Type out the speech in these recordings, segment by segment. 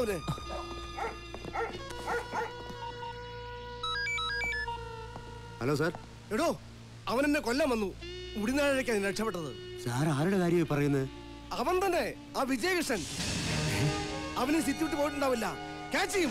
അവന് hello sir എടോ അവൻ എന്നെ കൊല്ലാൻ വന്നു ഉടിനാഴേക്കാണ് രക്ഷപ്പെട്ടത് സാർ ആരുടെ കാര്യമായി പറയുന്നത് അവൻ തന്നെ ആ വിജയകൃഷ്ണൻ അവന് സിറ്റി വിട്ട് പോയിട്ടുണ്ടാവില്ല ക്യാച്ച് ചെയ്യും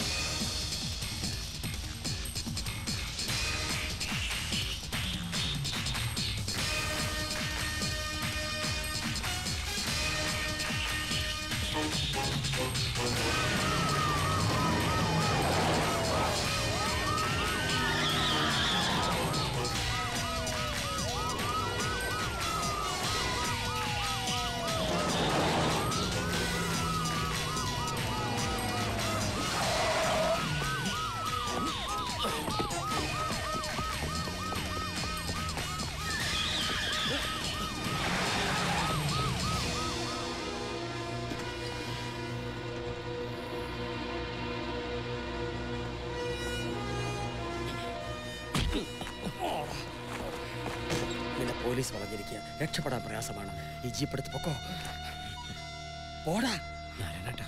നിന്നെ പോലീസ് വളഞ്ഞിരിക്കുക രക്ഷപ്പെടാൻ പ്രയാസമാണ് ഈ ജീപ്പ് എടുത്ത് പൊക്കോ പോടാ നാരായണേട്ടാ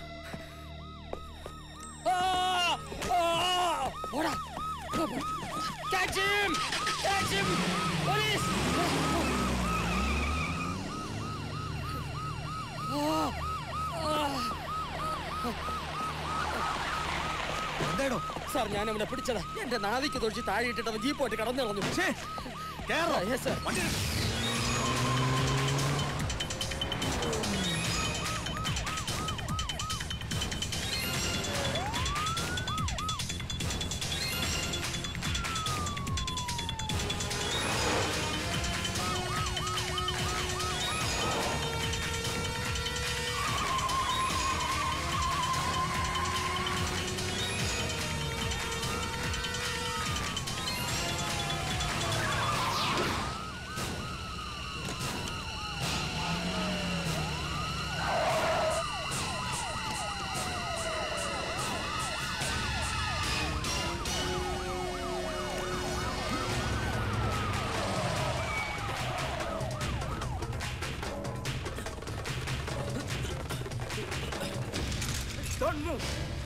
ആ! ആ! പോടാ Catch him! Catch him! Police! എന്താടോ സാർ ഞാൻ അവനെ പിടിച്ചതാ എന്റെ നാവിക്ക് തൊഴിച്ച് താഴെ ഇട്ടിട്ട് അവൻ ജീപ്പോട്ട് കടന്നു കളഞ്ഞു Yes, sir. Don't move.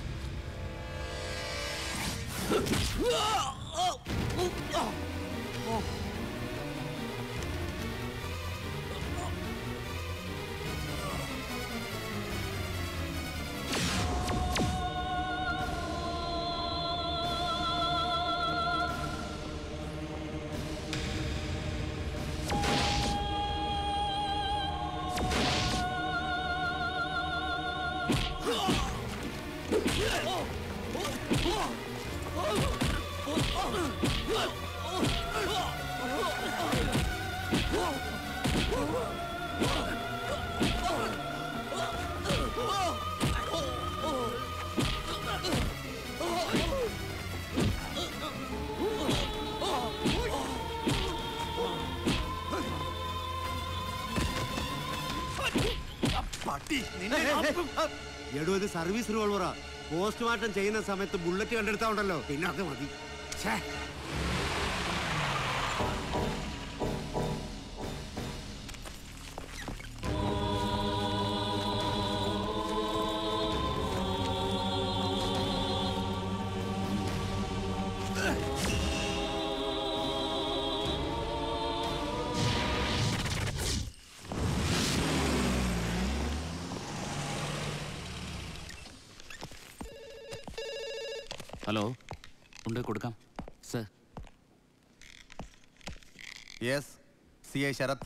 എടോ ഇത് സർവീസ് റിവോൾവറാ പോസ്റ്റ്മോർട്ടം ചെയ്യുന്ന സമയത്ത് ബുള്ളറ്റ് കണ്ടെടുത്താ ഉണ്ടല്ലോ പിന്നെ അത് മതി ഛേ. ഹലോ ഉണ്ട് കൊടുക്കാം sir yes C I Sharath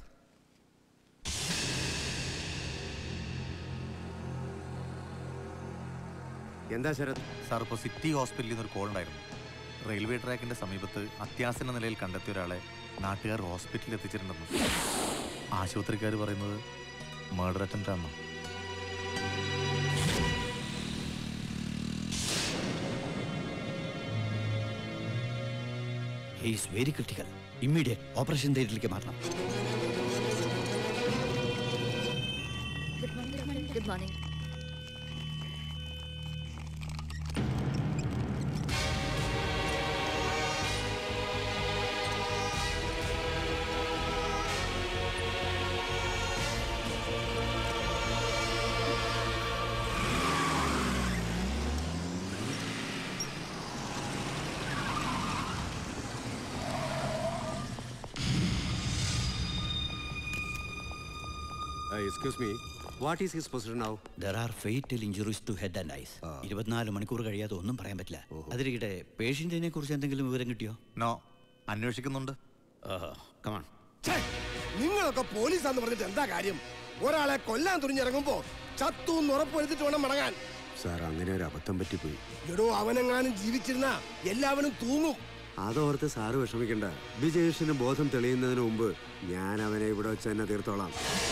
എന്താ ശരത് സാർ ഇപ്പോൾ സിറ്റി ഹോസ്പിറ്റലിൽ നിന്നൊരു കോൾ ഉണ്ടായിരുന്നു റെയിൽവേ ട്രാക്കിന്റെ സമീപത്ത് അത്യാസന്ന നിലയിൽ കണ്ടെത്തിയ ഒരാളെ നാട്ടുകാർ ഹോസ്പിറ്റലിൽ എത്തിച്ചിട്ടുണ്ടെന്ന് ആശുപത്രിക്കാർ പറയുന്നത് മർഡർ അറ്റംപ്റ്റ് ആണെന്ന് is very critical immediate operation തിയേറ്ററിലേക്ക് മാറണം good morning excuse me what is his position now there are fatal injuries to head and eyes ഇരുപത്തിനാല് മണിക്കൂർ കഴിയാതെ ഒന്നും പറയാൻ പറ്റില്ല അതിരിക്കട്ടെ പേഷ്യന്റിനെ കുറിച്ച് എന്തെങ്കിലും വിവരം കിട്ടിയോ നോ അന്വേഷിക്കുന്നുണ്ട് കമാൺ ഛേ, നിങ്ങളൊക്കെ പോലീസാന്ന് പറഞ്ഞിട്ട് എന്താ കാര്യം ഒരാളെ കൊല്ലാൻ തുനിഞ്ഞിറങ്ങുമ്പോ ചത്തു എന്ന് ഉറപ്പുവരുത്തിട്ട് വേണം മടങ്ങാൻ സാർ അങ്ങനെ ഒരു അബദ്ധം പറ്റിപ്പോയി എടോ അവനെങ്ങാനും ജീവിച്ചിരുന്ന എല്ലാവരും തൂങ്ങും അതോർത്ത് സാറ് വിഷമിക്കണ്ട വിജയേഷിന് ബോധം തെളിയുന്നതിന് മുമ്പ് ഞാൻ അവനെ ഇവിടെ വെച്ച് തന്നെ തീർത്തോളാം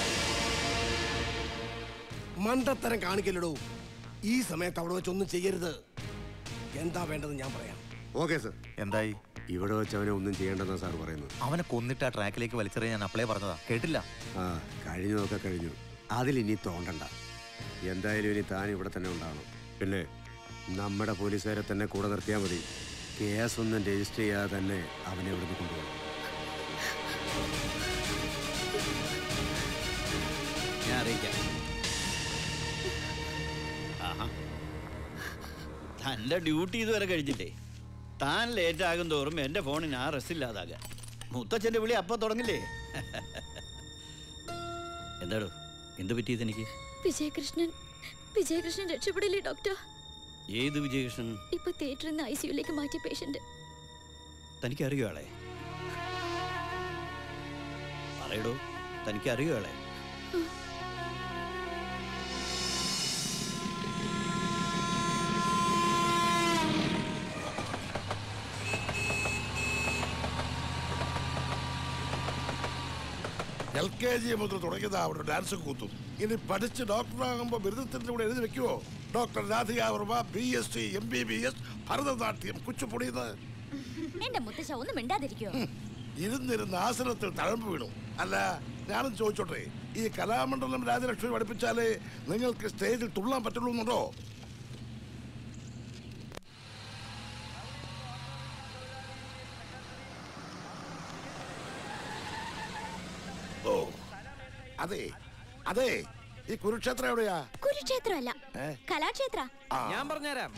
മണ്ടത്തരം കാണിക്കല്ലടോ ഈ സമയത്ത് അവിടെ വെച്ചൊന്നും ചെയ്യരുത് എന്താ വേണ്ടത് ഞാൻ പറയാം ഓക്കെ സർ എന്തായി ഇവിടെ വെച്ച് അവനെ ഒന്നും ചെയ്യേണ്ടെന്നാ സാർ പറയുന്നത് അവനെ കൊന്നിട്ട് ആ ട്രാക്കിലേക്ക് വലിച്ചെറിയാൻ ഞാൻ അപ്ലൈ പറഞ്ഞതാ കേട്ടില്ല ആ കഴിഞ്ഞതൊക്കെ കഴിഞ്ഞു അതിലിനി തോണ്ടണ്ട എന്തായാലും ഇനി താൻ ഇവിടെ തന്നെ ഉണ്ടാവണം പിന്നെ നമ്മുടെ പോലീസുകാരെ തന്നെ കൂടെ നിർത്തിയാൽ മതി കേസൊന്നും രജിസ്റ്റർ ചെയ്യാതെ തന്നെ അവനെ ഇവിടുന്ന് കൊണ്ടുപോകണം ഞാൻ അറിയിക്കാം ആഹാ. തന്റെ ഡ്യൂട്ടി ഇതുവരെ കഴിഞ്ഞില്ലേ താൻ ലേറ്റ് ആകും തോറും എന്റെ ഫോണിന് ആ റെസ്റ്റ് ഇല്ലാതാകാൻ മുത്തച്ഛന്റെ വിളി അപ്പൊ തുടങ്ങില്ലേ എന്താടോ എന്ത് പറ്റിയത് എനിക്ക് വിജയകൃഷ്ണൻ വിജയകൃഷ്ണൻ രക്ഷപ്പെടില്ലേ ഡോക്ടർ ഏത് വിജയകൃഷ്ണൻ ഇപ്പൊ തിയേറ്ററിൽ നിന്ന് ഐ സിയുലേക്ക് മാറ്റിയ പേഷ്യന്റ് തനിക്ക് അറിയോ ആളെ പറയടോ തനിക്ക് അറിയോ ആളെ എൽ കെ ജി മുതൽ തുടങ്ങിയതാ അവിടെ ഡാൻസ് കൂത്തും ഇനി പഠിച്ച് ഡോക്ടറാകുമ്പോ ബിരുദത്തിന്റെ കൂടെ എഴുതി വെക്കുവോ doctor Radhika Varma B S C M B B S Bharatanatyam കുച്ചുപുടിന്ന് എന്റെ മുത്തശ്ശ ഒന്നും മിണ്ടാതിരിക്കോ ഇരുന്നിരുന്ന് ആസനത്തിൽ തഴമ്പ് വീണു അല്ല ഞാനും ചോദിച്ചോട്ടെ ഈ കലാമണ്ഡലം രാജലക്ഷ്മി പഠിപ്പിച്ചാലേ നിങ്ങൾക്ക് സ്റ്റേജിൽ തുള്ളാൻ പറ്റുള്ളൂ എന്നുണ്ടോ ഓ അതെ അതെ ഈ കുരുക്ഷേത്രം എവിടെയാ കുരുക്ഷേത്രമല്ല ഏ? കലാക്ഷേത്ര ഞാൻ പറഞ്ഞുതരാം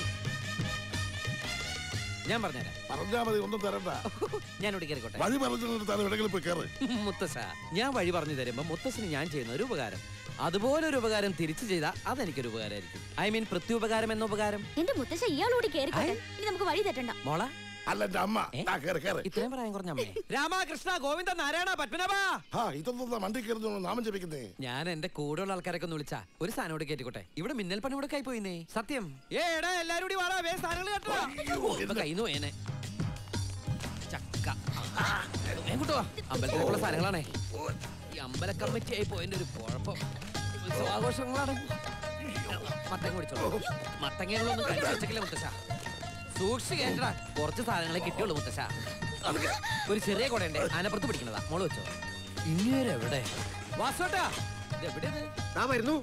ഞാൻ പറഞ്ഞുതരാം പറഞ്ഞാ മതി ഒന്നും തരണ്ട ഞാൻ ഇവിടെ കയറിക്കോട്ടെ വഴി പറഞ്ഞു താൻ എവിടെയെങ്കിലും പോയി കയറ് മുത്തശ്ശ ഞാൻ വഴി പറഞ്ഞു തരുമ്പോ മുത്തശ്ശന് ഞാൻ ചെയ്യുന്ന ഒരു ഉപകാരം അതുപോലെ ഒരു ഉപകാരം തിരിച്ചു ചെയ്താൽ അതെനിക്കൊരു ഉപകാരമായിരിക്കും ഐ മീൻ പ്രത്യുപകാരം എന്ന ഉപകാരം എന്റെ മുത്തശ്ശ ഇയാളോട് കേറിക്കോട്ടെ ഇനി നമുക്ക് വഴി തെറ്റണ്ട മോള അല്ല എന്റെ അമ്മ ഏ? താ കയറി കയറി ഇത്രയും പറയാൻ കുറഞ്ഞ അമ്മേ രാമകൃഷ്ണ ഗോവിന്ദ നാരായണ പത്മനാഭ ആ ഇതൊന്നും വണ്ടി കയറുന്നു നാമം ജപിക്കുന്നേ ഞാൻ എന്റെ കൂടെയുള്ള ആൾക്കാരൊക്കെ ഒന്ന് വിളിച്ചാ ഒരു സാധനം കൂടെ കേറ്റിക്കോട്ടെ ഇവിടെ മിന്നൽ പണി കൂടെ ആയി പോയിന്നേ സത്യം ഏ എടാ എല്ലാരും കൂടി വാടാ വേ സാധനങ്ങൾ കേട്ടോ കൈന്നു പോയേനെ ചക്ക എങ്ങോട്ടോ അമ്പലത്തിലേക്കുള്ള സാധനങ്ങളാണേ ഈ അമ്പല കമ്മിറ്റി ആയി പോയതിന്റെ ഒരു കുഴപ്പം ഉത്സവാഘോഷങ്ങളാണ് മത്തങ്ങ പിടിച്ചോളൂ മത്തങ്ങകളൊന്നും കഴിച്ചു വെച്ചേക്കില്ല മുത്തശ്ശ സൂക്ഷിച്ച് കേട്ടടാ കുറച്ച് സാധനങ്ങളെ കിട്ടിയുള്ളൂ മുത്തശ്ശ ഒരു ചെറിയ കുടയുണ്ട് ആനപ്പുറത്ത് പിടിക്കുന്നതാ മോള് വെച്ചോ ഇങ്ങേരെവിടെ വാസോട്ടാ എവിടെയത് ആ വരുന്നു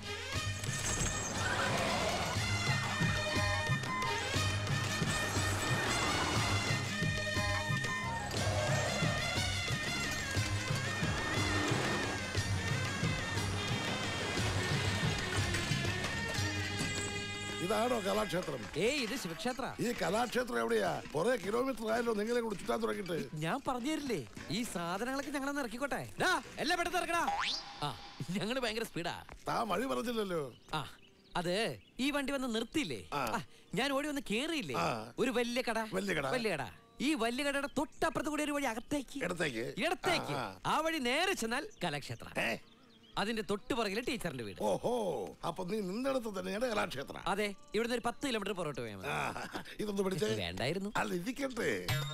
ഇതാണോ കലാക്ഷേത്രം ഏയ് ഇത് ശിവക്ഷേത്ര ഈ കലാക്ഷേത്രം എവിടെയാ കുറെ കിലോമീറ്റർ ആയല്ലോ നിങ്ങളെ കൂടെ ചുറ്റാൻ തുടങ്ങിയിട്ട് ഞാൻ പറഞ്ഞു തരില്ലേ ഈ സാധനങ്ങളൊക്കെ ഞങ്ങളൊന്ന് ഇറക്കിക്കോട്ടെ ഡാ, എല്ലാം പെട്ടെന്ന് ഇറക്കടാ ആ ഞങ്ങള് ഭയങ്കര സ്പീഡാ താ വഴി പറഞ്ഞില്ലല്ലോ ആ അത് ഈ വണ്ടി വന്ന് നിർത്തിയില്ലേ ആ. ആ, ഞാൻ ഓടി വന്ന് കേറിയില്ലേ ആ. ഒരു വലിയ കട വലിയ കട. വലിയ കട ഈ വലിയ കടയുടെ തൊട്ടപ്പുറത്ത് കൂടി ഒരു വഴി അകത്തേക്ക് ഇടത്തേക്ക് ഇടത്തേക്ക് ആ, ആ വഴി നേരെ ചെന്നാൽ കലാക്ഷേത്ര ഏ? അതിന്റെ തൊട്ട് പുറകിലെ ടീച്ചറിന്റെ വീട് ഓഹോ അപ്പൊ നീ നിന്നിടത്ത് തന്നെയാണ് കലാക്ഷേത്രം അതെ ഇവിടുന്ന് ഒരു പത്ത് കിലോമീറ്റർ പുറകോട്ട് പോയാൽ മതി ആ, ഇതൊന്ന് പിടിച്ചേ വേണ്ടായിരുന്നു അല്ല ഇരിക്കട്ടെ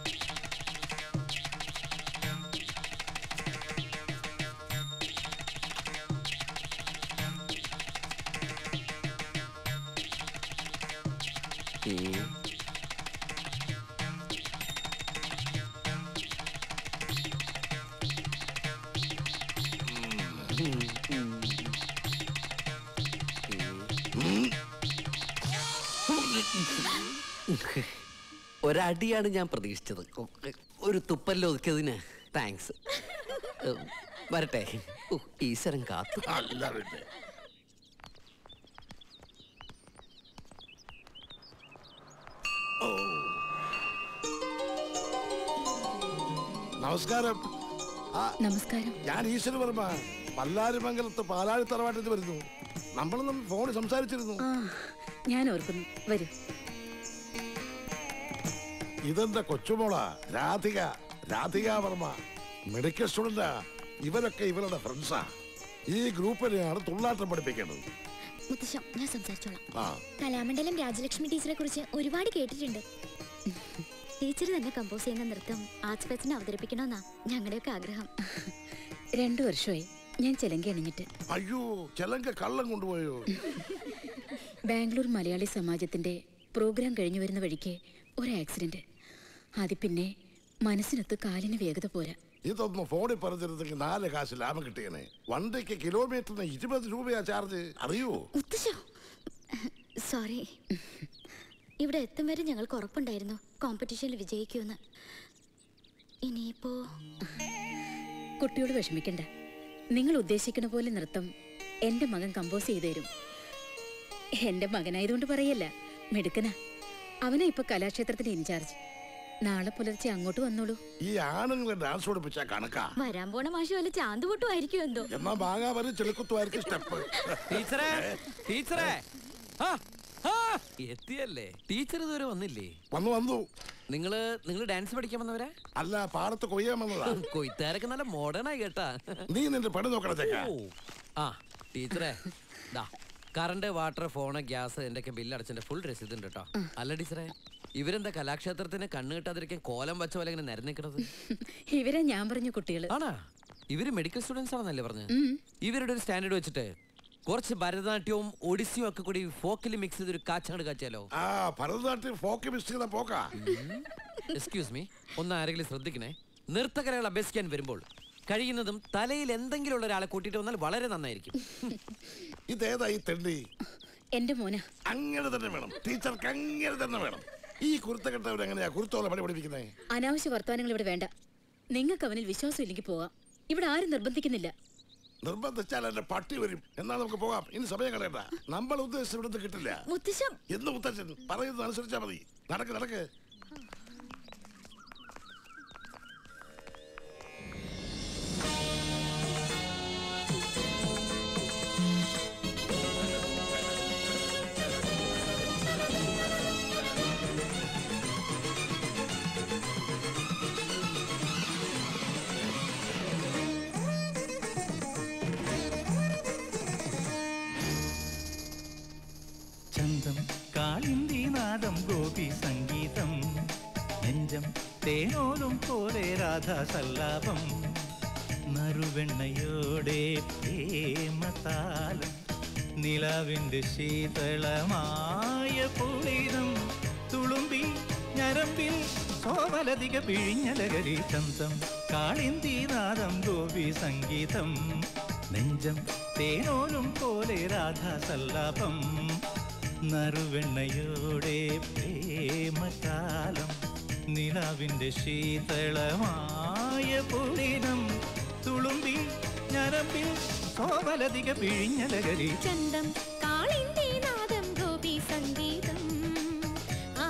ഒരടിയാണ് ഞാൻ പ്രതീക്ഷിച്ചത് ഒരു തുപ്പല്ലോ ഒതുക്കിയതിന് താങ്ക്സ് വരട്ടെ ഉഹ്, ഈശ്വരൻ കാത്തു അല്ല പിന്നെ ഓ. നമസ്കാരം ആ നമസ്കാരം ഞാൻ ഈശ്വര വർമ്മ പല്ലാരിമംഗലത്ത് പാലാഴി തറവാട്ടിൽ വരുന്നു നമ്മളൊന്നും ഫോണിൽ സംസാരിച്ചിരുന്നു ആ ഞാൻ ഓർക്കുന്നു വരൂ ഇതെന്താ കൊച്ചുമോള രാധിക രാധിക വർമ്മ മെഡിക്കൽ സ്റ്റുഡന്റാ ഇവരൊക്കെ ഇവരുടെ ഫ്രണ്ട്സാ ഈ ഗ്രൂപ്പിനെയാണ് തുള്ളാട്ടം പഠിപ്പിക്കേണ്ടത് മുത്തശ്ശ ഞാൻ സംസാരിച്ചോളാം ആ കലാമണ്ഡലം രാജലക്ഷ്മി ടീച്ചറെ കുറിച്ച് ഒരുപാട് കേട്ടിട്ടുണ്ട് ടീച്ചർ തന്നെ കമ്പോസ് ചെയ്യുന്ന നൃത്തം ആർട്സ് ഫെസ്റ്റിന് അവതരിപ്പിക്കണമെന്നാ ഞങ്ങളുടെയൊക്കെ ആഗ്രഹം രണ്ടു വർഷമായി ഞാൻ ചെലങ്കി അണിഞ്ഞിട്ട് അയ്യോ ചെലങ്ക കള്ളം കൊണ്ടുപോയോ ബാംഗ്ലൂർ മലയാളി സമാജത്തിന്റെ പ്രോഗ്രാം കഴിഞ്ഞു വരുന്ന വഴിക്ക് ഒരു ആക്സിഡന്റ് അത് പിന്നെ മനസ്സിനൊത്ത് കാലിന് വേഗത പോരാ ഇതൊന്നും ഫോണിൽ പറഞ്ഞിരുന്നെങ്കിൽ നാല് കാശ് ലാഭം കിട്ടിയനെ വണ്ടിക്ക് കിലോമീറ്ററിന് ഇരുപത് രൂപയാ ചാർജ് അറിയോ മുത്തശ്ശോ സോറി ഇവിടെ എത്തും വരെ ഞങ്ങൾക്ക് ഉറപ്പുണ്ടായിരുന്നു കോമ്പറ്റീഷനിൽ വിജയിക്കുമെന്ന് ഇനിയിപ്പോ കുട്ടിയോട് വിഷമിക്കണ്ട നിങ്ങൾ ഉദ്ദേശിക്കുന്ന പോലെ നൃത്തം എന്റെ മകൻ കമ്പോസ് ചെയ്തു തരും എന്റെ മകനായതുകൊണ്ട് പറയല്ല മിടുക്കനാ അവനാ ഇപ്പൊ കലാക്ഷേത്രത്തിന്റെ ഇൻചാർജ് നാളെ പുലർച്ചെ അങ്ങോട്ട് വന്നോളൂ ഈ ആണുങ്ങളെ ഡാൻസ് പഠിപ്പിച്ച കണക്കാ വരാൻ പോണ മാഷ് വല്ല ചാന്തുപൊട്ടും ആയിരിക്കും എന്തോ എന്നാ മാങ്ങാവരും ചെളുക്കുത്തുമായിരിക്കും സ്റ്റെപ്പ് ടീച്ചറേ ടീച്ചറേ ആ, ആ, എത്തിയല്ലേ ടീച്ചർ ഇതുവരെ വന്നില്ലേ വന്നു വന്നു നിങ്ങള് നിങ്ങൾ ഡാൻസ് പഠിക്കാൻ വന്നവരാ അല്ല പാടത്ത് കൊയ്യാൻ വന്നതാ കൊയ്ത്താരൊക്കെ നല്ല മോഡേൺ ആയി കേട്ടാ നീ നിന്റെ പണി നോക്കണ ചേക്കാ ഓ. ആ ടീച്ചറേ ദാ കറണ്ട് വാട്ടർ ഫോണ് ഗ്യാസ് എന്റെ ഒക്കെ ബില്ല് അടച്ചതിന്റെ ഫുൾ രസീത് ഉണ്ട് കേട്ടോ അല്ല ടീച്ചറേ ഇവരെന്താ കലാക്ഷേത്രത്തിന് കണ്ണ് കിട്ടാതിരിക്കാൻ കോലം വച്ച പോലെ ഇങ്ങനെ നിരന്നിക്കണത് ഇവരെ ഞാൻ പറഞ്ഞു കുട്ടികള് ആണാ ഇവര് മെഡിക്കൽ സ്റ്റുഡൻസ് ആണെന്നല്ലേ പറഞ്ഞു ഇവരുടെ ഒരു സ്റ്റാൻഡേർഡ് വെച്ചിട്ട് കുറച്ച് ഭരതനാട്യവും ഒഡിസിയും ഒക്കെ കൂടി ഫോക്കിൽ മിക്സ് ചെയ്തൊരു കാച്ചങ്ങട് കാച്ചാലോ ആ ഭരതനാട്യം ഫോക്ക് മിസ് ചെയ്ത പോക്കാ എക്സ്ക്യൂസ് മീ ഒന്ന് ആരെങ്കിലും ശ്രദ്ധിക്കണേ നൃത്തകലകൾ അഭ്യസിക്കാൻ വരുമ്പോൾ കഴിയുന്നതും തലയിൽ എന്തെങ്കിലും ഉള്ള ഒരാളെ കൂട്ടിയിട്ട് വന്നാൽ വളരെ നന്നായിരിക്കും ഇതേതാ ഈ തെണ്ടി എന്റെ മോന അങ്ങനെ തന്നെ വേണം ടീച്ചർക്ക് അങ്ങനെ തന്നെ വേണം ഈ കുരുത്തക്കെട്ടവർ എങ്ങനെയാ കുരുത്തോല പണി പഠിപ്പിക്കുന്നേ അനാവശ്യ വർത്തമാനങ്ങൾ ഇവിടെ വേണ്ട നിങ്ങൾക്ക് അവനിൽ വിശ്വാസം ഇല്ലെങ്കിൽ പോവാം ഇവിടെ ആരും നിർബന്ധിക്കുന്നില്ല നിർബന്ധിച്ചാൽ എന്റെ പട്ടി വരും എന്നാൽ നമുക്ക് പോകാം ഇനി സമയം കളയണ്ട നമ്മൾ ഉദ്ദേശിച്ച ഇവിടുന്ന് കിട്ടില്ല മുത്തശ്ശ എന്ന് മുത്തച്ഛൻ പറയുന്നത് അനുസരിച്ചാ മതി നടക്ക് നടക്ക് ചന്തം കാളിന്തി നാദം ഗോപി സംഗീതം നെഞ്ചം തേനോലും പോലെ രാധാ സല്ലാപം നറുവെണ്ണയോടെ പ്രേമതാലം നിലാവിൻ്റെ ശീതളമായ പുളിനം തുളുമ്പി ഞരമ്പിൽ സോമലതിക പിഴിഞ്ഞലകരി ചന്തം കാളിന്തി നാദം ഗോപി സംഗീതം നെഞ്ചം തേനോലും പോലെ രാധാ സല്ലാപം നറുവെണ്ണയോടെ പ്രേമകാലം നിലാവിൻ്റെ ശീതളമായ പുളിനം തുളുമ്പി ഞരമ്പിൽ കോമലതിക പിഴിഞ്ഞലകരി ചന്തം കാളിന്തി നാദം ഗോപി സംഗീതം ആ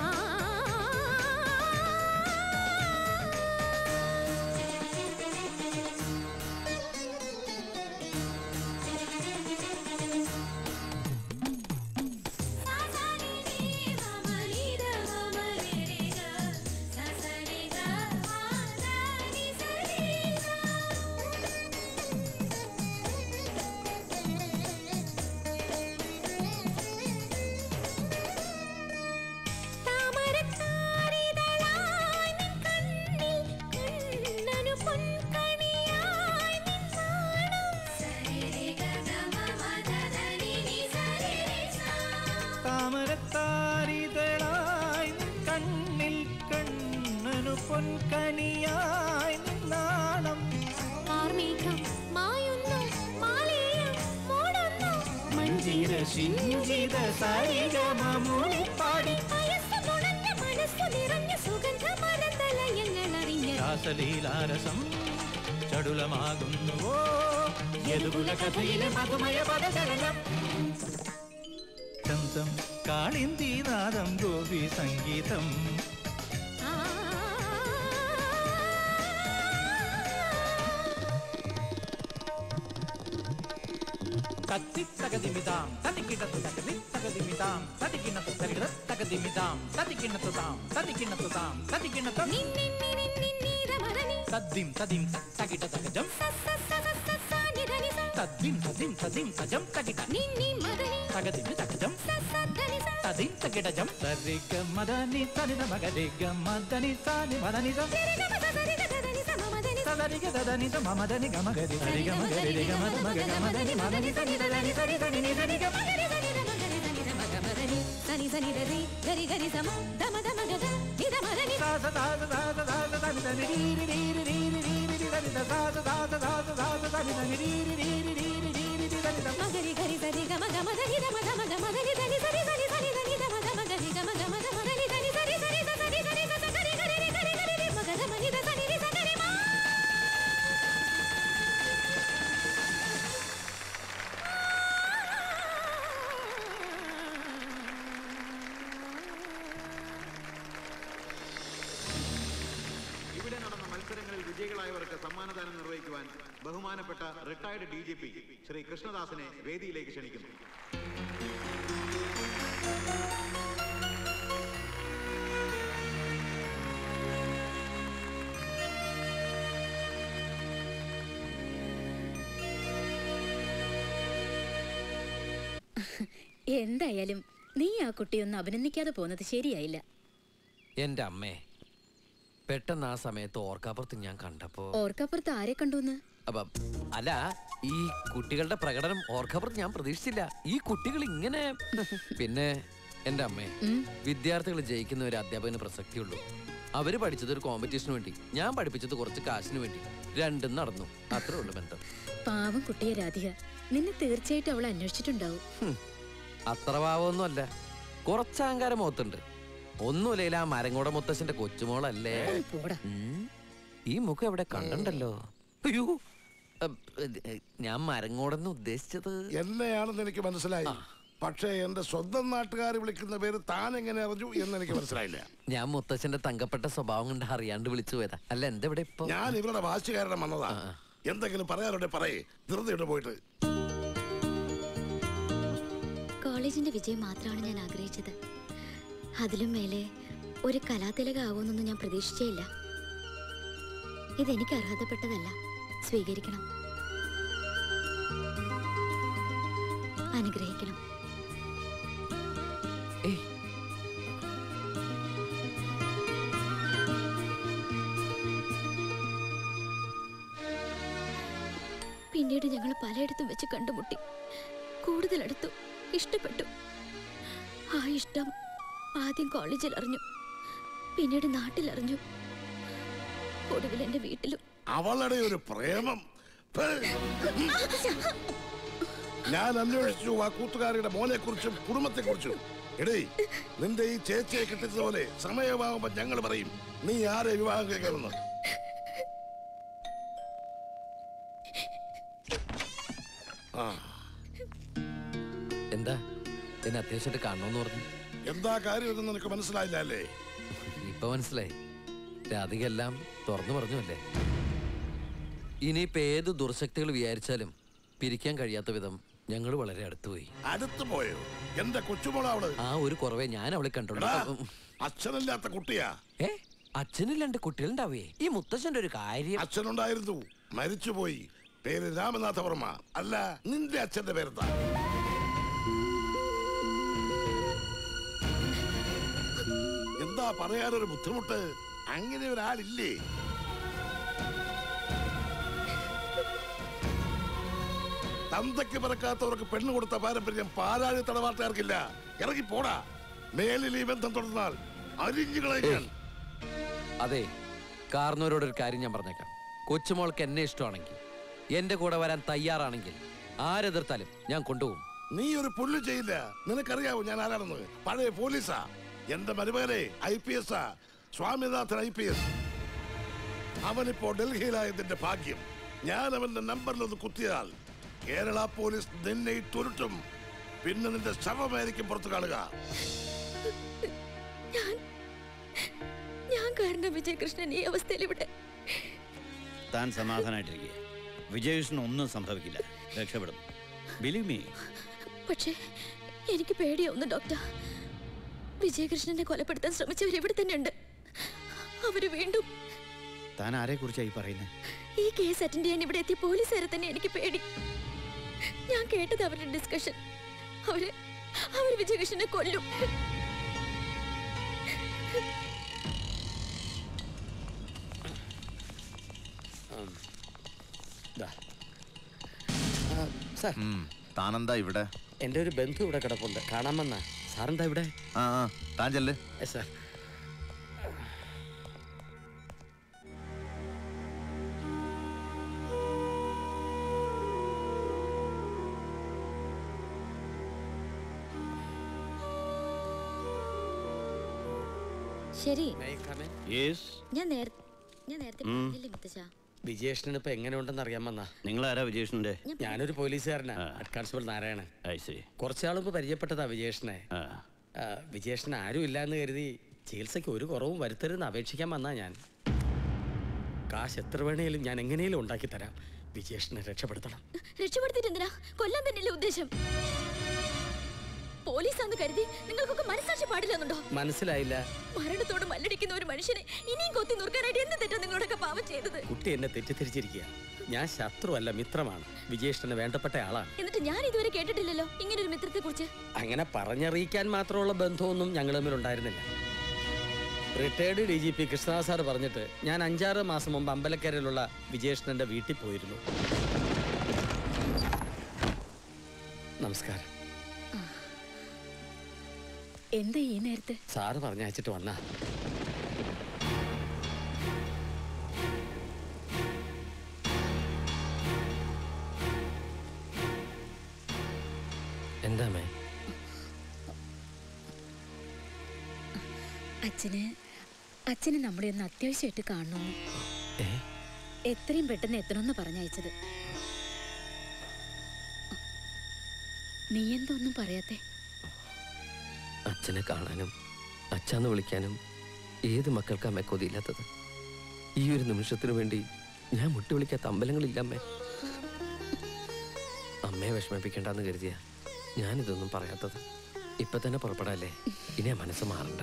താമരത്താരിതളായി നിൻ കണ്ണിൽ കണ്ണനു പൊൻകണിയായി നിൻ നാണം താമരത്താരിതളായി നിൻ കണ്ണിൽ കണ്ണനു പൊൻകണിയായി നിന്നാണം കാർമേഘം മായുന്നു മാലേയം മൂടുന്നു മഞ്ജിര ശിഞ്ചിത സരിഗമൂളിപ്പാടി വയസ്സ് മുണഞ്ഞ മനസ്സ് നിറഞ്ഞ സുഗന്ധമരന്തലയങ്ങൾ അറിഞ്ഞ രാസലീലാരസം ചടുലമാകുന്നുവോ യദുകുല കഥയിലെ മധുമയ പദചരണം ചന്തം കാളിന്തി നാദം ഗോപി സംഗീതം തത്തി തകതിമിതാം തത്തിക്കിണ്ണത്തു തകതി തകതിമിതാം തത്തിക്കിണ്ണത്തു തരികിട തകതിമിതാം തത്തിക്കിണ്ണത്തു താം തത്തിക്കിണ്ണത്തു താം തത്തിക്കിണ്ണത്തു തദ്ദിം തദിം തകിട തകജം തദ്ദിം തദിം തദിം തജം തകിട തകതിമി തകജം തദിം തകിടജം സരിഗ മദനി സനിത മഗരിഗ മദനി സാനി മദനി സം സദരിഗ ദദനി സ മമദനി ഗമഗരി സരിഗ മഗരി ഗ മദ മഗ ഗമദനി മദനി സനി ദദനി സരി സനി നി സരി ഗ സനി സനി ദരി ഗരി ഗരി സമ ദമ ദമ ഗദ നിദ മദനി സാ സ സാ സ സാ സ സാ സ സനി ദനി രി രി രി രി രി രി രി രി രി ദനി ദ സാ സ സാ സ സാ സ സാ സ സനി ദനി രി രി രി രി രി രി രി രി രി ദനി ദ മഗരി ഗരി സരി ഗമ ഗമ ദനി ദമ ദമ ഗമ ദനി ദനി സരി സരി സരി ദനി ദമ ദമ ഗരി ഗമ ഗമ ദമ ദനി ദനി സരി സരി സ സരി ദനി സ സ ഗരി ഗരി രി ഗരി ഗരി രി മഗ ദമ നി ദ സനി രി സ ഗരി മാ ഇവിടെ നടന്ന മത്സരങ്ങളിൽ വിജയികളായവർക്ക് സമ്മാനദാനം നിർവഹിക്കുവാൻ ബഹുമാനപ്പെട്ട retired D G P Shri കൃഷ്ണദാസിനെ വേദിയിലേക്ക് ക്ഷണിക്കുന്നു എന്തായാലും നീ ആ കുട്ടിയൊന്ന് അഭിനന്ദിക്കാതെ പോകുന്നത് ശരിയായില്ല എന്റെ അമ്മേ പെട്ടെന്ന് ആ സമയത്ത് ഓർക്കാപ്പുറത്ത് ഞാൻ കണ്ടപ്പോ ഓർക്കപ്പുറത്ത് ആരെ കണ്ടുന്ന് അപ്പൊ അല്ല ഈ കുട്ടികളുടെ പ്രകടനം ഓർക്കപ്പുറത്ത് ഞാൻ പ്രതീക്ഷിച്ചില്ല ഈ കുട്ടികൾ ഇങ്ങനെ പിന്നെ എന്റെ അമ്മേ വിദ്യാർത്ഥികൾ ജയിക്കുന്ന ഒരു അധ്യാപകന് പ്രസക്തിയുള്ളൂ അവര് പഠിച്ചത് ഒരു കോമ്പറ്റീഷന് വേണ്ടി ഞാൻ പഠിപ്പിച്ചത് കുറച്ച് കാശിന് വേണ്ടി രണ്ടും നടന്നു അത്രേ ഉള്ളൂ ബന്ധം പാവം കുട്ടിയെ രാധിക നിന്നെ തീർച്ചയായിട്ടും അവൾ അന്വേഷിച്ചിട്ടുണ്ടാവും ഹും, അത്ര പാവമൊന്നും അല്ല കുറച്ച് അഹങ്കാരം മുഖത്തുണ്ട് ഒന്നുമില്ല ആ മരങ്ങോട മുത്തശ്ശന്റെ കൊച്ചുമോളല്ലേ പോടാ ഉം, ഈ മുഖം എവിടെ കണ്ടല്ലോ അയ്യോ അഹ്, ഇത്, ഞാൻ മരങ്ങോടെന്ന് ഉദ്ദേശിച്ചത് എന്നെയാണെന്ന് എനിക്ക് മനസ്സിലായി പക്ഷേ എന്റെ സ്വന്തം നാട്ടുകാർ വിളിക്കുന്ന പേര് താൻ എങ്ങനെ അറിഞ്ഞു എന്ന് എനിക്ക് മനസ്സിലായില്ല ഞാൻ മുത്തശ്ശന്റെ തങ്കപ്പെട്ട സ്വഭാവം കൊണ്ട് അറിയാണ്ട് വിളിച്ചു പോയതാ അല്ല എന്തെവിടെ ഇപ്പൊ ഞാൻ ഇവരുടെ വാശി കാരണം വന്നതാ എന്തെങ്കിലും പറയാനുണ്ടെ പറയേ ധൃതിയിട്ട് പോയിട്ട് കോളേജിന്റെ വിജയം മാത്രമാണ് ഞാൻ ആഗ്രഹിച്ചത് അതിലും മേലെ ഒരു കലാതിലകാവുമെന്നൊന്നും ഞാൻ പ്രതീക്ഷിച്ചേയില്ല ഇതെനിക്ക് അർഹതപ്പെട്ടതല്ല സ്വീകരിക്കണം അനുഗ്രഹിക്കണം ഏയ് പിന്നീട് ഞങ്ങൾ പലയിടത്തും വെച്ച് കണ്ടുമുട്ടി കൂടുതൽ അടുത്തു ഇഷ്ടപ്പെട്ടു ആ ഇഷ്ടം ആദ്യം കോളേജിൽ അറിഞ്ഞു പിന്നീട് നാട്ടിൽ അറിഞ്ഞു ഒടുവിൽ എന്റെ വീട്ടിലും അവളുടെ ഒരു പ്രേമം ഫേ. ഞാൻ അന്വേഷിച്ചു ആ കൂട്ടുകാരിയുടെ മോനെ കുറിച്ചും കുടുംബത്തെ കുറിച്ചും എടേ നിന്റെ ഈ ചേച്ചിയെ കിട്ടിയതുപോലെ സമയമാകുമ്പോ ഞങ്ങൾ പറയും നീ ആരെ വിവാഹം കഴിക്കണമെന്ന് ആ എന്താ എന്നെ അത്യാവശ്യമായിട്ട് കാണണമെന്ന് പറഞ്ഞു എന്താ കാര്യം ഇതെന്ന് നിനക്ക് മനസ്സിലായില്ല അല്ലേ ഇപ്പൊ മനസ്സിലായി രാധിക എല്ലാം തുറന്നു പറഞ്ഞു അല്ലേ ഇനിയിപ്പോ ഏത് ദുർശക്തികൾ വിചാരിച്ചാലും പിരിക്കാൻ കഴിയാത്ത വിധം ഞങ്ങൾ വളരെ അടുത്തുപോയി അടുത്ത് പോയോ എന്റെ കൊച്ചുമോള അവള് ആ ഒരു കുറവേ ഞാൻ അവളെ കണ്ടുള്ളൂ എടാ, അച്ഛനില്ലാത്ത കുട്ടിയാ ഏ അച്ഛനില്ലാണ്ട് കുട്ടികളുണ്ടാവേ ഈ മുത്തച്ഛന്റെ ഒരു കാര്യം അച്ഛനുണ്ടായിരുന്നു മരിച്ചുപോയി പേര് രാമനാഥവർമ്മ അല്ല നിന്റെ അച്ഛന്റെ പേരെന്താ എന്താ പറയാനൊരു ബുദ്ധിമുട്ട് അങ്ങനെ ഒരാളില്ലേ തന്തയ്ക്ക് പിറക്കാത്തവർക്ക് പെണ്ണ് കൊടുത്ത പാരമ്പര്യം പാലാഴി തടവാട്ടുകാർക്കില്ല ഇറങ്ങി പോടാ മേലിൽ ഈ ബന്ധം തുടർന്നാൽ അരിഞ്ഞുകളെ ഞാൻ അതെ കാർന്നവരോട് ഒരു കാര്യം ഞാൻ പറഞ്ഞേക്കാം കൊച്ചുമോൾക്ക് എന്നെ ഇഷ്ടമാണെങ്കിൽ എന്റെ കൂടെ വരാൻ തയ്യാറാണെങ്കിൽ ആരെതിർത്താലും ഞാൻ കൊണ്ടുപോകും നീ ഒരു പുല്ല് ചെയ്യില്ല നിനക്കറിയാവോ ഞാൻ ആരാണെന്ന് പഴയ പോലീസാ എന്റെ മരുമകനെ I P S Swaminathan I P S അവനിപ്പോ ഡൽഹിയിലായതിന്റെ ഭാഗ്യം ഞാൻ അവന്റെ നമ്പറിൽ ഒന്ന് കുത്തിയാൽ കേരള പോലീസ് നിന്നെ ഇട്ടുരുട്ടും പിന്നെ നിന്റെ ശവമായിരിക്കും പുറത്തു കാണുക ഞാൻ കാരണം വിജയകൃഷ്ണൻ ഈ അവസ്ഥയിൽ ഇവിടെ താൻ സമാധാനമായിട്ടിരിക്കുക വിജയകൃഷ്ണൻ ഒന്നും സംഭവിക്കില്ല രക്ഷപ്പെടും ബിലീവ് മീ പക്ഷേ എനിക്ക് പേടിയാവുന്നു ഡോക്ടർ വിജയകൃഷ്ണനെ കൊലപ്പെടുത്താൻ ശ്രമിച്ചവർ ഇവിടെ തന്നെയുണ്ട് അവര് വീണ്ടും താൻ ആരെ കുറിച്ചായി പറയുന്നത് ഈ കേസ് അറ്റൻഡ് ചെയ്യാൻ ഇവിടെ എത്തിയ പോലീസുകാരെ തന്നെ എനിക്ക് പേടി ഞാൻ കേട്ടത് അവരുടെ ഡിസ്കഷൻ അവര് അവർ വിജയകൃഷ്ണനെ കൊല്ലും സാർ താനെന്താ ഇവിടെ എൻ്റെ ഒരു ബന്ധു ഇവിടെ കിടപ്പുണ്ട് കാണാൻ വന്ന സാറെന്താ ഇവിടെ ആ ആ താൻ ചെല്ല് സാർ ശരി യെസ് ഞാൻ നേരത്തെ ഞാൻ നേരത്തെ ഉം. പറഞ്ഞില്ലേ മുത്തച്ഛ വിജയേഷന് ഇപ്പൊ എങ്ങനെ ഉണ്ടെന്ന് അറിയാൻ വന്ന നിങ്ങൾ ആരാ വിജേഷിന്റെ ഞാനൊരു പോലീസുകാരനാ ഹെഡ് കോൺസ്റ്റബിൾ നാരായണൻ ഐ കുറച്ചാളുമ്പ് പരിചയപ്പെട്ടതാ വിജേഷിനെ ആ, വിജേഷിന് ആരും ഇല്ല എന്ന് കരുതി ചികിത്സയ്ക്ക് ഒരു കുറവും വരുത്തരുതെന്ന് അപേക്ഷിക്കാൻ വന്നാ ഞാൻ കാശ് എത്ര വേണേലും ഞാൻ എങ്ങനെയും ഉണ്ടാക്കി തരാം വിജേഷിനെ രക്ഷപ്പെടുത്തണം രക്ഷപ്പെടുത്തിട്ട് എന്തിനാ കൊല്ലാൻ തന്നെയല്ലേ ഉദ്ദേശം പോലീസാന്ന് കരുതി നിങ്ങൾക്കൊക്കെ മനസ്സാക്ഷി പാടില്ലെന്നുണ്ടോ മനസ്സിലായില്ല മരണത്തോട് മല്ലടിക്കുന്ന ഒരു മനുഷ്യനെ ഇനിയും കൊത്തി നുറുക്കാനായിട്ട് എന്ത് തെറ്റാ നിങ്ങളോടൊക്കെ പാവം ചെയ്തത് കുട്ടി എന്നെ തെറ്റിദ്ധരിച്ചിരിക്കുക ഞാൻ ശത്രുവല്ല മിത്രമാണ് വിജേഷിന് വേണ്ടപ്പെട്ട ആളാണ് എന്നിട്ട് ഞാൻ ഇതുവരെ കേട്ടിട്ടില്ലല്ലോ ഇങ്ങനെ ഒരു മിത്രത്തെ കുറിച്ച് അങ്ങനെ പറഞ്ഞറിയിക്കാൻ മാത്രമുള്ള ബന്ധമൊന്നും ഞങ്ങൾ തമ്മിൽ ഉണ്ടായിരുന്നില്ല retired D G P Krishnadas sir പറഞ്ഞിട്ട് ഞാൻ അഞ്ചാറ് മാസം മുമ്പ് അമ്പലക്കരയിലുള്ള വിജയേഷ്ണന്റെ വീട്ടിൽ പോയിരുന്നു നമസ്കാരം എന്താ ഈ നേരത്തെ സാറ് പറഞ്ഞയച്ചിട്ട് വന്നാ എന്താ മേ അച്ഛന് അച്ഛന് നമ്മളെ ഒന്ന് അത്യാവശ്യമായിട്ട് കാണണമെന്ന് എത്രയും പെട്ടെന്ന് എത്തണമെന്ന് പറഞ്ഞയച്ചത് നീ എന്താ ഒന്നും പറയാത്തെ അച്ഛനെ കാണാനും അച്ഛന്ന് വിളിക്കാനും ഏത് മക്കൾക്ക് അമ്മ കൊതിയില്ലാത്തത് ഈ ഒരു നിമിഷത്തിനു വേണ്ടി ഞാൻ മുട്ടി വിളിക്കാത്ത അമ്പലങ്ങളില്ല അമ്മേ അമ്മയെ വിഷമിപ്പിക്കേണ്ടെന്ന് കരുതിയ ഞാനിതൊന്നും പറയാത്തത് ഇപ്പൊ തന്നെ പുറപ്പെടാല്ലേ ഇനി ആ മനസ്സ് മാറണ്ട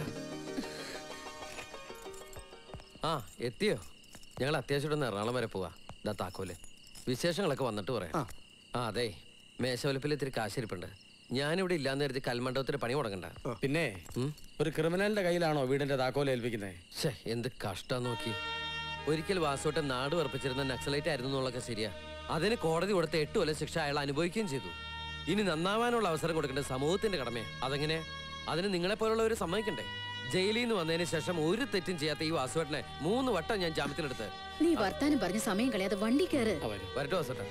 ആ എത്തിയോ ഞങ്ങൾ അത്യാവശ്യം എറണാകുളം വരെ പോവാ ഇതാ താക്കോല് വിശേഷങ്ങളൊക്കെ വന്നിട്ട് പറയാം ആ അതെ മേശവലപ്പിൽ ഇത്തിരി കാശിരിപ്പുണ്ട് ഞാനിവിടെ ഇല്ലാന്ന് കരുതി കൽമണ്ഡപത്തിന് പണി മുടങ്ങണ്ട പിന്നെ ഒരു ക്രിമിനലിന്റെ കയ്യിലാണോ വീടിന്റെ താക്കോൽ ഏൽപ്പിക്കുന്നത് ഛേ എന്ത് കഷ്ടം നോക്കി ഒരിക്കൽ വാസോട്ടെ നാട് ഉറപ്പിച്ചിരുന്ന നക്സലൈറ്റ് ആയിരുന്നു എന്നുള്ളതൊക്കെ ശരിയാ അതിന് കോടതി കൊടുത്ത എട്ട് കൊല്ലം ശിക്ഷ അയാൾ അനുഭവിക്കുകയും ചെയ്തു ഇനി നന്നാവാനുള്ള അവസരം കൊടുക്കേണ്ടത് സമൂഹത്തിന്റെ കടമയാ അതെങ്ങനെ അതിന് നിങ്ങളെ പോലുള്ളവർ സമ്മതിക്കണ്ടേ ജയിലിൽ നിന്ന് വന്നതിന് ശേഷം ഒരു തെറ്റും ചെയ്യാത്ത ഈ വാസുവേട്ടനെ മൂന്ന് വട്ടം ഞാൻ ജാമ്യത്തിലെടുത്ത് നീ വർത്താനം പറഞ്ഞ് സമയം കളയാതെ വണ്ടി കയറ് വരട്ടെ വാസോട്ടെ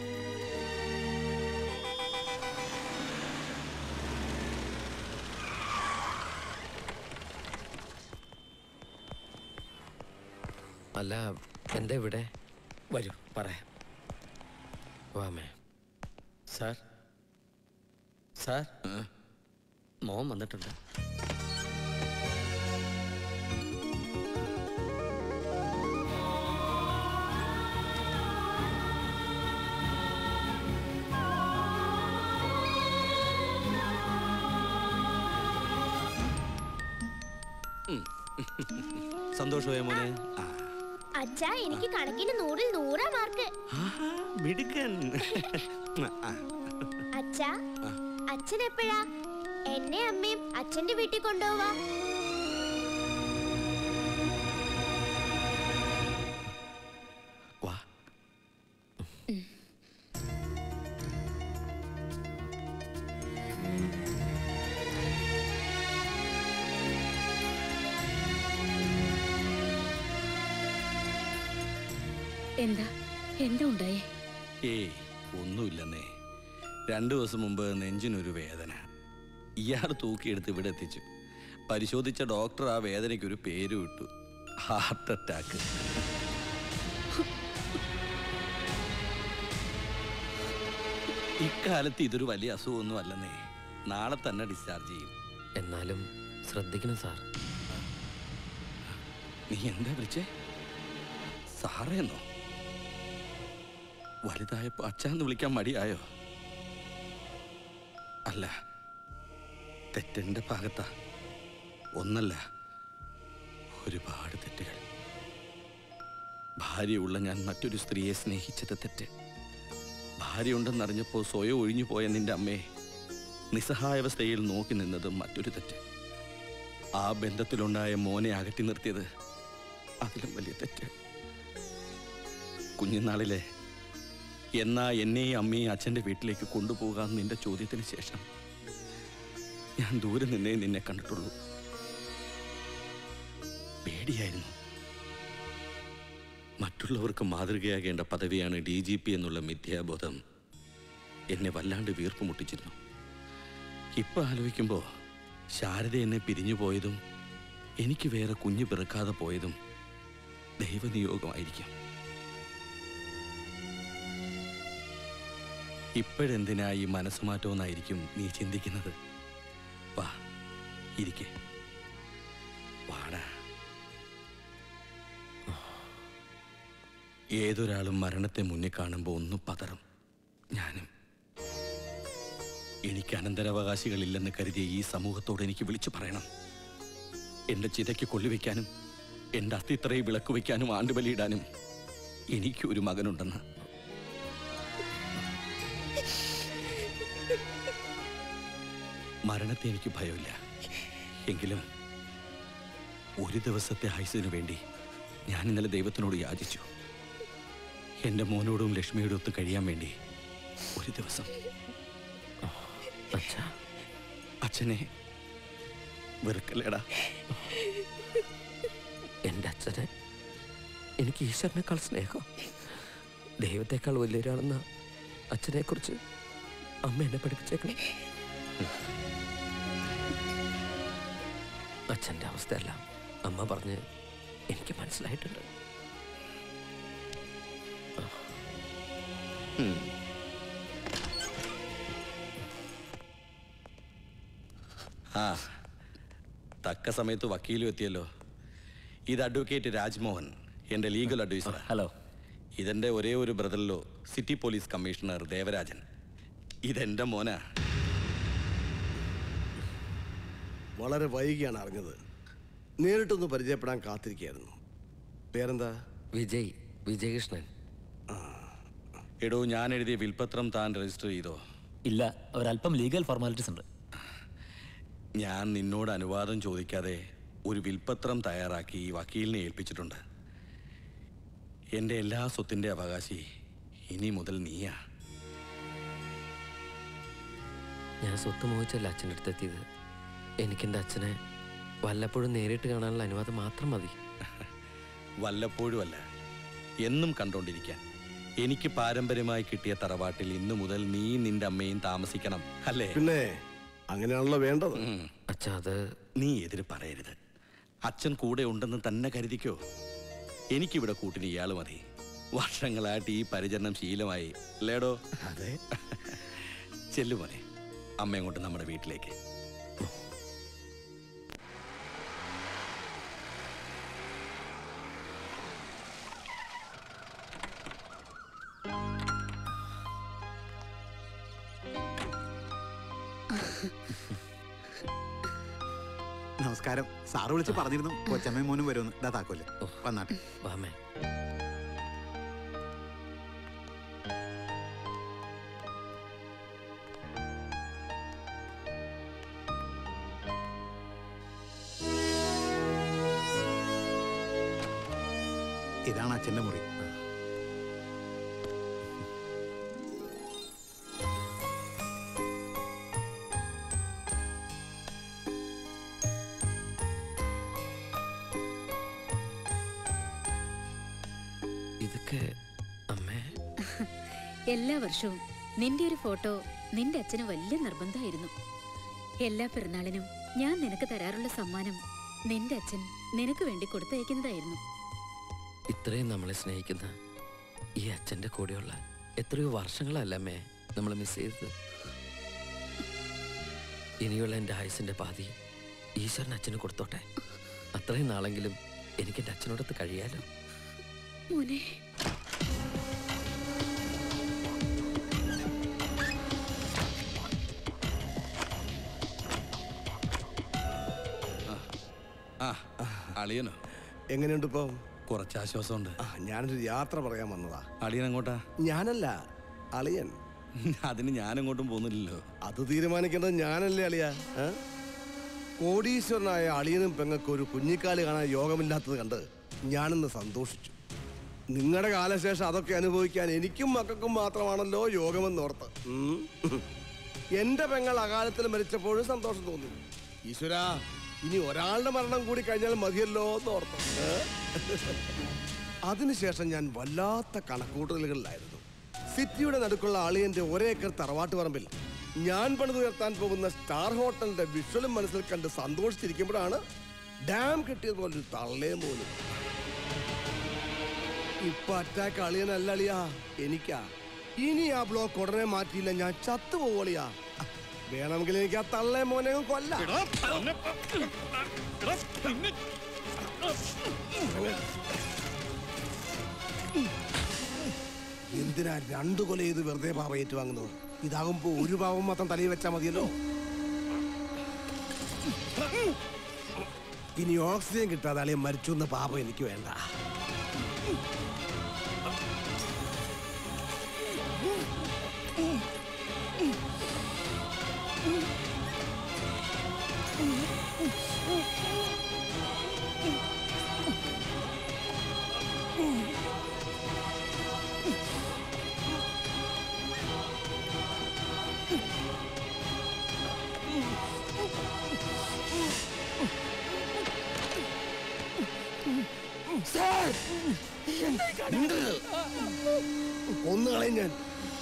അല്ല എന്താ ഇവിടെ വരൂ പറയാം വാമേ സാർ സാർ മോൻ വന്നിട്ടുണ്ട് സന്തോഷമായ മോനെ ആ, അച്ഛാ എനിക്ക് കണക്കിന് നൂറിൽ നൂറാ മാർക്ക് മിടുക്കൻ ആ, അച്ഛാ അച്ഛൻ എപ്പോഴാ എന്നെ അമ്മയും അച്ഛന്റെ വീട്ടിൽ കൊണ്ടുപോവാ വാ എന്താ എന്താ ഉണ്ടായേ ഏയ് ഒന്നുമില്ലെന്നേ രണ്ടു ദിവസം മുമ്പ് നെഞ്ചിനൊരു വേദന ഇയാൾ തൂക്കിയെടുത്ത് ഇവിടെ എത്തിച്ചു പരിശോധിച്ച ഡോക്ടർ ആ വേദനയ്ക്കൊരു പേര് വിട്ടു ഹാർട്ട് അറ്റാക്ക് ഇക്കാലത്ത് ഇതൊരു വലിയ അസുഖമൊന്നും അല്ലെന്നേ നാളെ തന്നെ ഡിസ്ചാർജ് ചെയ്യും എന്നാലും ശ്രദ്ധിക്കണം സാർ നീ എന്താ വിളിച്ചേ സാറേന്നോ വലുതായപ്പോ അച്ഛാന്ന് വിളിക്കാൻ മടിയായോ അല്ല തെറ്റെന്റെ ഭാഗത്താ ഒന്നല്ല ഒരുപാട് തെറ്റുകൾ ഭാര്യയുള്ള ഞാൻ മറ്റൊരു സ്ത്രീയെ സ്നേഹിച്ചത് തെറ്റ് ഭാര്യയുണ്ടെന്നറിഞ്ഞപ്പോൾ സ്വയം ഒഴിഞ്ഞു പോയ നിന്റെ അമ്മയെ നിസ്സഹായാവസ്ഥയിൽ നോക്കി നിന്നത് മറ്റൊരു തെറ്റ് ആ ബന്ധത്തിലുണ്ടായ മോനെ അകറ്റി നിർത്തിയത് അതിലും വലിയ തെറ്റ് കുഞ്ഞുനാളിലെ എന്നാ എന്നെയും അമ്മയും അച്ഛൻ്റെ വീട്ടിലേക്ക് കൊണ്ടുപോകാൻ നിന്റെ ചോദ്യത്തിന് ശേഷം ഞാൻ ദൂരെ നിന്നേ നിന്നെ കണ്ടിട്ടുള്ളൂ പേടിയായിരുന്നു മറ്റുള്ളവർക്ക് മാതൃകയാകേണ്ട പദവിയാണ് ഡി ജി പി എന്നുള്ള മിഥ്യാബോധം എന്നെ വല്ലാണ്ട് വീർപ്പ് മുട്ടിച്ചിരുന്നു ഇപ്പൊ ആലോചിക്കുമ്പോ ശാരദ എന്നെ പിരിഞ്ഞു പോയതും എനിക്ക് വേറെ കുഞ്ഞു പിറക്കാതെ പോയതും ദൈവനിയോഗമായിരിക്കും ഇപ്പോഴെന്തിനാ ഈ മനസ്സുമാറ്റമെന്നായിരിക്കും നീ ചിന്തിക്കുന്നത് വാ ഇരിക്കേ വാടാ ഏതൊരാളും മരണത്തെ മുന്നിൽ കാണുമ്പോൾ ഒന്ന് പതറും ഞാനും എനിക്ക് അനന്തരാവകാശികളില്ലെന്ന് കരുതിയ ഈ സമൂഹത്തോട് എനിക്ക് വിളിച്ചു പറയണം എന്റെ ചിതയ്ക്ക് കൊള്ളിവെക്കാനും എന്റെ അസ്ഥിത്രയെ വിളക്ക് വയ്ക്കാനും ആണ്ടുബലിയിടാനും എനിക്ക് ഒരു മകനുണ്ടെന്ന് മരണത്തെ എനിക്ക് ഭയമില്ല എങ്കിലും ഒരു ദിവസത്തെ ആയുസിനു വേണ്ടി ഞാൻ ഇന്നലെ ദൈവത്തിനോട് യാചിച്ചു എന്റെ മോനോടും ലക്ഷ്മിയോടും ഒത്ത് കഴിയാൻ വേണ്ടി ഒരു ദിവസം അച്ഛാ അച്ഛനെ വെറുക്കല്ലേടാ എൻ്റെ അച്ഛനെ എനിക്ക് ഈശ്വരനേക്കാൾ സ്നേഹം ദൈവത്തെക്കാൾ വലിയൊരാളെന്ന അച്ഛനെക്കുറിച്ച് അമ്മ എന്നെ പഠിപ്പിച്ചേക്കണം അച്ഛൻ്റെ അവസ്ഥയല്ല അമ്മ പറഞ്ഞ് എനിക്ക് മനസ്സിലായിട്ടുണ്ട് ഉം. ആ തക്ക സമയത്ത് വക്കീലും എത്തിയല്ലോ ഇത് അഡ്വക്കേറ്റ് രാജ്മോഹൻ എൻ്റെ ലീഗൽ അഡ്വൈസർ ഹലോ ഇതെൻ്റെ ഒരേ ഒരു ബ്രദറിലോ സിറ്റി പോലീസ് കമ്മീഷണർ ദേവരാജൻ ഇതെൻ്റെ മോനാ വളരെ വൈകിയാണ് അറിഞ്ഞത് നേരിട്ടൊന്ന് പരിചയപ്പെടാൻ കാത്തിരിക്കുകയായിരുന്നു പേരെന്താ വിജയ് വിജയകൃഷ്ണൻ എടോ ഞാൻ എഴുതിയ വിൽപത്രം താൻ രജിസ്റ്റർ ചെയ്തോ ഇല്ല ഒരല്പം ലീഗൽ ഫോർമാലിറ്റീസ് ഉണ്ട് ഞാൻ നിന്നോട് അനുവാദം ചോദിക്കാതെ ഒരു വിൽപത്രം തയ്യാറാക്കി ഈ വക്കീലിനെ ഏൽപ്പിച്ചിട്ടുണ്ട് എൻ്റെ എല്ലാ സ്വത്തിൻ്റെ അവകാശി ഇനി മുതൽ നീയാ ഞാൻ സ്വത്ത് മോഹിച്ചല്ല അച്ഛൻ്റെ അടുത്ത് എത്തിയത് എനിക്കെൻ്റെ അച്ഛനെ വല്ലപ്പോഴും നേരിട്ട് കാണാനുള്ള അനുവാദം മാത്രം മതി വല്ലപ്പോഴുമല്ല എന്നും കണ്ടോണ്ടിരിക്കാൻ എനിക്ക് പാരമ്പര്യമായി കിട്ടിയ തറവാട്ടിൽ ഇന്നു മുതൽ നീ നിന്റെ അമ്മയും താമസിക്കണം അല്ലേ പിന്നെ അങ്ങനെയാണല്ലോ വേണ്ടത് അച്ഛാ അത് നീ എതിര് പറയരുത് അച്ഛൻ കൂടെ ഉണ്ടെന്ന് തന്നെ കരുതിക്കോ എനിക്കിവിടെ കൂട്ടിന് ഇയാൾ മതി വർഷങ്ങളായിട്ട് ഈ പരിചരണം ശീലമായി അല്ലേടോ അതെ ചെല്ലുമോനെ അമ്മയും കൊണ്ട് നമ്മുടെ വീട്ടിലേക്ക് നമസ്കാരം സാറ് വിളിച്ച് പറഞ്ഞിരുന്നു കൊച്ചമ്മയും മോനും വരുമെന്ന് ഇതാ താക്കോല് വന്നാട്ടെ വാമേ ഇതാണ് അച്ഛന്റെ മുറി ഇതൊക്കെ അമ്മേ എല്ലാ വർഷവും നിന്റെ ഒരു ഫോട്ടോ നിന്റെ അച്ഛന് വലിയ നിർബന്ധമായിരുന്നു എല്ലാ പിറന്നാളിനും ഞാൻ നിനക്ക് തരാറുള്ള സമ്മാനം നിന്റെ അച്ഛൻ നിനക്ക് വേണ്ടി കൊടുത്തയക്കുന്നതായിരുന്നു ഇത്രയും നമ്മളെ സ്നേഹിക്കുന്ന ഈ അച്ഛൻ്റെ കൂടെയുള്ള എത്രയോ വർഷങ്ങളല്ല അമ്മേ നമ്മൾ മിസ് ചെയ്തത് ഇനിയുള്ള എൻ്റെ ആയുസിൻ്റെ പാതി ഈശ്വരൻ അച്ഛന് കൊടുത്തോട്ടെ അത്രയും നാളെങ്കിലും എനിക്ക് എൻ്റെ അച്ഛനോടൊത്ത് കഴിയാലോ മോനെ ആ അളിയനോ എങ്ങനെയുണ്ട് ഇപ്പൊ കുറച്ച് ആശ്വാസമുണ്ട് ഞാനൊരു യാത്ര പറയാൻ വന്നതാ അളിയൻ എങ്ങോട്ടാ ഞാനല്ല അളിയൻ അതിന് ഞാനെങ്ങോട്ടും പോകുന്നില്ലല്ലോ അത് തീരുമാനിക്കേണ്ടത് ഞാനല്ലേ അളിയ ഏ? കോടീശ്വരനായ അളിയനും പെങ്ങൾക്ക് ഒരു കുഞ്ഞിക്കാല് കാണാൻ യോഗമില്ലാത്തത് കണ്ട് ഞാനിന്ന് സന്തോഷിച്ചു നിങ്ങളുടെ കാലശേഷം അതൊക്കെ അനുഭവിക്കാൻ എനിക്കും മക്കൾക്കും മാത്രമാണല്ലോ യോഗമെന്ന് ഓർത്ത് ഉം. എന്റെ പെങ്ങൾ അകാലത്തിൽ മരിച്ചപ്പോഴും സന്തോഷം തോന്നി ഈശ്വര ഇനി ഒരാളുടെ മരണം കൂടി കഴിഞ്ഞാൽ മതിയല്ലോ എന്ന് ഓർത്തു ഏ? അതിനുശേഷം ഞാൻ വല്ലാത്ത കണക്കൂട്ടലുകളിലായിരുന്നു സിറ്റിയുടെ നടുക്കുള്ള അളിയന്റെ ഒരേക്കർ തറവാട്ട് പറമ്പിൽ ഞാൻ പണിതുയർത്താൻ പോകുന്ന സ്റ്റാർ ഹോട്ടലിന്റെ വിഷ്വലും മനസ്സിൽ കണ്ട് സന്തോഷിച്ചിരിക്കുമ്പോഴാണ് ഡാം കിട്ടിയത് പോലെ ഒരു തള്ളേ പോലും ഇപ്പൊ അറ്റാക്ക് അളിയനല്ല അളിയാ എനിക്കാ ഇനി ആ ബ്ലോക്ക് ഉടനെ മാറ്റിയില്ല ഞാൻ ചത്തുപോവളിയാ വേണമെങ്കിൽ എനിക്ക് ആ തള്ളേ മോനെ അങ്ങ് കൊല്ലാം എന്തിനാ രണ്ടു കൊല ചെയ്ത് വെറുതെ പാവ ഏറ്റുവാങ്ങുന്നത് ഇതാകുമ്പോ ഒരു പാവം മാത്രം തലയിൽ വെച്ചാൽ മതിയല്ലോ ഇനി ഓക്സിജൻ കിട്ടാതെ അളിയെ മരിച്ചു എന്ന പാപം എനിക്ക് വേണ്ട ഒന്ന് കളയും ഞാൻ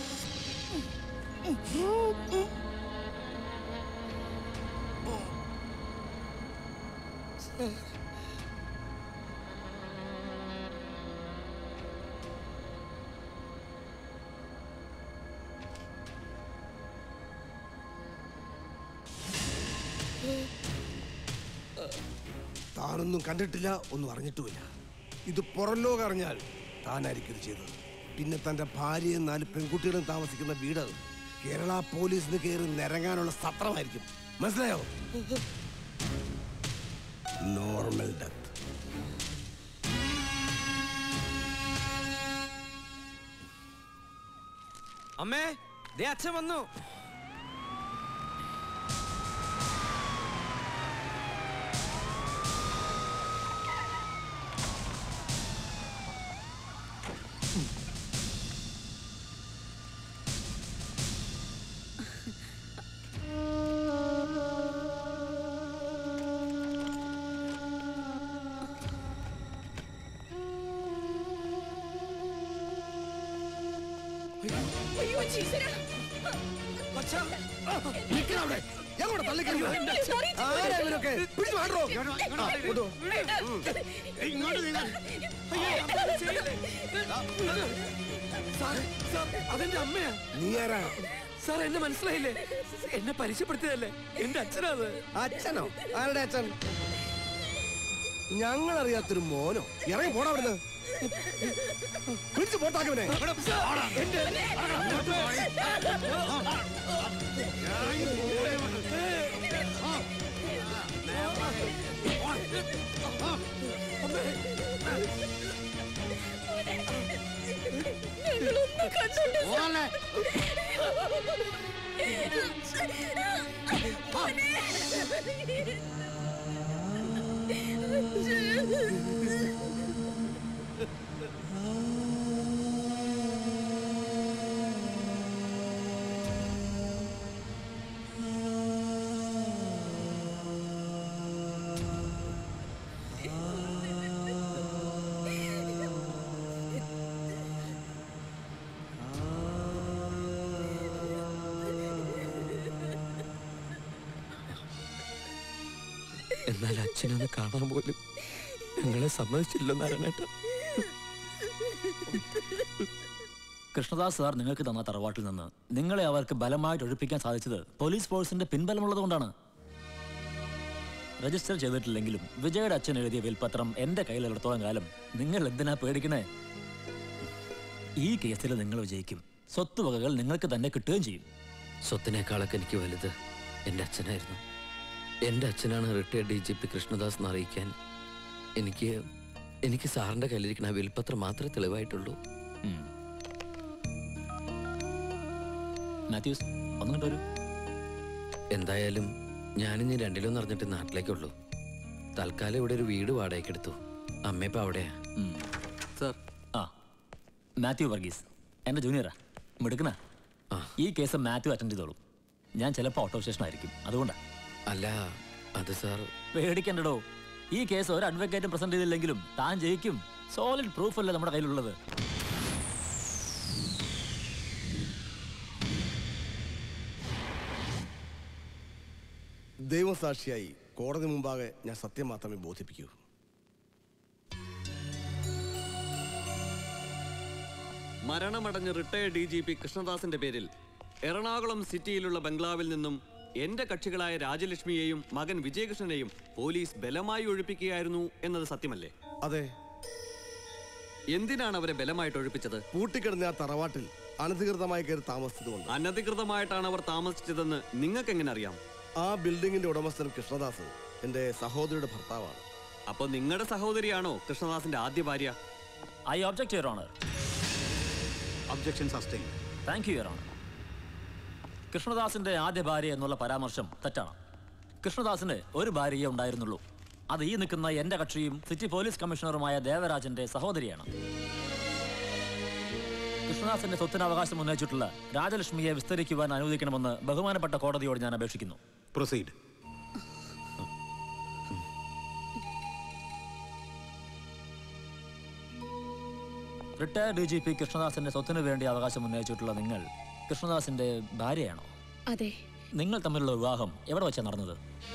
താനൊന്നും കണ്ടിട്ടില്ല ഒന്നും അറിഞ്ഞിട്ടുമില്ല ഇത് പുറം ലോകം അറിഞ്ഞാൽ താനായിരിക്കും ഇത് ചെയ്തത് പിന്നെ തന്റെ ഭാര്യയും നാല് പെൺകുട്ടികളും താമസിക്കുന്ന വീട് കേരള പോലീസിന് കയറി നിരങ്ങാനുള്ള സത്രമായിരിക്കും മനസ്സിലായോ നോർമൽ ഡെത്ത് അമ്മേ ദേ അച്ഛൻ വന്നു അയ്യോ ചീസര നിൽക്കണവിടെ എങ്ങോട്ട് തള്ളിക്കളിക്കണം ആരാ ഇവരൊക്കെ പിടിച്ചു മാറ്റോ അതെന്റെ അമ്മയാ നീ ആരാ സാർ എന്നെ മനസ്സിലായില്ലേ എന്നെ പരിചയപ്പെടുത്തിയതല്ലേ എന്റെ അച്ഛനാത് അച്ഛനോ ആരുടെ അച്ഛൻ ഞങ്ങൾ അറിയാത്തൊരു മോനോ ഇറങ്ങി പോടാ അവിടുന്ന് പിടിച്ചു പോട്ടാക്കവനെ ഞങ്ങളൊന്നും കണ്ടോണ്ട് എന്നാൽ അച്ഛനൊന്ന് കാണാൻ പോലും ഞങ്ങളെ സമ്മതിച്ചില്ല നാരായണേട്ട കൃഷ്ണദാസ് സാർ നിങ്ങൾക്ക് തന്ന തറവാട്ടിൽ നിന്ന് നിങ്ങളെ അവർക്ക് ബലമായിട്ട് ഒഴിപ്പിക്കാൻ സാധിച്ചത് പോലീസ് ഫോഴ്സിന്റെ പിൻബലമുള്ളതുകൊണ്ടാണ് രജിസ്റ്റർ ചെയ്തിട്ടില്ലെങ്കിലും വിജയുടെ അച്ഛൻ എഴുതിയ വിൽപത്രം എന്റെ കയ്യിലുള്ളിടത്തോളം കാലം നിങ്ങൾ എന്തിനാ പേടിക്കണേ ഈ കേസിൽ നിങ്ങൾ വിജയിക്കും സ്വത്തുവകകൾ നിങ്ങൾക്ക് തന്നെ കിട്ടുകയും ചെയ്യും സ്വത്തിനേക്കാളൊക്കെ എനിക്ക് വലുത് എന്റെ അച്ഛനായിരുന്നു എൻ്റെ അച്ഛനാണ് retired D G P Krishnadas എന്ന് അറിയിക്കാൻ എനിക്ക് എനിക്ക് സാറിൻ്റെ കയ്യിലിരിക്കുന്ന ആ വിൽപ്പത്രം മാത്രമേ തെളിവായിട്ടുള്ളൂ മാത്യൂസ് ഒന്നും കണ്ടു എന്തായാലും ഞാനിനി രണ്ടിലൊന്നും അറിഞ്ഞിട്ട് നാട്ടിലേക്കുള്ളൂ തൽക്കാലം ഇവിടെ ഒരു വീട് വാടകയ്ക്ക് എടുത്തു അമ്മയിപ്പോൾ അവിടെയാ സർ ആ മാത്യു വർഗീസ് എൻ്റെ ജൂനിയറാ മിടുക്കണ ഈ കേസ് മാത്യു അറ്റൻഡ് ചെയ്തോളും ഞാൻ ചിലപ്പോൾ ഔട്ട് ഓഫ് സ്റ്റേഷൻ ആയിരിക്കും അതുകൊണ്ടാണ് അല്ല അത് സാർ പേടിക്കണ്ടടോ ഈ കേസ് ഒരു അഡ്വക്കേറ്റും പ്രസന്റ് ചെയ്തില്ലെങ്കിലും താൻ ജയിക്കും സോളിഡ് പ്രൂഫ് അല്ലേ നമ്മുടെ കയ്യിലുള്ളത് ദൈവസാക്ഷിയായി കോടതി മുമ്പാകെ ഞാൻ സത്യം മാത്രമേ ബോധിപ്പിക്കൂ മരണമടഞ്ഞ റിട്ടയർഡ് ഡി ജി പി കൃഷ്ണദാസിന്റെ പേരിൽ എറണാകുളം സിറ്റിയിലുള്ള ബംഗ്ലാവിൽ നിന്നും എന്റെ കക്ഷികളായ രാജലക്ഷ്മിയെയും മകൻ വിജയകൃഷ്ണനെയും പോലീസ് ബലമായി ഒഴിപ്പിക്കുകയായിരുന്നു എന്നത് സത്യമല്ലേ അതെ എന്തിനാണ് അവരെ ബലമായിട്ട് ഒഴിപ്പിച്ചത് പൂട്ടിക്കിടന്ന ആ തറവാട്ടിൽ അനധികൃതമായി കയറി താമസിച്ചതുകൊണ്ട് അനധികൃതമായിട്ടാണ് അവർ താമസിച്ചതെന്ന് നിങ്ങൾക്ക് എങ്ങനെ അറിയാം ആ ബിൽഡിങ്ങിന്റെ ഉടമസ്ഥൻ കൃഷ്ണദാസ് എന്റെ സഹോദരിയുടെ ഭർത്താവാണ് അപ്പൊ നിങ്ങളുടെ സഹോദരിയാണോ കൃഷ്ണദാസിന്റെ ആദ്യ ഭാര്യ I object your honour objection sustain thank you your honour കൃഷ്ണദാസിന്റെ ആദ്യ ഭാര്യ എന്നുള്ള പരാമർശം തെറ്റാണ് കൃഷ്ണദാസിന് ഒരു ഭാര്യയെ ഉണ്ടായിരുന്നുള്ളൂ അത് ഈ നിൽക്കുന്ന എന്റെ കക്ഷിയും സിറ്റി പോലീസ് കമ്മീഷണറുമായ ദേവരാജന്റെ സഹോദരിയാണ് കൃഷ്ണദാസിന്റെ സ്വത്തിന് അവകാശം ഉന്നയിച്ചിട്ടുള്ള രാജലക്ഷ്മിയെ വിസ്തരിക്കുവാൻ അനുവദിക്കണമെന്ന് ബഹുമാനപ്പെട്ട കോടതിയോട് ഞാൻ അപേക്ഷിക്കുന്നു proceed retired D G P കൃഷ്ണദാസിന്റെ സ്വത്തിന് വേണ്ടി അവകാശം ഉന്നയിച്ചിട്ടുള്ള നിങ്ങൾ കൃഷ്ണദാസിന്റെ ഭാര്യയാണോ അതെ നിങ്ങൾ തമ്മിലുള്ള വിവാഹം എവിടെ വെച്ചാണ് നടന്നത്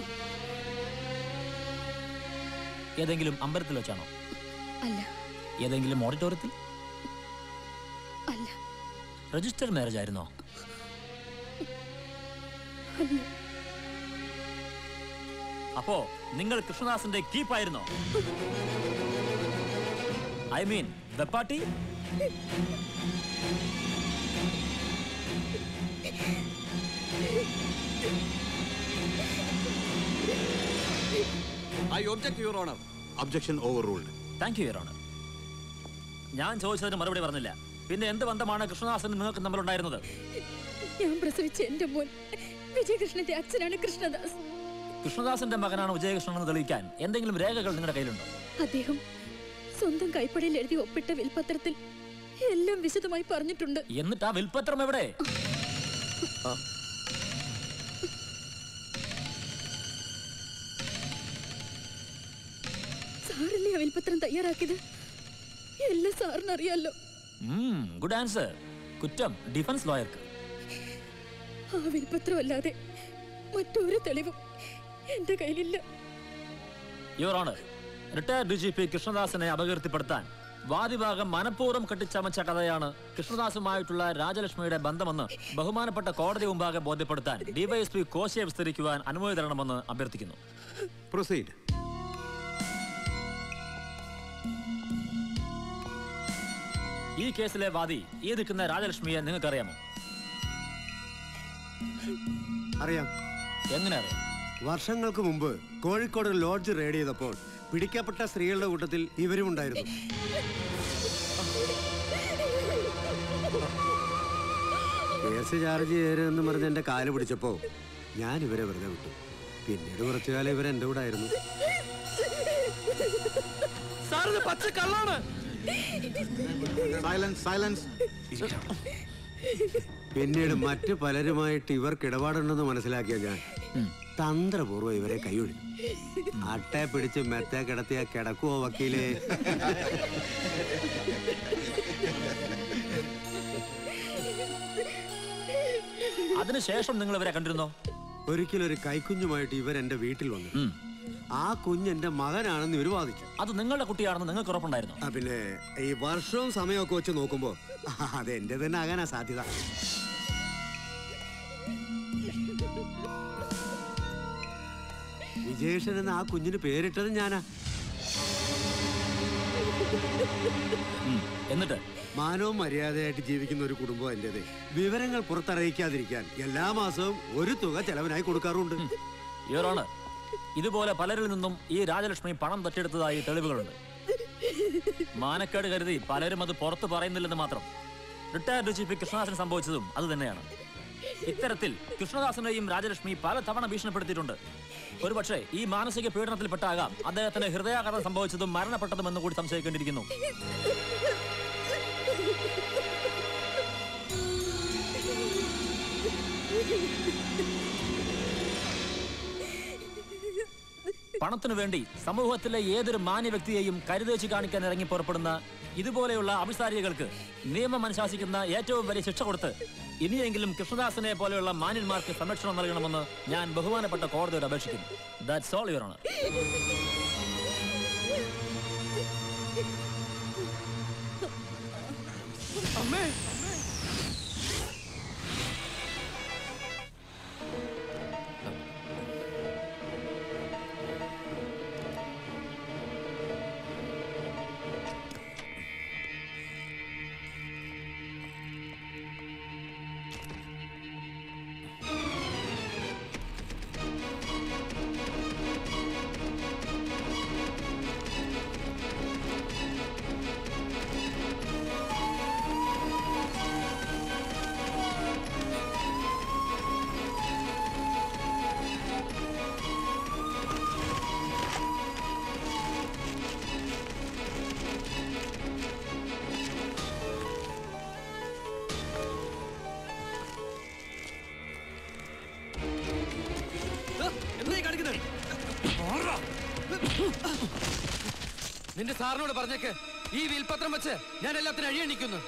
ഏതെങ്കിലും അമ്പലത്തിൽ വെച്ചാണോ അല്ല ഏതെങ്കിലും ഓഡിറ്റോറിയത്തിൽ അല്ല രജിസ്റ്റർ മാരേജ് ആയിരുന്നോ അല്ല അപ്പോ നിങ്ങൾ കൃഷ്ണദാസിന്റെ കീപ്പായിരുന്നോ ഐ മീൻ വെപ്പാട്ടി I object your honour objection overruled thank you your honour ഞാൻ ചോദിച്ചതിന് മറുപടി പറഞ്ഞില്ല പിന്നെ എന്ത് ബന്ധമാണ് കൃഷ്ണദാസനും നിങ്ങൾക്ക് തമ്മിലുണ്ടായിരുന്നത് ഞാൻ പ്രസവിച്ച എന്റെ മോൻ വിജയകൃഷ്ണന്റെ അച്ഛനാണ് കൃഷ്ണദാസ് കൃഷ്ണദാസന്റെ മകനാണ് വിജയകൃഷ്ണൻ എന്ന് തെളിയിക്കാൻ എന്തെങ്കിലും രേഖകൾ നിങ്ങളുടെ കയ്യിലുണ്ടോ അദ്ദേഹം സ്വന്തം കൈപ്പടയിൽ എഴുതി ഒപ്പിട്ട വിൽപത്രത്തിൽ എല്ലാം വിശദമായി പറഞ്ഞിട്ടുണ്ട് എന്നിട്ട് ആ വിൽപ്പത്രം എവിടെ സാറല്ലേ ആ വിൽപത്രം തയ്യാറാക്കിയത് എല്ലാം സാറിന് അറിയാലോ ഗുഡ് ആൻസർ കുറ്റം ഡിഫൻസ് ലോയർക്ക് ആ വിൽപത്രം അല്ലാതെ മറ്റൊരു തെളിവും എന്റെ കയ്യിലില്ല your honour retired D G P കൃഷ്ണദാസിനെ അപകീർത്തിപ്പെടുത്താൻ വാദിഭാഗം മനഃപൂർവ്വം കെട്ടിച്ചമച്ച കഥയാണ് കൃഷ്ണദാസുമായിട്ടുള്ള രാജലക്ഷ്മിയുടെ ബന്ധമെന്ന് ബഹുമാനപ്പെട്ട കോടതി മുമ്പാകെ ബോധ്യപ്പെടുത്താൻ ഡിവൈഎസ്പി കോശയെ വിസ്തരിക്കുവാൻ അനുമതി തരണമെന്ന് അഭ്യർത്ഥിക്കുന്നു പ്രൊസീഡ് ഈ കേസിലെ വാദി ഈ നിൽക്കുന്ന രാജലക്ഷ്മിയെ നിങ്ങൾക്കറിയാമോ അറിയാം എങ്ങനെ അറിയാം വർഷങ്ങൾക്ക് മുമ്പ് കോഴിക്കോട് ഒരു ലോഡ്ജ് റെയ്ഡ് ചെയ്തപ്പോൾ പിടിക്കപ്പെട്ട സ്ത്രീകളുടെ കൂട്ടത്തിൽ ഇവരും ഉണ്ടായിരുന്നു കേസ് ചാർജ് ചെയ്യരുതെന്ന് പറഞ്ഞ് എൻ്റെ കാല് പിടിച്ചപ്പോൾ ഞാൻ ഇവരെ വെറുതെ വിട്ടു പിന്നീട് കുറച്ചു കാലം ഇവർ എൻ്റെ കൂടെ ആയിരുന്നു സാറിത് പച്ച കള്ളാണ് സൈലൻസ് സൈലൻസ് പിന്നീട് മറ്റു പലരുമായിട്ട് ഇവർക്ക് ഇടപാടുണ്ടെന്ന് മനസ്സിലാക്കിയ ഞാൻ തന്ത്രപൂർവ്വം ഇവരെ കൈയൊഴിഞ്ഞു അട്ടയെ പിടിച്ച് മെത്തെ കിടത്തിയ കിടക്കുവോ വക്കീലേ അതിനുശേഷം നിങ്ങൾ ഇവരെ കണ്ടിരുന്നോ ഒരിക്കലൊരു കൈക്കുഞ്ഞുമായിട്ട് ഇവർ എന്റെ വീട്ടിൽ വന്നു ആ കുഞ്ഞ് എന്റെ മകനാണെന്ന് ഇവർ വാദിച്ചു അത് നിങ്ങളുടെ കുട്ടിയാണെന്ന് നിങ്ങൾക്ക് ഉറപ്പുണ്ടായിരുന്നു ആ പിന്നെ ഈ വർഷവും സമയമൊക്കെ വെച്ച് നോക്കുമ്പോ അത് എന്റെ തന്നെ ആകാനാ സാധ്യത വിജേഷൻ എന്ന ആ കുഞ്ഞിന് പേരിട്ടത് ഞാനാ എന്നിട്ട് മാനവും മര്യാദയായിട്ട് ജീവിക്കുന്ന ഒരു കുടുംബം എന്റേത് വിവരങ്ങൾ പുറത്തറിയിക്കാതിരിക്കാൻ എല്ലാ മാസവും ഒരു തുക ചെലവിനായി കൊടുക്കാറുണ്ട് യുവർ ഓണർ ഇതുപോലെ പലരിൽ നിന്നും ഈ രാജലക്ഷ്മി പണം തട്ടിയെടുത്തതായി തെളിവുകളുണ്ട് മാനക്കേട് കരുതി പലരും അത് പുറത്തു പറയുന്നില്ലെന്ന് മാത്രം റിട്ടയർഡ് ജി പി കൃഷ്ണദാസിന് സംഭവിച്ചതും അത് തന്നെയാണ് ഇത്തരത്തിൽ കൃഷ്ണദാസിനെയും രാജലക്ഷ്മി പല തവണ ഭീഷണിപ്പെടുത്തിയിട്ടുണ്ട് ഒരുപക്ഷെ ഈ മാനസിക പീഡനത്തിൽപ്പെട്ടാകാം അദ്ദേഹത്തിന് ഹൃദയാഘാതം സംഭവിച്ചതും മരണപ്പെട്ടതും എന്ന് കൂടി സംശയിക്കേണ്ടിയിരിക്കുന്നു പണത്തിനു വേണ്ടി സമൂഹത്തിലെ ഏതൊരു മാന്യ വ്യക്തിയെയും കരുതേച്ച് കാണിക്കാൻ ഇറങ്ങി പുറപ്പെടുന്ന ഇതുപോലെയുള്ള അഭിസാരികൾക്ക് നിയമം അനുശാസിക്കുന്ന ഏറ്റവും വലിയ ശിക്ഷ കൊടുത്ത് ഇനിയെങ്കിലും കൃഷ്ണദാസിനെ പോലെയുള്ള മാന്യന്മാർക്ക് സംരക്ഷണം നൽകണമെന്ന് ഞാൻ ബഹുമാനപ്പെട്ട കോടതിയോട് അപേക്ഷിക്കുന്നു ദാറ്റ്സ് ഓൾ യുവർ ഓണർ അമ്മേ എന്തായി കാണിക്കുന്നത് നിന്റെ സാറിനോട് പറഞ്ഞേക്ക് ഈ വിൽപത്രം വെച്ച് ഞാൻ എല്ലാത്തിനും അഴിയണിക്കുന്നു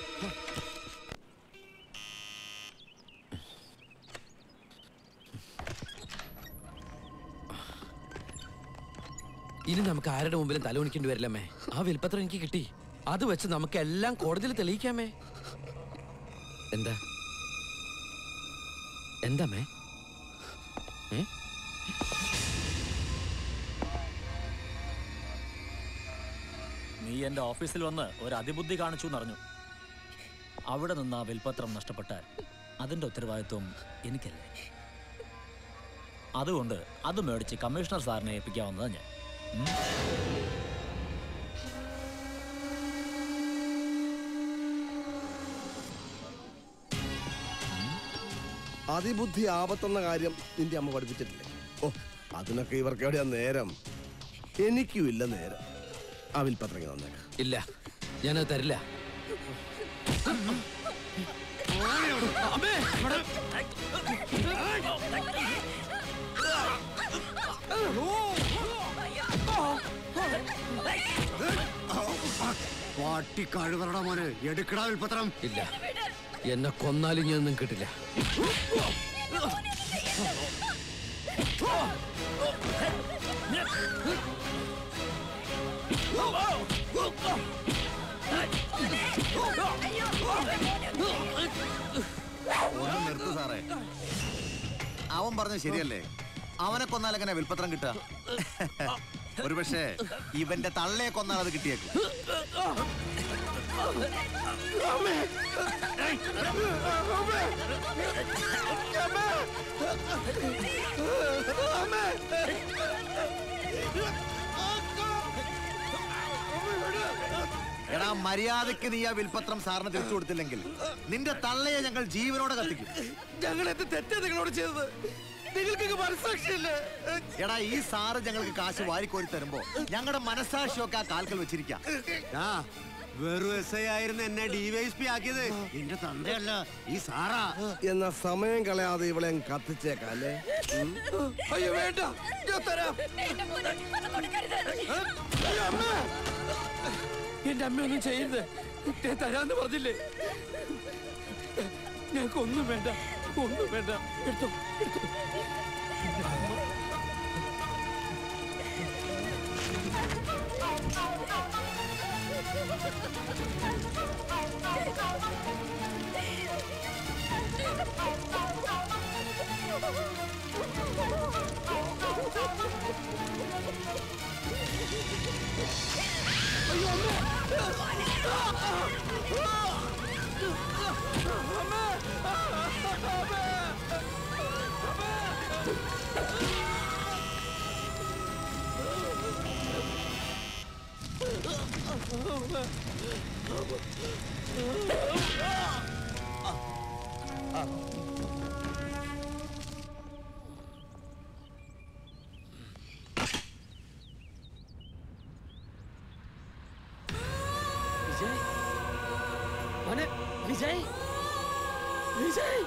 ഇനി നമുക്ക് ആരുടെ മുമ്പിലും തലകുണിക്കേണ്ടി വരില്ലമ്മേ ആ വിൽപത്രം എനിക്ക് കിട്ടി അത് വെച്ച് നമുക്ക് എല്ലാം കോടതിയിൽ തെളിയിക്കാമേ എന്താ എന്താമേ ഏ നീ എന്റെ ഓഫീസിൽ വന്ന് ഒരു അതിബുദ്ധി കാണിച്ചു എന്നറിഞ്ഞു അവിടെ നിന്ന് ആ വിൽപത്രം നഷ്ടപ്പെട്ടാൽ അതിന്റെ ഉത്തരവാദിത്വം എനിക്കല്ലേ അതുകൊണ്ട് അത് മേടിച്ച് കമ്മീഷണർ സാറിനെ ഏൽപ്പിക്കാവുന്നതാ ഞാൻ ഉം? അതിബുദ്ധി ആപത്തെന്ന കാര്യം നിന്റെ അമ്മ പഠിപ്പിച്ചിട്ടില്ലേ ഓ അതിനൊക്കെ ഇവർക്ക് എവിടെയാ നേരം എനിക്കും ഇല്ല നേരം ആ വിൽപ്പത്രങ്ങ തന്നേക്കാം ഇല്ല ഞാനത് തരില്ല അമ്മേ പാട്ടി കഴിവറടാ മോനെ എടുക്കടാ വിൽപത്രം ഇല്ല എന്നെ കൊന്നാലും ഞാൻ ഒന്നും കിട്ടില്ല ഒന്ന് നിർത്ത് സാറേ അവൻ പറഞ്ഞ ശരിയല്ലേ അവനെ കൊന്നാൽ എങ്ങനെ വിൽപത്രം കിട്ടുക ഒരുപക്ഷെ ഇവന്റെ തള്ളയെ കൊന്നാൽ അത് കിട്ടിയേക്കും എടാ മര്യാദയ്ക്ക് നീ ആ വിൽപത്രം സാറിന് തിരിച്ചു കൊടുത്തില്ലെങ്കിൽ നിന്റെ തള്ളയെ ഞങ്ങൾ ജീവനോടെ കത്തിക്കും ഞങ്ങൾ എന്ത് തെറ്റാ നിങ്ങളോട് ചെയ്തത് നിങ്ങൾക്ക് മനസ്സാക്ഷിയല്ലേ എടാ ഈ സാറ് ഞങ്ങൾക്ക് കാശ് വാരിക്കോരി തരുമ്പോ ഞങ്ങളുടെ മനസ്സാക്ഷിയൊക്കെ ആ കാൽക്കൽ വെച്ചിരിക്കാം ആ വെറും എസ് ഐ ആയിരുന്നു എന്നെ ഡിവൈഎസ്പി ആക്കിയത് എന്റെ തന്തയല്ല ഈ സാറാ എന്നാ സമയം കളയാതെ ഇവളെ അങ്ങ് കത്തിച്ചേക്കാം അല്ലേ ഉം? അയ്യോ വേണ്ട ഞാൻ തരാം അയ്യോ, അമ്മ! എന്റെ അമ്മ ഒന്നും ചെയ്യരുത് ഞാൻ തരാന്ന് പറഞ്ഞില്ലേ ഞങ്ങൾക്ക് ഒന്നും വേണ്ട ഒന്നും വേണ്ട എടുത്തോ എടുത്തോ വിജയ് മോനെ വിജയ് വിജയ്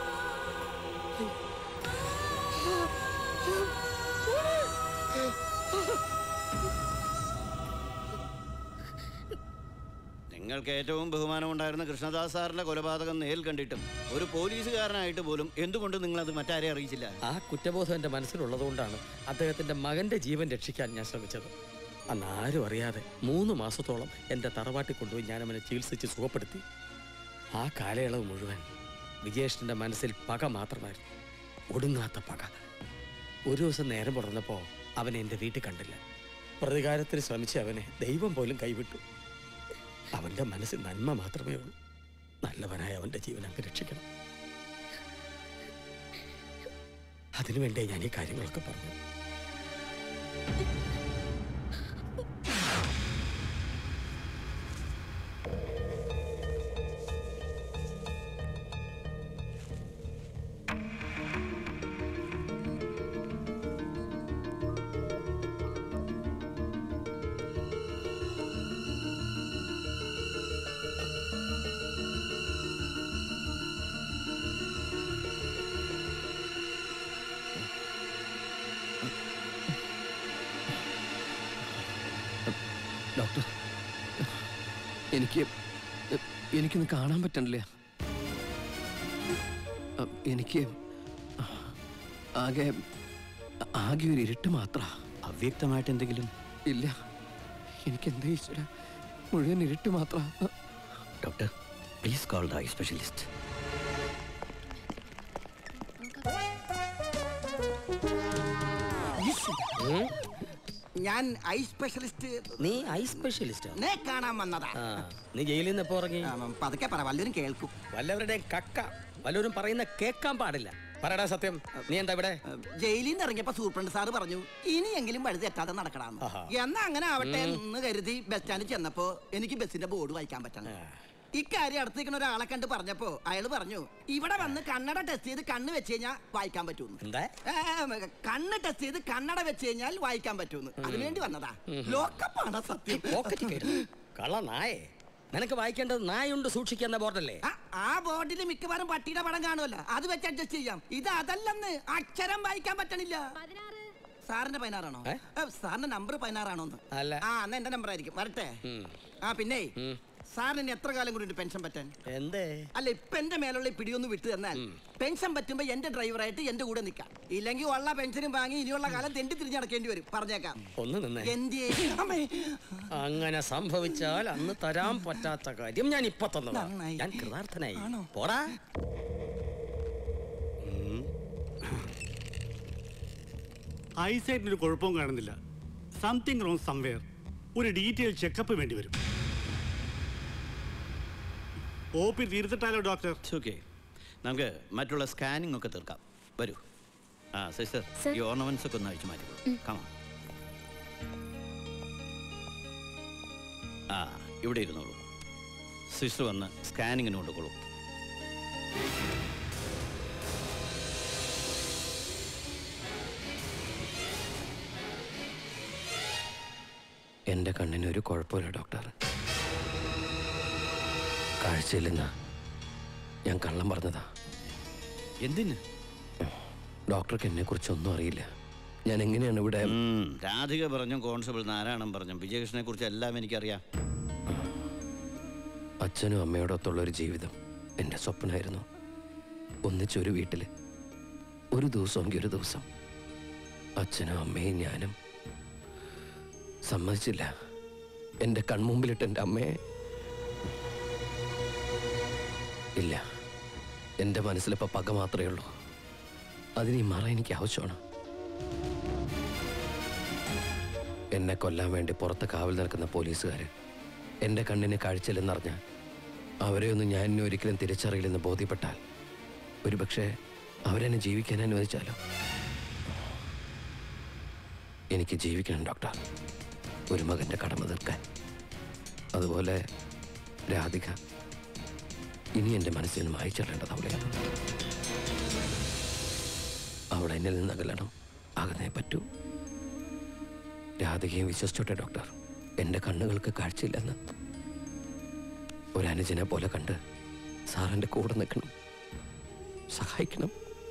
നിങ്ങൾക്ക് ഏറ്റവും ബഹുമാനമുണ്ടായിരുന്ന കൃഷ്ണദാസ് സാറിന്റെ കൊലപാതകം നേരിൽ കണ്ടിട്ടും ഒരു പോലീസുകാരനായിട്ട് പോലും എന്തുകൊണ്ട് നിങ്ങൾ അത് മറ്റാരെ അറിയിച്ചില്ല ആ കുറ്റബോധം എൻ്റെ മനസ്സിലുള്ളതുകൊണ്ടാണ് അദ്ദേഹത്തിൻ്റെ മകൻ്റെ ജീവൻ രക്ഷിക്കാൻ ഞാൻ ശ്രമിച്ചത് അന്ന് ആരും അറിയാതെ മൂന്ന് മാസത്തോളം എൻ്റെ തറവാട്ടിൽ കൊണ്ടുപോയി ഞാൻ അവനെ ചികിത്സിച്ച് സുഖപ്പെടുത്തി ആ കാലയളവ് മുഴുവൻ വിജയേഷിൻ്റെ മനസ്സിൽ പക മാത്രമായിരുന്നു ഒടുങ്ങാത്ത പക ഒരു ദിവസം നേരം പുറന്നപ്പോൾ അവനെ എൻ്റെ വീട്ടിൽ കണ്ടില്ല പ്രതികാരത്തിന് ശ്രമിച്ച അവനെ ദൈവം പോലും കൈവിട്ടു അവൻ്റെ മനസ്സിൽ നന്മ മാത്രമേ ഉള്ളൂ നല്ലവനായ അവൻ്റെ ജീവൻ അങ്ങ് രക്ഷിക്കണം അതിനുവേണ്ടേ ഞാൻ ഈ കാര്യങ്ങളൊക്കെ പറഞ്ഞു ഡോക്ടർ എനിക്ക് എനിക്കൊന്ന് കാണാൻ പറ്റണില്ല അ, എനിക്ക് ആകെ ആകെ ഒരു ഇരുട്ട് മാത്ര അവ്യക്തമായിട്ട് എന്തെങ്കിലും ഇല്ല എനിക്ക് എന്താ ഈശ്വര മുഴുവൻ ഇരുട്ട് മാത്ര doctor please call the eye specialist ഞാൻ ഐ സ്പെഷ്യലിസ്റ്റ് നീ ഐ സ്പെഷ്യലിസ്റ്റ് നെ കാണാൻ വന്നതാ ആ നീ ജയിലിൽ നിന്ന് എപ്പോ ഇറങ്ങി പതുക്കെ പറ വല്ലവരും കേൾക്കും വല്ലവരുടെയും കക്ക വല്ലവരും പറയുന്ന കേൾക്കാൻ പാടില്ല പറയടാ സത്യം നീ എന്താ ഇവിടെ ജയിലിൽ നിന്ന് ഇറങ്ങിയപ്പോ സൂപ്രണ്ട് സാറ് പറഞ്ഞു ഇനിയെങ്കിലും വഴി തെറ്റാതെ നടക്കണമെന്ന് ആഹാ. എന്നാ അങ്ങനെ ആവട്ടെ ഉം. എന്ന് കരുതി ബസ് സ്റ്റാൻഡിൽ ചെന്നപ്പോ എനിക്ക് ബസ്സിന്റെ ബോർഡ് വായിക്കാൻ പറ്റണം ഇക്കാര്യം അടുത്ത് നിൽക്കുന്ന ഒരാളെ കണ്ട് പറഞ്ഞപ്പോ അയാൾ പറഞ്ഞു ഇവിടെ വന്ന് കണ്ണട ടെസ്റ്റ് ചെയ്ത് കണ്ണ് വെച്ച് കഴിഞ്ഞാൽ വായിക്കാൻ പറ്റുമെന്ന് എന്താ ഏ, കണ്ണ് ടെസ്റ്റ് ചെയ്ത് കണ്ണട വെച്ച് കഴിഞ്ഞാൽ വായിക്കാൻ പറ്റുമെന്ന് അതിനുവേണ്ടി വന്നതാ ലോക്കപ്പാണ് സത്യം പോക്കറ്റ് കയറി കള്ള നായേ നിനക്ക് വായിക്കേണ്ടത് നായുണ്ട് സൂക്ഷിക്കുന്ന ബോർഡല്ലേ ആ, ആ ബോർഡിൽ മിക്കവാറും പട്ടിയുടെ പടം കാണുമല്ലോ അത് വെച്ച് അഡ്ജസ്റ്റ് ചെയ്യാം ഇത് അതല്ലെന്ന് അക്ഷരം വായിക്കാൻ പറ്റണില്ല സാറിന്റെ പതിനാറാണോ ഏ? ഏ, സാറിന്റെ നമ്പർ പതിനാറാണോന്ന് അല്ല ആ എന്നാ എന്റെ നമ്പർ ആയിരിക്കും വരട്ടെ ഉം. ആ പിന്നെ ഉം. സാറിന് ഇനി എത്ര കാലം കൂടി പെൻഷൻ പറ്റാൻ എന്തേ അല്ല ഇപ്പൊ എന്റെ മേലുള്ള ഈ പിടിയൊന്ന് വിട്ടു തന്നാൽ പെൻഷൻ പറ്റുമ്പോ എന്റെ ഡ്രൈവറായിട്ട് എന്റെ കൂടെ നിൽക്കാം ഇല്ലെങ്കിൽ ഉള്ള പെൻഷനും വാങ്ങി ഇനിയുള്ള കാലം തെണ്ടി തിരിഞ്ഞ് നടക്കേണ്ടി വരും പറഞ്ഞേക്കാം ഒന്ന് നിന്നേ എന്തേ അമ്മേ അങ്ങനെ സംഭവിച്ചാൽ അന്ന് തരാൻ പറ്റാത്ത കാര്യം ഞാൻ ഇപ്പൊ തന്നതാ നന്നായി. ഞാൻ കൃതാർത്ഥനായി പോടാ ഐസൈറ്റിന് ഒരു കുഴപ്പവും കാണുന്നില്ല സംതിങ് റോങ് സംവെയർ ഒരു ഡീറ്റെയിൽ ചെക്കപ്പ് വേണ്ടി വരും ഒ പി തീർത്തിട്ടാലോ ഡോക്ടർ ഓക്കെ നമുക്ക് മറ്റുള്ള സ്കാനിംഗ് ഒക്കെ തീർക്കാം വരൂ ആ സിസ്റ്റർ Sir. ഈ ഓർണമെന്റ്സ് ഒക്കെ ഒന്ന് അഴിച്ചു മാറ്റിക്കോളൂ ഉം. കമാ ആ ഇവിടെ ഇരുന്നോളൂ സിസ്റ്റർ വന്ന് സ്കാനിങ്ങിന് കൊണ്ടുകൊള്ളൂ എൻ്റെ കണ്ണിന് ഒരു കുഴപ്പമില്ല ഡോക്ടർ കാഴ്ചയില്ലെന്ന് ഞാൻ കള്ളം പറഞ്ഞതാ എന്തിന് ഡോക്ടർക്ക് എന്നെ കുറിച്ചൊന്നും അറിയില്ല ഞാൻ എങ്ങനെയാണ് ഇവിടെ ഉം, രാധിക പറഞ്ഞും കോൺസ്റ്റബിൾ നാരായണൻ പറഞ്ഞും വിജയകൃഷ്ണനെ കുറിച്ച് എല്ലാം എനിക്കറിയാം അച്ഛനും അമ്മയോടൊത്തുള്ള ഒരു ജീവിതം എൻ്റെ സ്വപ്നമായിരുന്നു ഒന്നിച്ചൊരു വീട്ടിൽ ഒരു ദിവസമെങ്കിൽ ഒരു ദിവസം അച്ഛനും അമ്മയും ഞാനും സമ്മതിച്ചില്ല എൻ്റെ കൺമുമ്പിലിട്ട് എൻ്റെ അമ്മയെ ഇല്ല എൻ്റെ മനസ്സിലിപ്പോൾ പക മാത്രമേ ഉള്ളൂ അതിന് ഈ മറ എനിക്ക് ആവശ്യമാണ് എന്നെ കൊല്ലാൻ വേണ്ടി പുറത്ത് കാവൽ നിൽക്കുന്ന പോലീസുകാർ എൻ്റെ കണ്ണിന് കാഴ്ചയില്ലെന്നറിഞ്ഞ അവരെ ഒന്നും ഞാൻ ഇനി ഒരിക്കലും തിരിച്ചറിയില്ലെന്ന് ബോധ്യപ്പെട്ടാൽ ഒരുപക്ഷെ അവരെന്നെ ജീവിക്കാൻ അനുവദിച്ചാലോ എനിക്ക് ജീവിക്കണം ഡോക്ടർ ഒരു മകൻ്റെ കടമ തീർക്കാൻ അതുപോലെ രാധിക ഇനി എൻ്റെ മനസ്സിൽ നിന്ന് മായിച്ചിടേണ്ടത് അവളെയാണ് അവൾ എന്നിൽ നിന്ന് അകലണം അകന്നേ പറ്റൂ രാധികയും വിശ്വസിച്ചോട്ടെ ഡോക്ടർ എൻ്റെ കണ്ണുകൾക്ക് കാഴ്ചയില്ലെന്ന് ഒരു അനുജനെ പോലെ കണ്ട് സാറിൻ്റെ കൂടെ നിൽക്കണം സഹായിക്കണം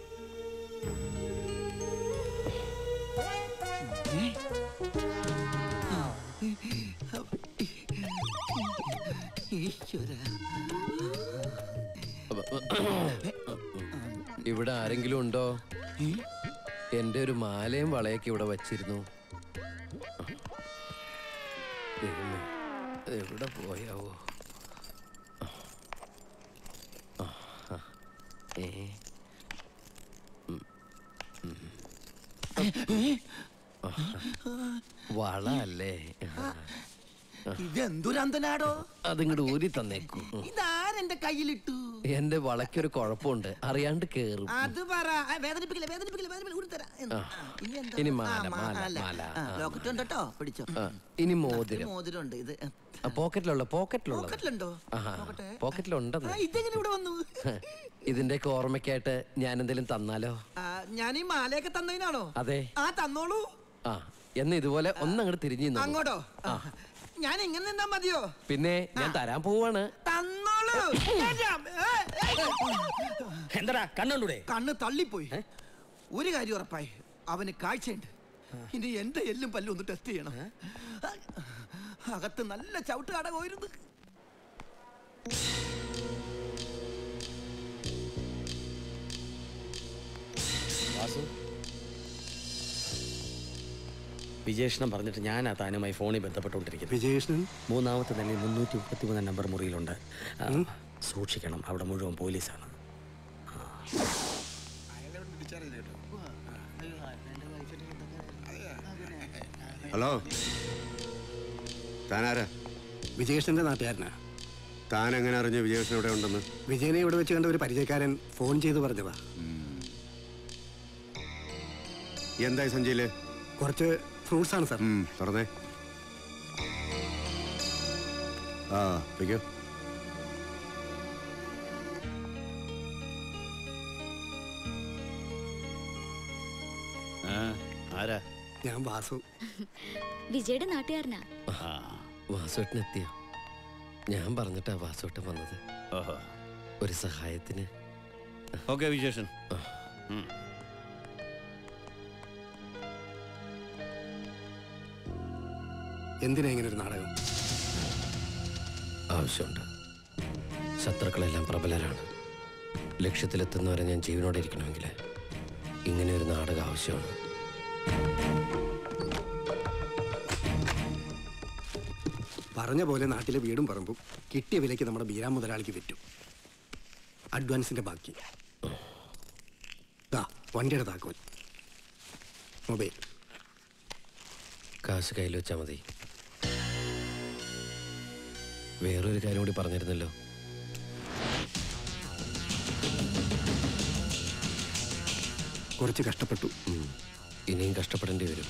ഇവിടെ ആരെങ്കിലും ഉണ്ടോ എന്റെ ഒരു മാലയും വളയൊക്കെ ഇവിടെ വച്ചിരുന്നു ദൈവമേ, എവിടെ പോയാവോ ആ, ആ, ഏ ഉം, ഉം. ആ, വള അല്ലേ ഇതെന്തൊരന്തനാടോ അതിങ്ങോട്ട് ഊരി തന്നേക്കൂ ഇതാരെന്റെ കയ്യിലിട്ടു എന്റെ വളയ്ക്കൊരു കുഴപ്പമുണ്ട് അറിയാണ്ട് കേറും അത് പറ ആ, വേദനിപ്പിക്കില്ല വേദനിപ്പിക്കില്ല വേദനിപ്പിക്കില്ല ഊരി തരാം എന്ന്. ആ. ആ, ഇനി എന്താ? ഇനി ആ, മാല മാ- മാല അല്ല. മാല ആ, ആ. ലോക്കറ്റ് ഉണ്ട് കേട്ടോ പിടിച്ചോ ആ, ഇനി മോതിരം മോതിരമുണ്ട് ഇത് ആ, പോക്കറ്റിലുള്ള പോക്കറ്റിലുള്ള പോക്കറ്റിലുണ്ടോ ആഹാ നോക്കട്ടെ. പോക്കറ്റിലുണ്ടെന്ന് ആ, ഇതെങ്ങനെ ഇവിടെ വന്നു ഇതിന്റെയൊക്കെ ഓർമ്മയ്ക്കായിട്ട് ഞാൻ എന്തെങ്കിലും തന്നാലോ ആ, ഞാൻ ഈ മാലയൊക്കെ തന്നതിനാണോ അതെ ആ തന്നോളൂ ആ എന്ന് ഇതുപോലെ ഒന്നങ്ങോട്ട് തിരിഞ്ഞു നിന്നോളൂ. അങ്ങോട്ടോ ആ ഞാൻ ഇങ്ങനെ നിന്നാ മതിയോ പിന്നെ ഞാൻ തരാൻ പോവാണ് തന്നോളൂ എന്താടാ കണ്ണുണ്ടൂടെ കണ്ണ് തള്ളിപ്പോയി ഒരു കാര്യം ഉറപ്പായി അവന് കാഴ്ചയുണ്ട് ഇനി എന്റെ എല്ലും പല്ലും ഒന്ന് ടെസ്റ്റ് ചെയ്യണം അകത്ത് നല്ല ചവിട്ട് കടകോയിരുന്നു വാസു വിജേഷണം പറഞ്ഞിട്ട് ഞാൻ ആ താനുമായി ഫോണിൽ ബന്ധപ്പെട്ടുകൊണ്ടിരിക്കുന്നു വിജേഷണൻ മൂന്നാമത്തെ നിലയിൽ മുന്നൂറ്റി മുപ്പത്തി മൂന്ന് നമ്പർ മുറിയിലുണ്ട് ആ, സൂക്ഷിക്കണം അവിടെ മുഴുവൻ പോലീസാണ് ഹലോ താനാരാ വിജേഷന്റെ നാട്ടുകാരനാ താൻ എങ്ങനെ അറിഞ്ഞു വിജയേഷൻ ഇവിടെ ഉണ്ടെന്ന് വിജയനെ ഇവിടെ വെച്ച് കണ്ട ഒരു പരിചയക്കാരൻ ഫോൺ ചെയ്ത് പറഞ്ഞതാ എന്തായി സഞ്ജയില് കുറച്ച് ഫ്രൂട്ട്സ് ആണ് സാർ തുറന്നേ ആ വയ്ക്കോ ആരാ ഞാൻ വാസു വിജയുടെ നാട്ടുകാരനാ വാസുവേട്ടൻ എത്തിയോ ഞാൻ പറഞ്ഞിട്ടാ വാസുവേട്ടൻ വന്നത് ഓഹോ ഒരു സഹായത്തിന് ഓക്കെ വിശേഷൻ എന്തിനാ ഇങ്ങനെ ഒരു നാടകം ആവശ്യമുണ്ട് ശത്രുക്കളെല്ലാം പ്രബലരാണ് ലക്ഷ്യത്തിലെത്തുന്നവരെ ഞാൻ ജീവനോടെ ഇരിക്കണമെങ്കിൽ ഇങ്ങനെ ഒരു നാടകം ആവശ്യമാണ് പറഞ്ഞ പോലെ നാട്ടിലെ വീടും പറമ്പും കിട്ടിയ വിലയ്ക്ക് നമ്മുടെ ബീരാ മുതലാളിക്ക് വിറ്റു അഡ്വാൻസിന്റെ ബാക്കി ദാ വണ്ടിയുടെ താക്കോൽ മൊബൈൽ കാശ് കയ്യിൽ വെച്ചാൽ മതി വേറൊരു കാര്യം കൂടി പറഞ്ഞിരുന്നല്ലോ കുറച്ച് കഷ്ടപ്പെട്ടു ഉം. ഇനിയും കഷ്ടപ്പെടേണ്ടി വരും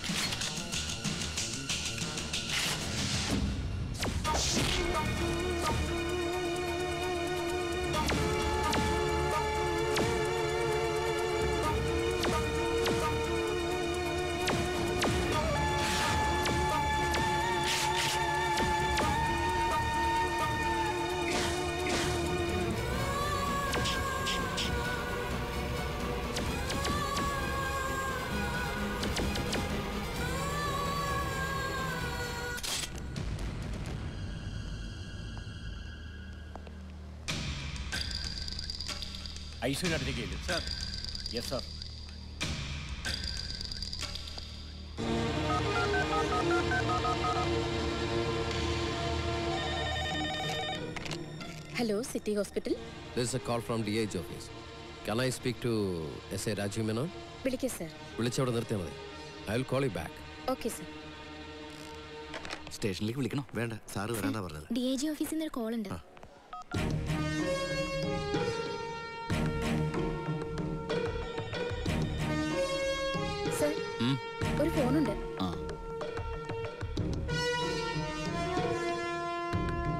ഐശ്വര്യ അടുത്തേക്ക് sir yes sir hello city hospital This is a call from DH office. Can I speak to S A Rajeev Menon വിളിക്കേ സർ വിളിച്ചവിടെ നിർത്തിയാൽ മതി I will call you back okay sir സ്റ്റേഷനിലേക്ക് വിളിക്കണോ വേണ്ട സാറ് വരാനാ പറഞ്ഞത് ഡി ഐ ജി ഓഫീസിൽ നിന്ന് ഒരു കോൾ ഉണ്ട് സർ ഒരു ഫോണുണ്ട് ആ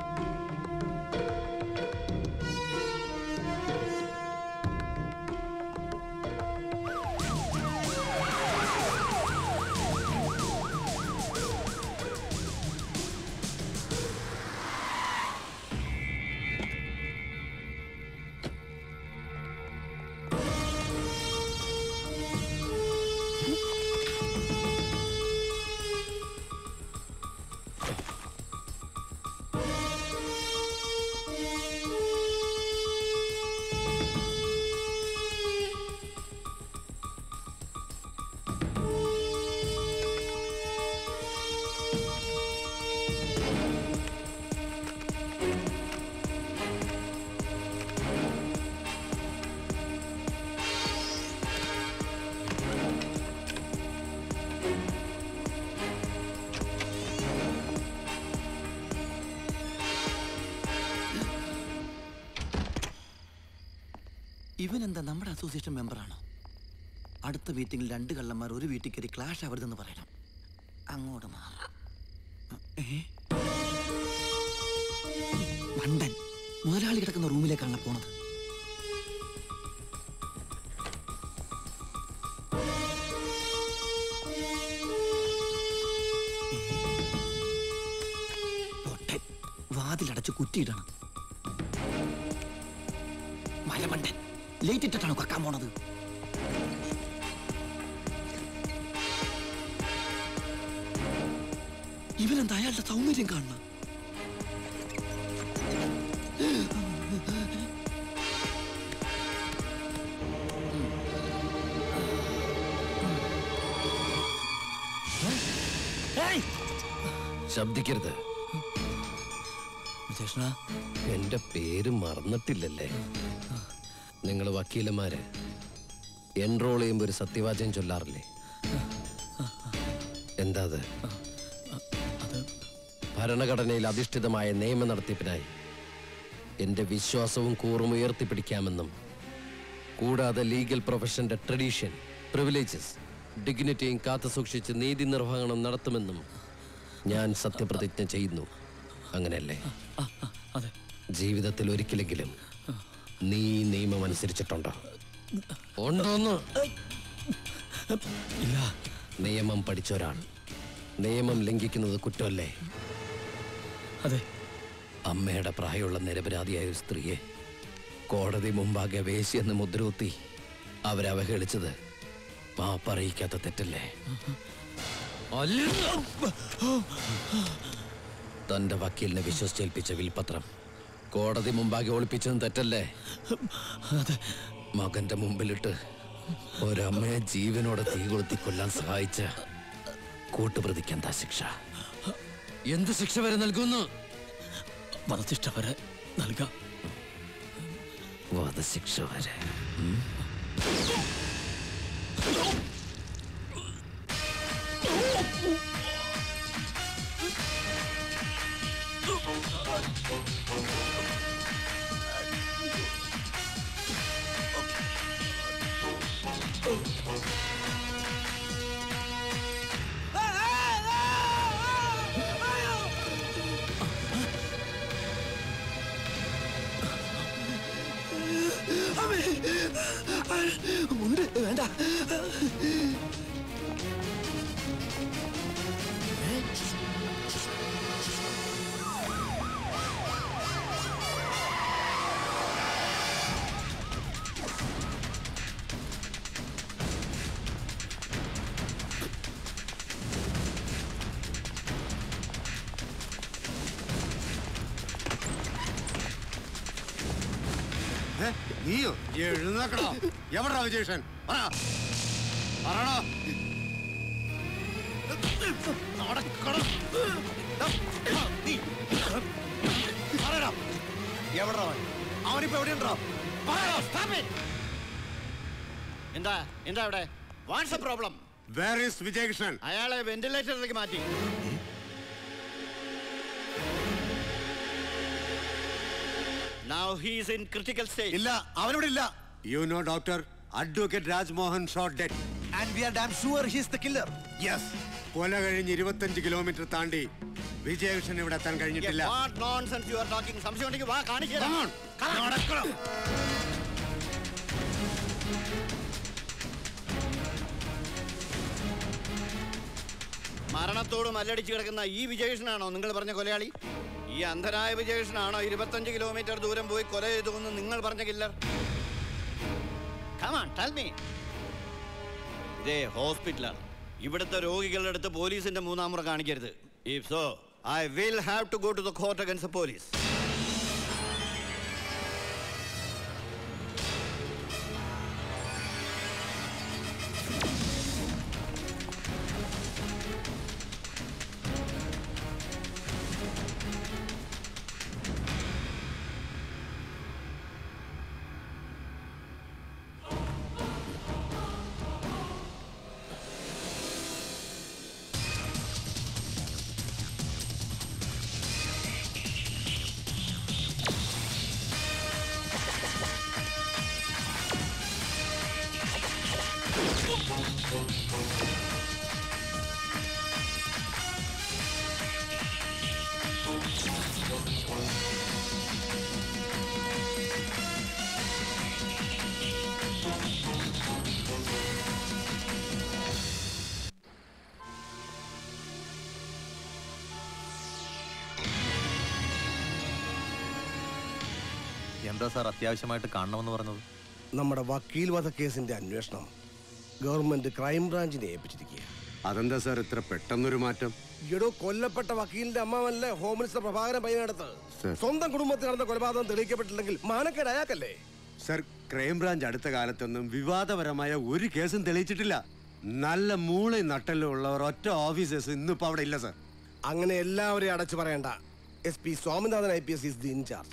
ഇവൻ എന്താ നമ്മുടെ അസോസിയേഷൻ മെമ്പറാണോ അടുത്ത മീറ്റിംഗിൽ രണ്ട് കള്ളന്മാർ ഒരു വീട്ടിൽ കയറി ക്ലാഷ് ആവരുതെന്ന് പറയണം അങ്ങോട്ട് മാറാം ഏ? മണ്ടൻ മുതലാളി കിടക്കുന്ന റൂമിലേക്കാണ് പോണത് പൊട്ടൻ. വാതിലടച്ച് കുറ്റിയിടണം മരമണ്ടൻ ലേറ്റ് ഇട്ടിട്ടാണോ കക്കാൻ പോണത് ഇവനെന്താ അയാളുടെ സൗന്ദര്യം കാണണം ശബ്ദിക്കരുത് വിജേഷണ എന്റെ പേര് മറന്നിട്ടില്ലല്ലേ നിങ്ങൾ വക്കീലന്മാര് എൻറോൾ ചെയ്യുമ്പോൾ ഒരു സത്യവാചകം ചൊല്ലാറില്ലേ എന്താ അത് ഭരണഘടനയിൽ അധിഷ്ഠിതമായ നിയമ നടത്തിപ്പിനായി എന്റെ വിശ്വാസവും കൂറും ഉയർത്തിപ്പിടിക്കാമെന്നും കൂടാതെ ലീഗൽ പ്രൊഫഷന്റെ ട്രഡീഷൻ പ്രിവിലേജസ് ഡിഗ്നിറ്റിയും കാത്തു സൂക്ഷിച്ച് നീതി നിർവഹണം നടത്തുമെന്നും ഞാൻ സത്യപ്രതിജ്ഞ ചെയ്യുന്നു അങ്ങനെയല്ലേ ജീവിതത്തിൽ ഒരിക്കലെങ്കിലും നീ ഈ നിയമം അനുസരിച്ചിട്ടുണ്ടോ ഉണ്ടോന്ന് ഇല്ല നിയമം പഠിച്ച ഒരാൾ നിയമം ലംഘിക്കുന്നത് കുറ്റമല്ലേ അതെ അമ്മയുടെ പ്രായമുള്ള നിരപരാധിയായ ഒരു സ്ത്രീയെ കോടതി മുമ്പാകെ വേശിയെന്ന് മുദ്രകുത്തി അവരവഹേളിച്ചത് മാപ്പറിയിക്കാത്ത തെറ്റല്ലേ തന്റെ വക്കീലിനെ വിശ്വസിച്ചേൽപ്പിച്ച വിൽപത്രം കോടതി മുമ്പാകെ ഒളിപ്പിച്ചതും തെറ്റല്ലേ മകന്റെ മുമ്പിലിട്ട് ഒരമ്മയെ ജീവനോടെ തീ കൊളുത്തി കൊല്ലാൻ സഹായിച്ച കൂട്ടുപ്രതിക്ക് എന്താ ശിക്ഷ എന്ത് ശിക്ഷ വരെ നൽകുന്നു വധശിക്ഷ വരെ നൽകാം വധശിക്ഷ വരെ ഉം. ഉണ്ട് വേണ്ട ഏ? നീയോ എഴുന്നേക്കണോ എവിടാ വിജേഷൻ പറ പറയണോ നടക്കണം. ദാ, നീ. പറയടാ. എവിടെടാ അവൻ? അവനിപ്പോ എവിടെയുണ്ടോ പറയടാ, stop it. എന്താ എന്താ അവിടെ what's problem Where is Vijayakrishnan അയാളെ വെന്റിലേറ്ററിലേക്ക് മാറ്റി Now he is in critical stage. ഇല്ല അവനോട് ഇല്ല you know doctor advocate Rajmohan shot dead and we are damn sure he is the killer yes കൊല കഴിഞ്ഞ് ഇരുപത്തഞ്ച് കിലോമീറ്റർ താണ്ടി വിജയകൃഷ്ണൻ ഇവിടെ എത്താൻ കഴിഞ്ഞിട്ടില്ല What nonsense you are talking? സംശയം ഉണ്ടെങ്കിൽ വാ കാണിക്കാം Come on. നടക്കണം. മരണത്തോട് മല്ലടിച്ച് കിടക്കുന്ന ഈ വിജയകൃഷ്ണനാണോ നിങ്ങൾ പറഞ്ഞ കൊലയാളി ഈ അന്ധനായ വിജയകൃഷ്ണനാണോ ഇരുപത്തഞ്ച് കിലോമീറ്റർ ദൂരം പോയി കൊല ചെയ്തു എന്ന് നിങ്ങൾ പറഞ്ഞ കില്ലർ കമാൺ ടെൽ മീ ഇതേ ഹോസ്പിറ്റലാണ് ഇവിടുത്തെ രോഗികളുടെ അടുത്ത് പോലീസിന്റെ മൂന്നാം മുറ കാണിക്കരുത് if so I will have to go to the court against police എന്താ സാർ അത്യാവശ്യമായിട്ട് കാണണമെന്ന് പറഞ്ഞത് നമ്മുടെ വക്കീൽ വധക്കേസിന്റെ അന്വേഷണം ഗവൺമെന്റ് ക്രൈംബ്രാഞ്ചിനെ ഏൽപ്പിച്ചിരിക്കുക അതെന്താ സാർ ഇത്ര പെട്ടെന്നൊരു മാറ്റം എടോ കൊല്ലപ്പെട്ട വക്കീലിന്റെ അമ്മാവല്ലേ ഹോം മിനിസ്റ്റർ പ്രഭാകരൻ പയ്യനടുത്ത് സർ. സ്വന്തം കുടുംബത്തിൽ നടന്ന കൊലപാതകം തെളിയിക്കപ്പെട്ടില്ലെങ്കിൽ മാനക്കേട് അയാൾക്കല്ലേ സർ ക്രൈംബ്രാഞ്ച് അടുത്ത കാലത്തൊന്നും വിവാദപരമായ ഒരു കേസും തെളിയിച്ചിട്ടില്ല നല്ല മൂളി നട്ടലും ഉള്ളവർ ഒറ്റ ഓഫീസേഴ്സ് ഇന്നിപ്പോ അവിടെ ഇല്ല സർ അങ്ങനെ എല്ലാവരെയും അടച്ചു പറയണ്ട S P Swaminathan I P S is the incharge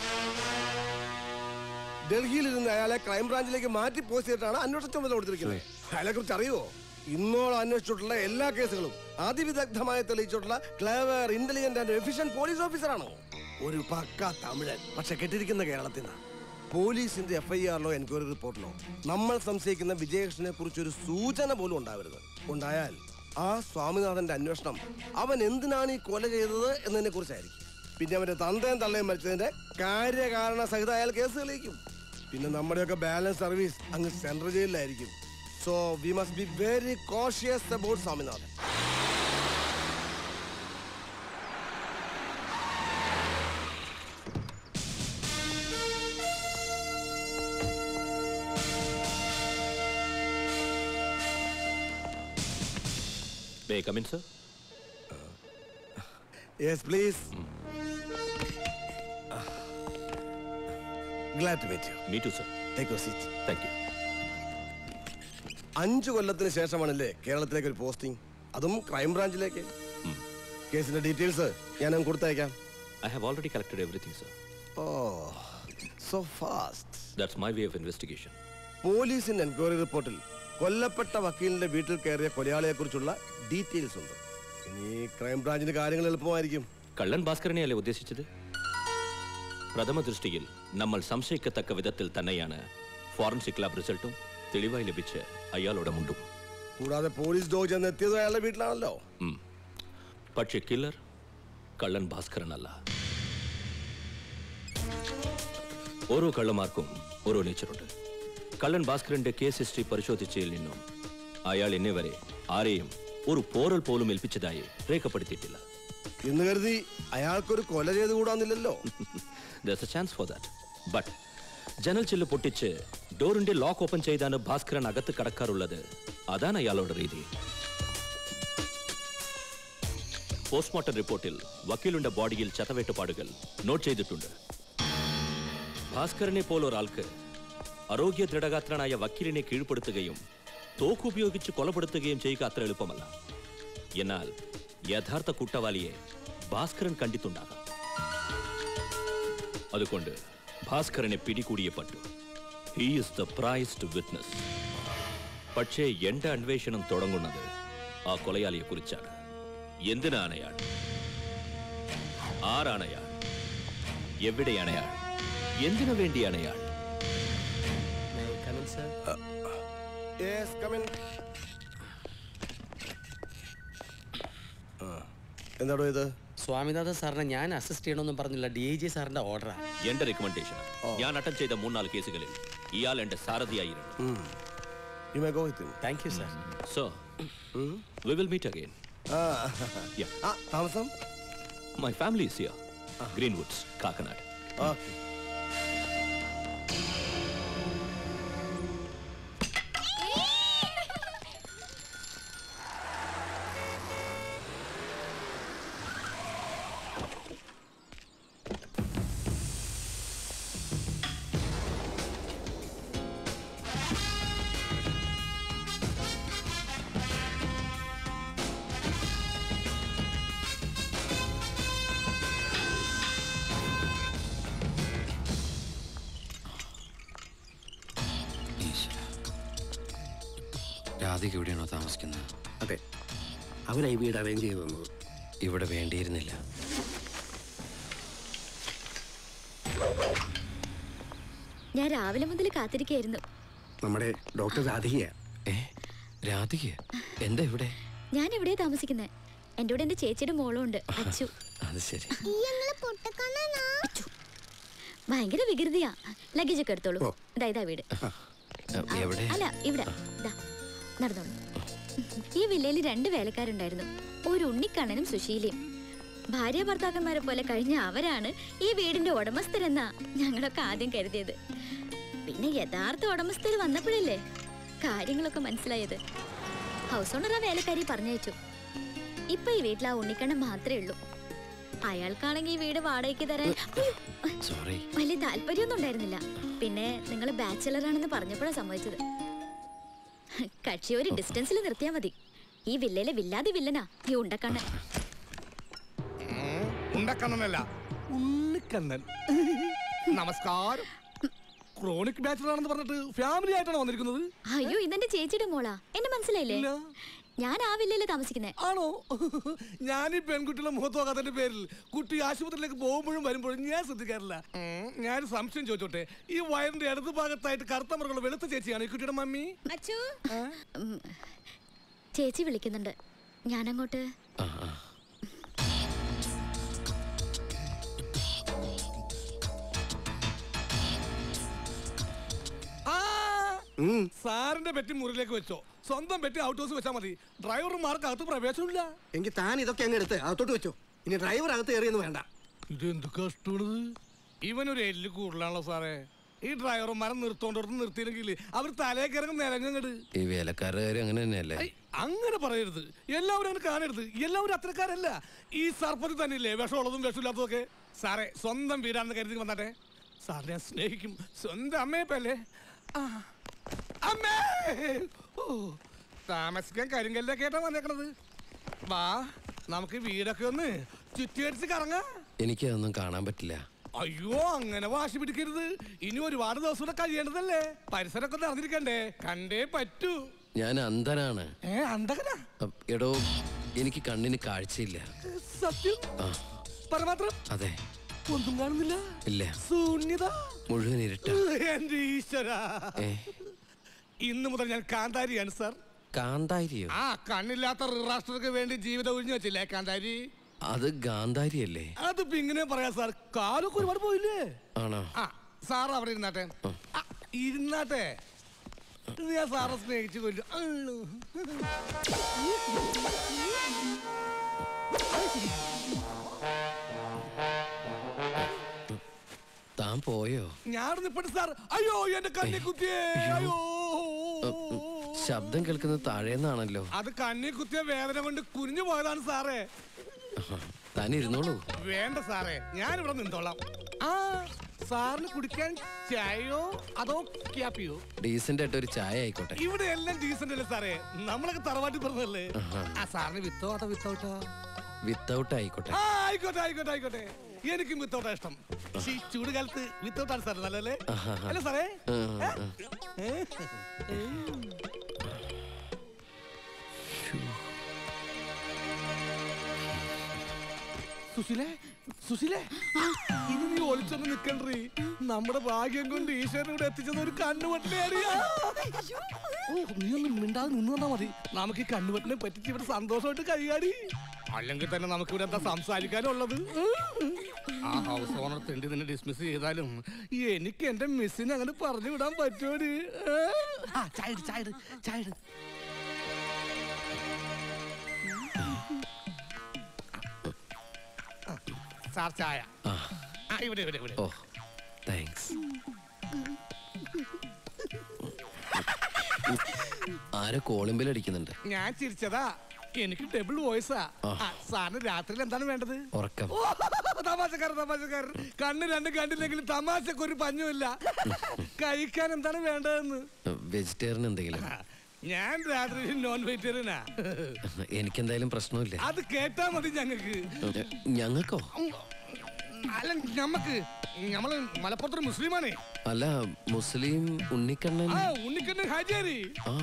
ഡൽഹിയിൽ ഇരുന്ന് അയാളെ ക്രൈംബ്രാഞ്ചിലേക്ക് മാറ്റി പോസ്റ്റ് ചെയ്തിട്ടാണ് അന്വേഷണ ചുമതല കൊടുത്തിരിക്കുന്നത് അയാളെ കുറിച്ച് അറിയുമോ ഇന്നോളം അന്വേഷിച്ചിട്ടുള്ള എല്ലാ കേസുകളും അതിവിദഗ്ധമായി തെളിയിച്ചിട്ടുള്ള clever intelligent and efficient police ഓഫീസറാണ് ഒരു പക്ക തമിഴൻ പക്ഷെ കെട്ടിരിക്കുന്ന കേരളത്തിൽ നിന്നാണ് പോലീസിന്റെ എഫ് ഐ ആറിലോ എൻക്വയറി റിപ്പോർട്ടിലോ നമ്മൾ സംശയിക്കുന്ന വിജയകൃഷ്ണനെ കുറിച്ച് ഒരു സൂചന പോലും ഉണ്ടാവരുത് ഉണ്ടായാൽ ആ സ്വാമിനാഥന്റെ അന്വേഷണം അവൻ എന്തിനാണ് ഈ കൊല ചെയ്തത് എന്നതിനെ കുറിച്ചായിരിക്കും പിന്നെ അവന്റെ തന്തയും തള്ളയും മരിച്ചതിന്റെ കാര്യകാരണ സഹിതം അയാൾ കേസ് തെളിയിക്കും പിന്നെ നമ്മുടെയൊക്കെ ബാലൻസ് സർവീസ് അങ്ങ് സെൻട്രൽ ജയിലിലായിരിക്കും so we must be very cautious about Swaminathan May I come in, sir? Yes please glad to meet you Me too, sir. Take your seat Thank you. അഞ്ചു കൊല്ലത്തിന് ശേഷമാണല്ലേ കേരളത്തിലേക്ക് ഒരു പോസ്റ്റിംഗ് അതും ക്രൈംബ്രാഞ്ചിലേക്ക് കേസിന്റെ ഡീറ്റെയിൽസ് ഞാൻ അങ്ങ് കൊടുത്തയക്കാം I have already collected everything, sir. ഓ so fast That's my way of investigation. പോലീസിന്റെ എൻക്വയറി റിപ്പോർട്ടിൽ കൊല്ലപ്പെട്ട വക്കീലിന്റെ വീട്ടിൽ കയറിയ കൊലയാളിയെ കുറിച്ചുള്ള ഡീറ്റെയിൽസ് ഉണ്ട് ഇനി ക്രൈംബ്രാഞ്ചിന് കാര്യങ്ങൾ എളുപ്പമായിരിക്കും കള്ളൻ ഭാസ്കരനെയല്ലേ ഉദ്ദേശിച്ചത് പ്രഥമ ദൃഷ്ടിയിൽ നമ്മൾ സംശയിക്കത്തക്ക വിധത്തിൽ തന്നെയാണ് ഫോറൻസിക് ലാബ് റിസൾട്ടും തെളിവായി ലഭിച്ച് അയാളുടെ മുണ്ടും കൂടാതെ പോലീസ് ഡോഗ് ചെന്ന് എത്തിയത് അയാളുടെ വീട്ടിലാണല്ലോ ഉം. പക്ഷേ കില്ലർ കള്ളൻ ഭാസ്കരനല്ല ഓരോ കള്ളന്മാർക്കും ഓരോ നേച്ചറുണ്ട് കള്ളൻ ഭാസ്കരന്റെ കേസ് ഹിസ്റ്ററി പരിശോധിച്ചതിൽ നിന്നും അയാൾ ഇന്നേ വരെ ആരെയും ഒരു പോറൽ പോലും ഏൽപ്പിച്ചതായി രേഖപ്പെടുത്തിയിട്ടില്ല എന്ന് കരുതി അയാൾക്കൊരു കൊല ചെയ്ത് കൂടാന്നില്ലല്ലോ There's a chance for that. But ജനൽ ചില്ല് പൊട്ടിച്ച് ഡോറിന്റെ ലോക്ക് ഓപ്പൺ ചെയ്താണ് ഭാസ്കരൻ അകത്ത് കടക്കാറുള്ളത് അതാണ് അയാളുടെ രീതി പോസ്റ്റ്മോർട്ടം റിപ്പോർട്ടിൽ വക്കീലിന്റെ ബോഡിയിൽ ചതവേട്ടുപാടുകൾ നോട്ട് ചെയ്തിട്ടുണ്ട് ഭാസ്കരനെ പോലൊരാൾക്ക് ആരോഗ്യ ദൃഢഗാത്രനായ വക്കീലിനെ കീഴ്പ്പെടുത്തുകയും തോക്കുപയോഗിച്ച് കൊലപ്പെടുത്തുകയും ചെയ്യുക അത്ര എളുപ്പമല്ല എന്നാൽ യഥാർത്ഥ കുറ്റവാളിയെ ഭാസ്കരൻ കണ്ടിട്ടുണ്ടാകാം അതുകൊണ്ട് ഭാസ്കരനെ പിടികൂടിയേ പറ്റൂ he is the prized witness പക്ഷേ എന്റെ അന്വേഷണം തുടങ്ങുന്നത് ആ കൊലയാളിയെ കുറിച്ചാണ് എന്തിനാണ് അയാൾ ആരാണ് അയാൾ എവിടെയാണ് അയാൾ എന്തിനു വേണ്ടിയാണ് അയാൾ യെസ് കമിൻ എന്താടോ ഇത് സ്വാമിനാഥൻ സാറിനെ ഞാൻ അസിസ്റ്റ് ചെയ്യണമെന്നും പറഞ്ഞില്ല ഡി ഐ ജി സാറിന്റെ ഓർഡറാ എന്റെ റെക്കമെൻഡേഷൻ ഞാൻ അറ്റൻഡ് ചെയ്ത മൂന്നാല് കേസുകളിൽ ഇയാൾ എന്റെ സാരഥിയായിരുന്നു you may go with him thank you sir so we will meet again ആ താമസം my family is here Greenwoods Kakkanad okay Radhika എവിടെയാണോ താമസിക്കുന്നത് അതെ അവനാ ഈ വീട് അറേഞ്ച് ചെയ്തു തന്നത് ഇവിടെ വേണ്ടിയിരുന്നില്ല ഞാൻ രാവിലെ മുതൽ കാത്തിരിക്കായിരുന്നു നമ്മുടെ ഡോക്ടർ രാധികയാ ഏ രാധിക എന്താ ഇവിടെ ഞാൻ എവിടെയാ താമസിക്കുന്നത് എൻ്റെ കൂടെ എൻ്റെ ചേച്ചിയുടെ മോളും ഉണ്ട് അച്ചു അത് ശരി അച്ചു. ഭയങ്കര വികൃതിയാ ലഗേജ് ഒക്കെ എടുത്തോളൂ ഇതാ ഇതാ വീട് എവിടെ അല്ല ഇവിടെ ദാ നടന്നോളൂ ഈ വില്ലയിൽ രണ്ട് വേലക്കാരുണ്ടായിരുന്നു ഒരു ഉണ്ണിക്കണ്ണനും സുശീലയും ഭാര്യ ഭർത്താക്കന്മാരെ പോലെ കഴിഞ്ഞ അവരാണ് ഈ വീടിന്റെ ഉടമസ്ഥരെന്നാ ഞങ്ങളൊക്കെ ആദ്യം കരുതിയത് പിന്നെ യഥാർത്ഥ ഉടമസ്ഥർ വന്നപ്പോഴല്ലേ കാര്യങ്ങളൊക്കെ മനസ്സിലായത് ഹൗസ് ഓണർ ആ വേലക്കാരി പറഞ്ഞയച്ചു ഇപ്പൊ ഈ വീട്ടിൽ ആ ഉണ്ണിക്കണ്ണൻ മാത്രമേ ഉള്ളൂ അയാൾക്കാണെങ്കിൽ ഈ വീട് വാടകയ്ക്ക് തരാൻ സോറി വലിയ താല്പര്യമൊന്നും ഉണ്ടായിരുന്നില്ല പിന്നെ നിങ്ങൾ ബാച്ചിലറാണെന്ന് പറഞ്ഞപ്പോഴാണ് സമ്മതിച്ചത് കക്ഷി ഒരു ഡിസ്റ്റൻസിൽ നിർത്തിയാ മതി ഈ വില്ലയിലെ വില്ലാതെ വില്ലനാ ഈ ഉണ്ടക്കണ്ണൻ ഉണ്ടക്കണ്ണനല്ല ഉണ്ണിക്കണ്ണൻ നമസ്കാരം ക്രോണിക് ബാച്ചിലറാണെന്ന് പറഞ്ഞിട്ട് ഫാമിലി ആയിട്ടാണ് വന്നിരിക്കുന്നത് അയ്യോ ഇതെന്റെ ചേച്ചിയുടെ മോളാ എന്നെ മനസ്സിലായില്ലേ ഞാൻ ആ വില്ലയിലെ താമസിക്കുന്നേ ആണോ ഞാൻ ഈ പെൺകുട്ടിയുടെ മുഖത്ത് നോക്കാത്തതിന്റെ പേരിൽ കുട്ടി ആശുപത്രിയിലേക്ക് പോകുമ്പോഴും വരുമ്പോഴും ഞാൻ ശ്രദ്ധിക്കാറില്ല ഉം, ഞാൻ സംശയം ചോദിച്ചോട്ടെ ഈ വയറിന്റെ ഇടത് ഭാഗത്തായിട്ട് കറുത്ത മൃഗമുള്ള വെളുത്ത ചേച്ചിയാണ് ഈ കുട്ടിയുടെ മമ്മി ഉം, ചേച്ചി വിളിക്കുന്നുണ്ട് ഞാനങ്ങോട്ട് ആ, സാറിന്റെ പെറ്റി മുറിയിലേക്ക് വെച്ചോ സ്വന്തം പെറ്റി ഔട്ട് ഹൗസ് വെച്ചാൽ മതി ഡ്രൈവർമാർക്ക് അകത്ത് പ്രവേശനമില്ല എങ്കിൽ താൻ ഇതൊക്കെ അങ്ങ് എടുത്ത് അകത്തോട്ട് വെച്ചോ ഇനി ഡ്രൈവർ അകത്ത് കയറിയെന്ന് വേണ്ട ഇത് എന്ത് കഷ്ടമാണിത് ഇവനൊരു എല്ല് കൂടുതലാണല്ലോ സാറേ ഈ ഡ്രൈവർമാരെ നിർത്തോണ്ടോർത്ത് നിർത്തിയില്ലെങ്കിൽ അവർ തലേ കിറങ്ങും നിലങ്ങങ്ങട് ഈ വേലക്കാരുടെ കാര്യം അങ്ങനെ തന്നെയല്ലേ അങ്ങനെ പറയരുത് എല്ലാവരും അങ്ങനെ കാണരുത് എല്ലാവരും അത്രക്കാരല്ല ഈ സർപ്പത്തിൽ തന്നെയില്ലേ വിഷമുള്ളതും വിഷമില്ലാത്തതും ഒക്കെ സാറേ സ്വന്തം വീടാണെന്ന് കരുതി വന്നാട്ടെ സാറിനെ ഞാൻ സ്നേഹിക്കും സ്വന്തം അമ്മയപ്പല്ലേ ആ. അമ്മേ ഓ താമസിക്കാൻ കരിങ്കല്ലൊക്കെ ആയിട്ടാ വന്നേക്കണത് വാ നമുക്ക് ഈ വീടൊക്കെ ഒന്ന് ചുറ്റിയടിച്ച് കറങ്ങാ എനിക്കതൊന്നും കാണാൻ പറ്റില്ല അയ്യോ അങ്ങനെ വാശി പിടിക്കരുത് ഇനി ഒരുപാട് ദിവസം കൂടെ കഴിയേണ്ടതല്ലേ പരിസരമൊക്കെ ഒന്ന് അറിഞ്ഞിരിക്കണ്ടേ കണ്ടേ പറ്റൂ ഞാൻ അന്ധനാണ് ഏ അന്തകനാ അ- എടോ എനിക്ക് കണ്ണിന് കാഴ്ചയില്ല സത്യം ആ പരമാത്രം അതെ ഒന്നും കാണുന്നില്ല ഇല്ല ശൂന്യത മുഴുവൻ ഇരുട്ട എന്റെ ഈശ്വര ഏ ഇന്ന് മുതൽ ഞാൻ കാന്താരിയാണ് സാർ കാന്താരിയോ ആ കണ്ണില്ലാത്ത രാഷ്ട്രർക്ക് വേണ്ടി ജീവിതം ഒഴിഞ്ഞു വെച്ചില്ലേ കാന്താരി അത് ഗാന്ധാരിയല്ലേ അതിപ്പോ ഇങ്ങനെ പറയാ സാർ കാലൊക്കെ ഒരുപാട് പോയില്ലേ ആണോ ആ സാർ അവിടെ ഇരുന്നാട്ടെ ആ, ഇരുന്നാട്ടെ ഇത് ഞാൻ സാറെ സ്നേഹിച്ചു കൊല്ലു അള്ളു. താൻ പോയോ ഞാൻ നിപ്പട്ട് സാർ അയ്യോ എന്റെ കണ്ണി കുത്തിയേ അയ്യോ ശബ്ദം കേൾക്കുന്നത് താഴേന്നാണല്ലോ അത് കണ്ണി കുത്തിയ വേദന കൊണ്ട് കുനിഞ്ഞു പോയതാണ് സാറേ താൻ ഇരുന്നോളൂ വേണ്ട സാറേ ഞാൻ ഇവിടെ നിന്നോളാം ആ സാറിന് കുടിക്കാൻ ചായയോ അതോ ക്യാപ്പിയോ ഡീസന്റ് ആയിട്ട് ഒരു ചായ ആയിക്കോട്ടെ ഇവിടെ എല്ലാം ഡീസന്റ് അല്ലേ സാറേ നമ്മളൊക്കെ തറവാട്ടി പറഞ്ഞല്ലേ ആഹാ. ആ സാറിന് വിത്തോ അതോ വിത്തൗട്ടോ വിത്തൗട്ട് ആയിക്കോട്ടെ ആ ആയിക്കോട്ടെ ആയിക്കോട്ടെ ആയിക്കോട്ടെ എനിക്കും വിത്തൗട്ടാ ഇഷ്ടം പക്ഷേ ഈ ചൂട് കാലത്ത് വിത്തൗട്ടാണ് സാർ നല്ലല്ലേ ആഹാ. അല്ലേ സാറേ ആ, ഏ? ആ. ഏ? ഏ? സുശീലേ സുശീലേ ഇനി നീ ഒളിച്ചൊന്ന് നിക്കണ്ടേ നമ്മുടെ ഭാഗ്യം കൊണ്ട് ഈശ്വരനോട് എത്തിച്ചത് ഒരു കണ്ണുവട്ടിനെയാണ് ഓ നീ ഒന്നും മിണ്ടാതെ നിന്ന് തന്നാ മതി നമുക്ക് ഈ കണ്ണുവട്ടിനെ പറ്റിച്ച് ഇവിടെ സന്തോഷമായിട്ട് കഴിയാടി അല്ലെങ്കിൽ തന്നെ നമുക്ക് ഇവിടെ എന്താ സംസാരിക്കാനുള്ളത് ആ ഹൗസ് ഓണർ തെണ്ടി നിന്നെ ഡിസ്മിസ് ചെയ്താലും എനിക്ക് എന്റെ മിസ്സിനെ അങ്ങനെ പറഞ്ഞു വിടാൻ പറ്റുമോടി ആ ചായ ഇട്, ചായ ഇട്, ചായ ഇട്. ആ, സാർ ചായ ആ ആ ഇവിടെ ഇവിടെ ഇവിടെ ഓ താങ്ക്സ് ആരോ കോളിമ്പിൽ അടിക്കുന്നുണ്ട് ഞാൻ ചിരിച്ചതാ എനിക്ക് ഡബിൾ വോയിസാ ആ. സാറിന് രാത്രിയിൽ എന്താണ് വേണ്ടത് ഉറക്കം ഓ, തമാശക്കാരൻ തമാശക്കാരൻ കണ്ണ് രണ്ട് കണ്ടില്ലെങ്കിലും തമാശക്ക് ഒരു പഞ്ഞുമില്ല കഴിക്കാൻ എന്താണ് വേണ്ടതെന്ന് വെജിറ്റേറിയൻ എന്തെങ്കിലും ഞാൻ രാത്രി നോൺ വെജിറ്റേറിയനാ എനിക്കെന്തായാലും പ്രശ്നമില്ല അത് കേട്ടാ മതി ഞങ്ങക്ക് ഞങ്ങൾക്കോ അല്ല ഞമ്മക്ക് നമ്മള് മലപ്പുറത്തൊരു മുസ്ലിമാണേ അല്ല മുസ്ലിം ഉണ്ണിക്കണ്ണൻ ആ ഉണ്ണിക്കണ്ണൻ ഹാജിയാരി ആ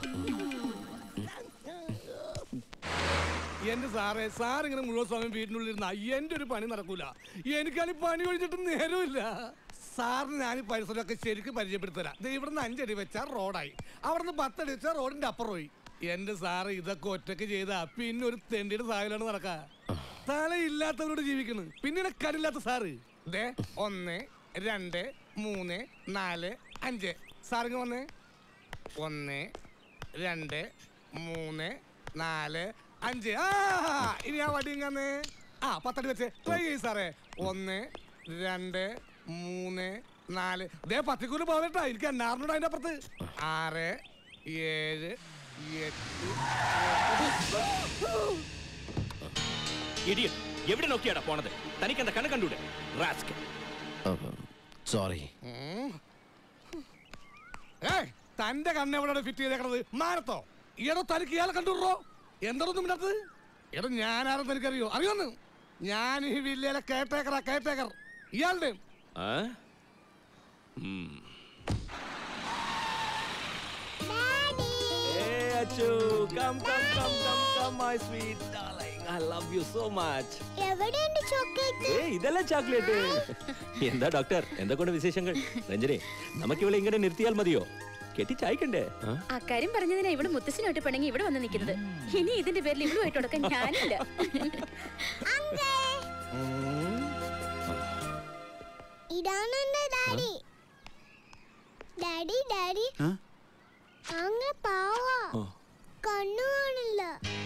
എന്റെ സാറേ സാർ ഇങ്ങനെ മുഴുവൻ സമയം വീട്ടിനുള്ളിൽ ഇരുന്ന എന്റെ ഒരു പണി നടക്കൂല എനിക്കാണ് ഈ പണി ഒഴിഞ്ഞിട്ട് നേരമില്ല സാറിന് ഞാൻ ഈ പരിസരമൊക്കെ ശരിക്കും പരിചയപ്പെടുത്തരാം ദേ ഇവിടുന്ന് അഞ്ചടി വെച്ചാൽ റോഡായി അവിടുന്ന് പത്തടി വെച്ചാൽ റോഡിന്റെ അപ്പുറമായി എന്റെ സാറ് ഇതൊക്കെ ഒറ്റയ്ക്ക് ചെയ്താ പിന്നെ ഒരു തെണ്ടിയുടെ സാഹചര്യമാണ് നടക്കാ തലയില്ലാത്തവരോട് ജീവിക്കുന്നു പിന്നെ കടില്ലാത്ത സാറ് ദേ ഒന്ന് രണ്ട് മൂന്ന് നാല് അഞ്ച് സാറിങ്ങ് വന്നേ ഒന്ന് രണ്ട് മൂന്ന് നാല് അഞ്ച് ആ ഇനി ആ വടി ഇങ്ങനെ ആ പത്തടി വെച്ച് ട്രൈ ചെയ്യ് സാറേ ഒന്ന് രണ്ട് മൂന്ന് നാല് ദേ പത്തിക്കൂല് പോകട്ടാ എനിക്ക് എന്നാറിനോട് അതിന്റെ അപ്പുറത്ത് ആറ് ഏഴ് എട്ട് ഇടിയൻ എവിടെ നോക്കിയാടാ പോണത് തനിക്കെന്താ കണ്ണ് കണ്ടൂടെ റാസ്കൽ സോറി ഉം. ഏയ് തന്റെ കണ്ണ് എവിടെയാണ് ഫിറ്റ് ചെയ്തേക്കണത് മാനത്തോ ഈടോ തനിക്ക് ഇയാളെ കണ്ടുറോ എന്തൊന്നും ഇല്ലാത്തത് എടോ ഞാൻ ആരും തനിക്കറിയോ അറിയോന്ന് ഞാൻ ഈ വില്ലയിലെ കേട്ടേക്കറാ കേട്ടേക്കർ ഇയാളുടെ ആ? ഉം. Hey, Achu, come, come, come, come, come, my sweet darling. I love you so much. എവിടെയുണ്ട് ചോക്ലേറ്റ് ഏയ് ഇതല്ല ചോക്ലേറ്റ് എന്താ ഡോക്ടർ എന്തൊക്കെയുണ്ട് വിശേഷങ്ങൾ രഞ്ജനെ നമുക്ക് ഇവിടെ ഇങ്ങനെ നിർത്തിയാൽ മതിയോ കെട്ടിച്ചയക്കണ്ടേ ആ? അക്കാര്യം പറഞ്ഞതിനാ ഇവിടെ മുത്തശ്ശനോട്ട് പിണങ്ങി ഇവിടെ വന്ന് നിൽക്കുന്നത് ഇനി ഇതിന്റെ പേരിൽ ഇവളുമായിട്ട് കൊടുക്കാൻ ഞാനില്ല ഇതാണ് എന്റെ ഡാഡി ഡാഡി ഡാഡി അങ്ങനെ പാവാ ഓ. കണ്ണു കാണില്ല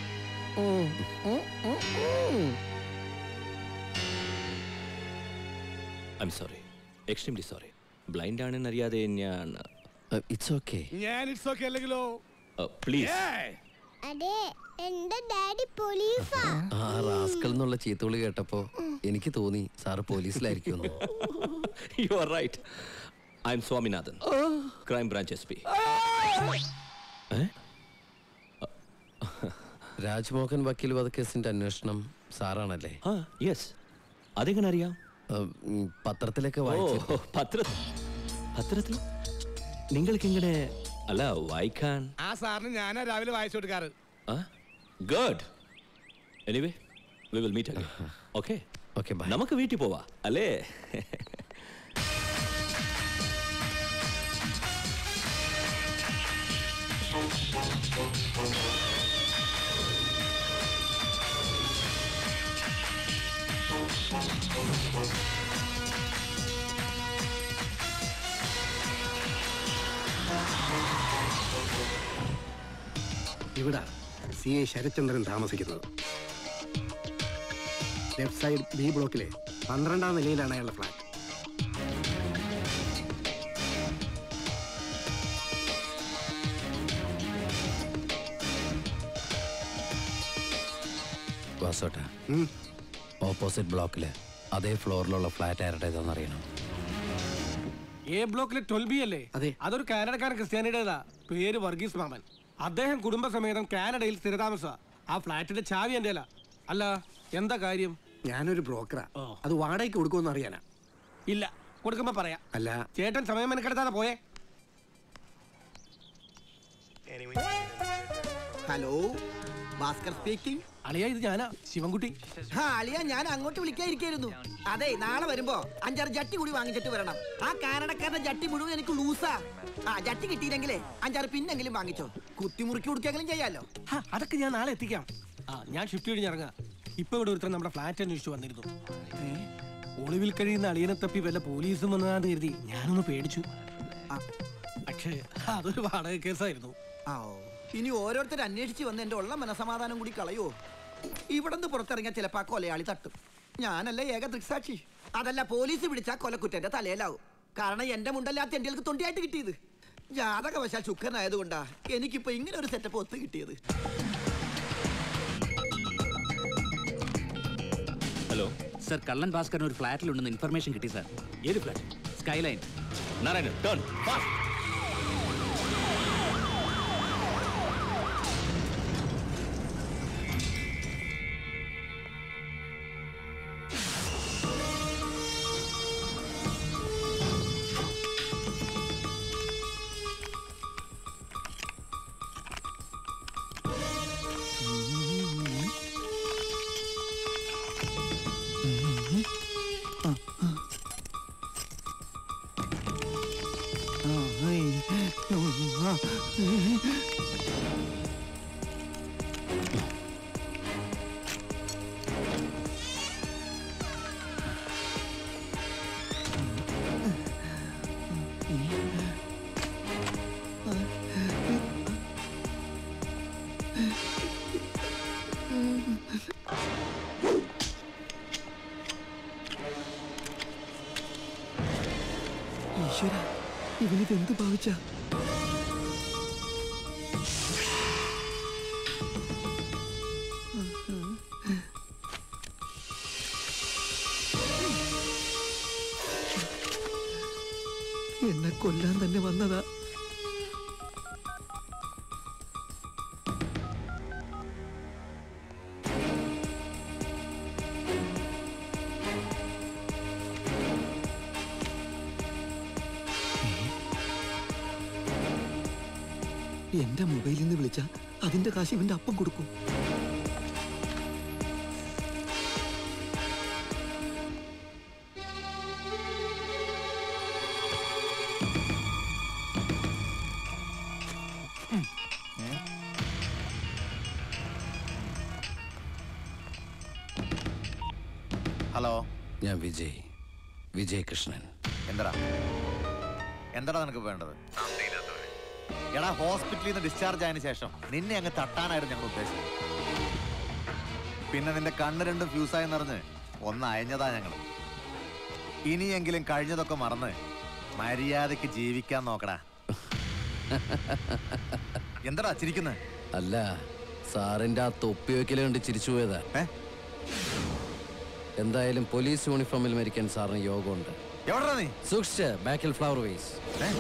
I M sorry extremely sorry blind ആണെന്ന് അറിയാതെ ഞാൻ ഇറ്റ്സ് ഓക്കെ ഞാൻ ഇറ്റ്സ് ഓക്കെ അല്ലെങ്കിലോ പ്ലീസ് ഏയ് അതെ എന്റെ ഡാഡി പോലീസാ ആ റാസ്കൽ എന്നുള്ള ചീത്തോളി കേട്ടപ്പോ എനിക്ക് തോന്നി സാറ് പോലീസിലായിരിക്കും you are right I M Swaminathan crime branch S P Rajmohan വക്കീൽ വധക്കേസിന്റെ അന്വേഷണം സാറാണല്ലേ യെസ് അതെങ്ങനെ അറിയാം പത്രത്തിലൊക്കെ ഓ വായിച്ചു പത്ര പത്രത്തിൽ നിങ്ങൾക്ക് ഇങ്ങനെ അല്ല വായിക്കാൻ ആ സാറിന് ഞാനാ രാവിലെ വായിച്ചു കൊടുക്കാറ് good anyway we will meet okay okay നമുക്ക് വീട്ടിൽ പോവാ അല്ലേ ഇവിടെ സി ഐ ശരത്ചന്ദ്രൻ താമസിക്കുന്നത് ലെഫ്റ്റ് സൈഡ് ബി ബ്ലോക്കിലെ പന്ത്രണ്ടാം നിലയിലാണ് അയാളുടെ ഫ്ലാറ്റ് വാസോട്ട ഓപ്പോസിറ്റ് ബ്ലോക്കില് അതേ ഫ്ലോറിലുള്ള ഫ്ലാറ്റ് ആരുടേതാണെന്ന് അറിയണം എ ബ്ലോക്കിലെ ട്വൽവ് ബി അല്ലേ അതെ അതൊരു കാനഡക്കാരൻ ക്രിസ്ത്യാനിയുടേതാ പേര് വർഗീസ് മാമൻ അദ്ദേഹം കുടുംബസമേതം കാനഡയിൽ സ്ഥിരതാമസ ആ ഫ്ലാറ്റിന്റെ ചാവി എന്റെ അല്ല എന്താ കാര്യം ഞാനൊരു ബ്രോക്കറാ അത് വാടകയ്ക്ക് കൊടുക്കുമെന്ന് അറിയാനാ ഇല്ല കൊടുക്കുമ്പോ പറയാം അല്ല ചേട്ടൻ സമയം മെനക്കെടുത്താതെ പോയേ ഹലോ ഭാസ്കർ സ്പീക്കിംഗ് അളിയ ഇത് ഞാനാ ശിവൻകുട്ടി ആ അളിയ ഞാൻ അങ്ങോട്ട് വിളിക്കാതിരിക്കായിരുന്നു അതെ നാളെ വരുമ്പോ അഞ്ചാറ് ജട്ടി കൂടി വാങ്ങിച്ചിട്ട് വരണം ആ കാനഡക്കാരന്റെ ജട്ടി മുഴുവൻ എനിക്ക് ലൂസാ ആ ജട്ടി കിട്ടിയില്ലെങ്കിലേ അഞ്ചാറ് പിന്നെങ്കിലും വാങ്ങിച്ചോ കുത്തിമുറുക്കി കൊടുക്കെങ്കിലും ചെയ്യാലോ ഹാ, അതൊക്കെ ഞാൻ നാളെ എത്തിക്കാം ആ ഞാൻ ഷിഫ്റ്റ് കഴിഞ്ഞ് ഇറങ്ങാം ഇപ്പൊ ഇവിടെ ഒരുത്തൻ നമ്മുടെ ഫ്ലാറ്റ് അന്വേഷിച്ചു വന്നിരുന്നു ഏ, ഒളിവിൽ കഴിയുന്ന അളിയനെ തപ്പി വല്ല പോലീസും വന്നതാന്ന് കരുതി ഞാനൊന്ന് പേടിച്ചു പക്ഷേ അതൊരു വാടക കേസായിരുന്നു ആ ഓ. ഇനി ഓരോരുത്തർ അന്വേഷിച്ച് വന്ന് എന്റെ ഉള്ള മനസമാധാനം കൂടി കളയോ ഇവിടെ നിന്ന് പുറത്തിറങ്ങിയാൽ ചിലപ്പോ ആ കൊലയാളി തട്ടും ഞാനല്ല ഏക ദൃക്സാക്ഷി അതല്ല പോലീസ് പിടിച്ചാൽ കൊലക്കുറ്റന്റെ തലയിലാവും കാരണം എന്റെ മുണ്ടല്ലാത്ത എന്റെ തൊണ്ടിയായിട്ട് കിട്ടിയത് ജാതകവശാൽ ശുക്രനായതുകൊണ്ടാ എനിക്കിപ്പോ ഇങ്ങനെ ഒരു സെറ്റപ്പ് ഒത്തു കിട്ടിയത് ഹലോ സർ കള്ളൻ ഭാസ്കറിന് ഒരു ഫ്ലാറ്റിലുണ്ടെന്ന് ഇൻഫർമേഷൻ കിട്ടി സർ ഏത് flat skyline Narayanan turn fast ഈശ്വര ഇവനിത് എന്ത് ഭാവിച്ച എന്നെ കൊല്ലാൻ തന്നെ വന്നതാ എന്റെ മൊബൈലിൽ നിന്ന് വിളിച്ച അതിന്റെ കാശ് ഇവന്റെ അപ്പം കൊടുക്കും ഹലോ ഞാൻ വിജയ് വിജയ് കൃഷ്ണൻ എന്താടാ എന്താടാ നിനക്ക് വേണ്ടത് എടാ ഹോസ്പിറ്റലിൽ നിന്ന് ഡിസ്ചാർജ് ആയതിനു ശേഷം നിന്നെ അങ്ങ് തട്ടാനായിരുന്നു ഞങ്ങൾ ഉദ്ദേശിച്ചത് പിന്നെ നിന്റെ കണ്ണ് രണ്ടും ഫ്യൂസായി നിറഞ്ഞ് ഒന്ന് അയഞ്ഞതാ ഞങ്ങൾ ഇനിയെങ്കിലും കഴിഞ്ഞതൊക്കെ മറന്ന് മര്യാദക്ക് ജീവിക്കാൻ നോക്കടാ എന്താടാ ചിരിക്കുന്നത് അല്ല സാറിന്റെ ആ തൊപ്പി വെക്കല് കണ്ട് ചിരിച്ചു പോയതാ എന്തായാലും പോലീസ് യൂണിഫോമിൽ മരിക്കാൻ സാറിന് യോഗമുണ്ട് എവിടാ നീ സൂക്ഷിച്ച് ബാക്കിൽ flower vase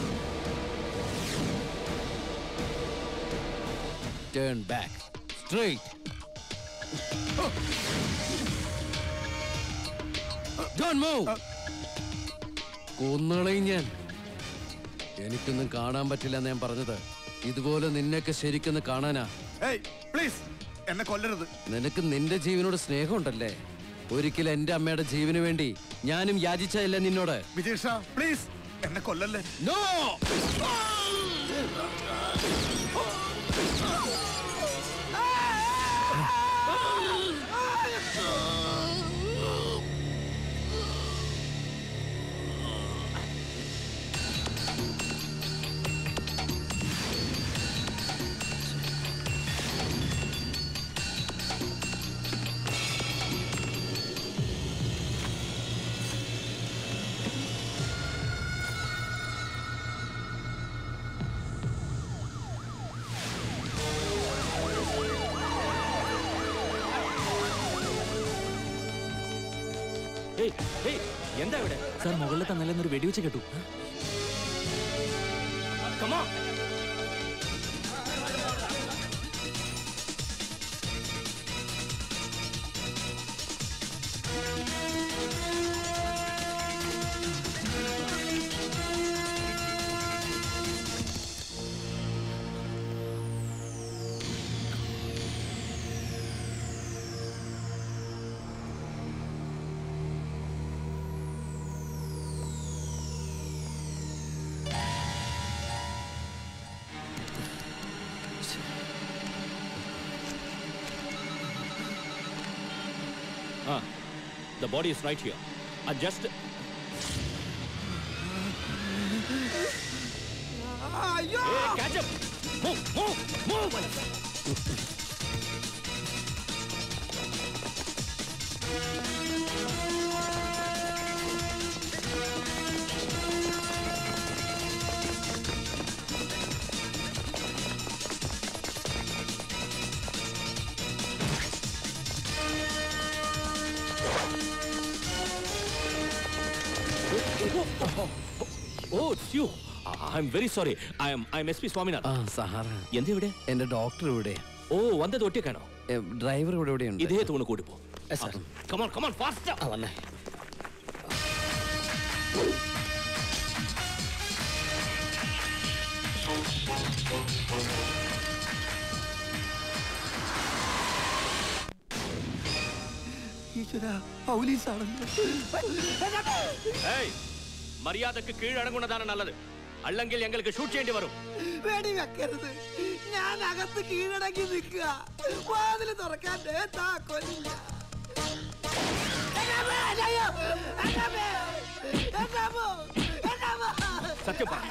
turn back straight don't move കൊന്നുകളയും ഞാൻ എനിക്കൊന്നും കാണാൻ പറ്റില്ല എന്ന് ഞാൻ പറഞ്ഞത് ഇതുപോലെ നിന്നെയൊക്കെ ശരിക്കൊന്ന് കാണാനാ പ്ലീസ് എന്നെ കൊല്ലരുത് നിനക്ക് നിന്റെ ജീവനോട് സ്നേഹമുണ്ടല്ലേ ഒരിക്കലും എന്റെ അമ്മയുടെ ജീവന് വേണ്ടി ഞാനും യാചിച്ചതല്ലേ നിന്നോട് വിജേഷ പ്ലീസ് എന്നെ കൊല്ലല്ലേ നോ എന്താ ഇവിടെ സാർ മുകളിലത്തെ നിലയിൽ ഒരു വെടിവെച്ച് കേട്ടു Ah, the body is right here. I just. അയ്യോ Hey, catch up! Move, move, move! Oh, it's you. I'm very sorry. I am I am SP Swaminathan. ആ സാറാ എന്താ ഇവിടെ എന്റെ ഡോക്ടർ ഇവിടെ ഓ വന്നത് ഒറ്റക്കാണോ ഡ്രൈവർ ഇവിടെ എവിടെയുണ്ട് ഇതേ തൂണ് കൂടി പോ sir. കമോൺ കമോൺ ഫാസ്റ്റ് ആ വന്നേ ഈശ്വര പൗലീസാണല്ലോ ഏയ് മര്യാദക്ക് കീഴടങ്ങുന്നതാണ് നല്ലത് അല്ലെങ്കിൽ ഞങ്ങൾക്ക് ഷൂട്ട് ചെയ്യേണ്ടി വരും വെടി വെക്കരുത് ഞാൻ അകത്ത് കീഴടങ്ങി നിൽക്കുക വാതില് തുറക്കാൻ ദേ താക്കോലില്ല എന്നമ്മേ, അയ്യോ, എന്നമ്മേ, എന്നമ്മോ, എന്നമ്മോ, സത്യം പറ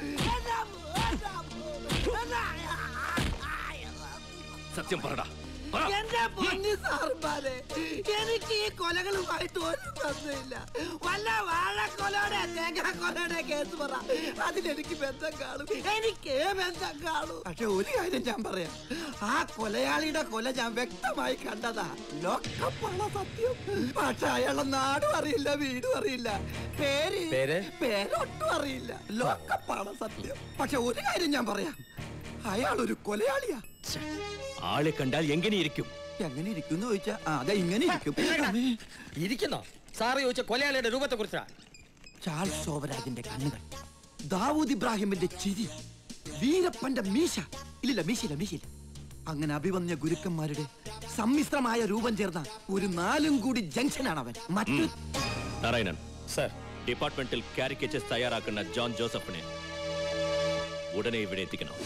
എന്നമ്മോ, എന്നമ്മോ, എന്നമ്മോ. സത്യം പറടാ എന്റെ പൊന്നി സാറുമാരെ എനിക്ക് ഈ കൊലകളുമായിട്ട് ഒരു ബന്ധമില്ല വല്ല വാഴക്കൊലയുടെ തേങ്ങാക്കൊലയുടെ കേസ് പറ അതിലെനിക്ക് ബന്ധം കാണും എനിക്ക് ബന്ധം കാണും പക്ഷെ ഒരു കാര്യം ഞാൻ പറയാം ആ കൊലയാളിയുടെ കൊല ഞാൻ വ്യക്തമായി കണ്ടതാ ലോക്കപ്പാണ് സത്യം പക്ഷെ അയാളുടെ നാടും അറിയില്ല വീടും അറിയില്ല പേര് പേര്? പേരൊട്ടും അറിയില്ല ലോക്കപ്പാണ് സത്യം പക്ഷെ ഒരു കാര്യം ഞാൻ പറയാം അയാൾ ഒരു കൊലയാളിയാ ആളെ കണ്ടാൽ എങ്ങനെയിരിക്കും എങ്ങനെ ഇരിക്കും ചോദിച്ചാ ആ, അതെ ഇങ്ങനെ ഇരിക്കും ഇരിക്കുന്നോ സാറ് ചോദിച്ച കൊലയാളിയുടെ രൂപത്തെ കുറിച്ചാ ചാൾസ് ശോഭരാജിന്റെ കണ്ണുകൾ ദാവൂദ് ഇബ്രാഹിമിന്റെ ചിരി വീരപ്പന്റെ മീശ ഇല്ലില്ല മീശയില്ല മീശയില്ല അങ്ങനെ അഭിവന്യ ഗുരുക്കന്മാരുടെ സമ്മിശ്രമായ രൂപം ചേർന്ന ഒരു നാലും കൂടി ജംഗ്ഷനാണ് അവൻ മറ്റു നാരായണൻ സർ ഡിപ്പാർട്ട്മെന്റിൽ കാരിക്കേച്ചേഴ്സ് തയ്യാറാക്കുന്ന ജോൺ ജോസഫിനെ ഉടനെ ഇവിടെ എത്തിക്കണം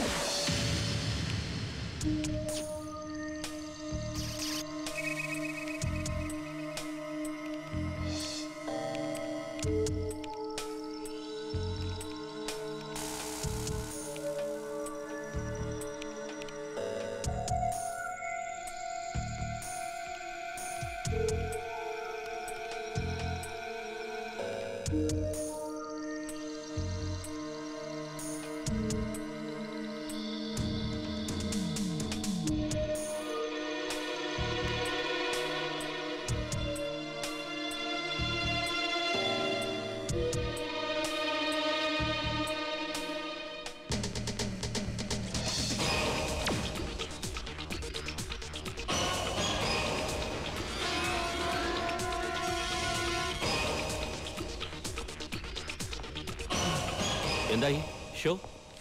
എന്തായി ഷോ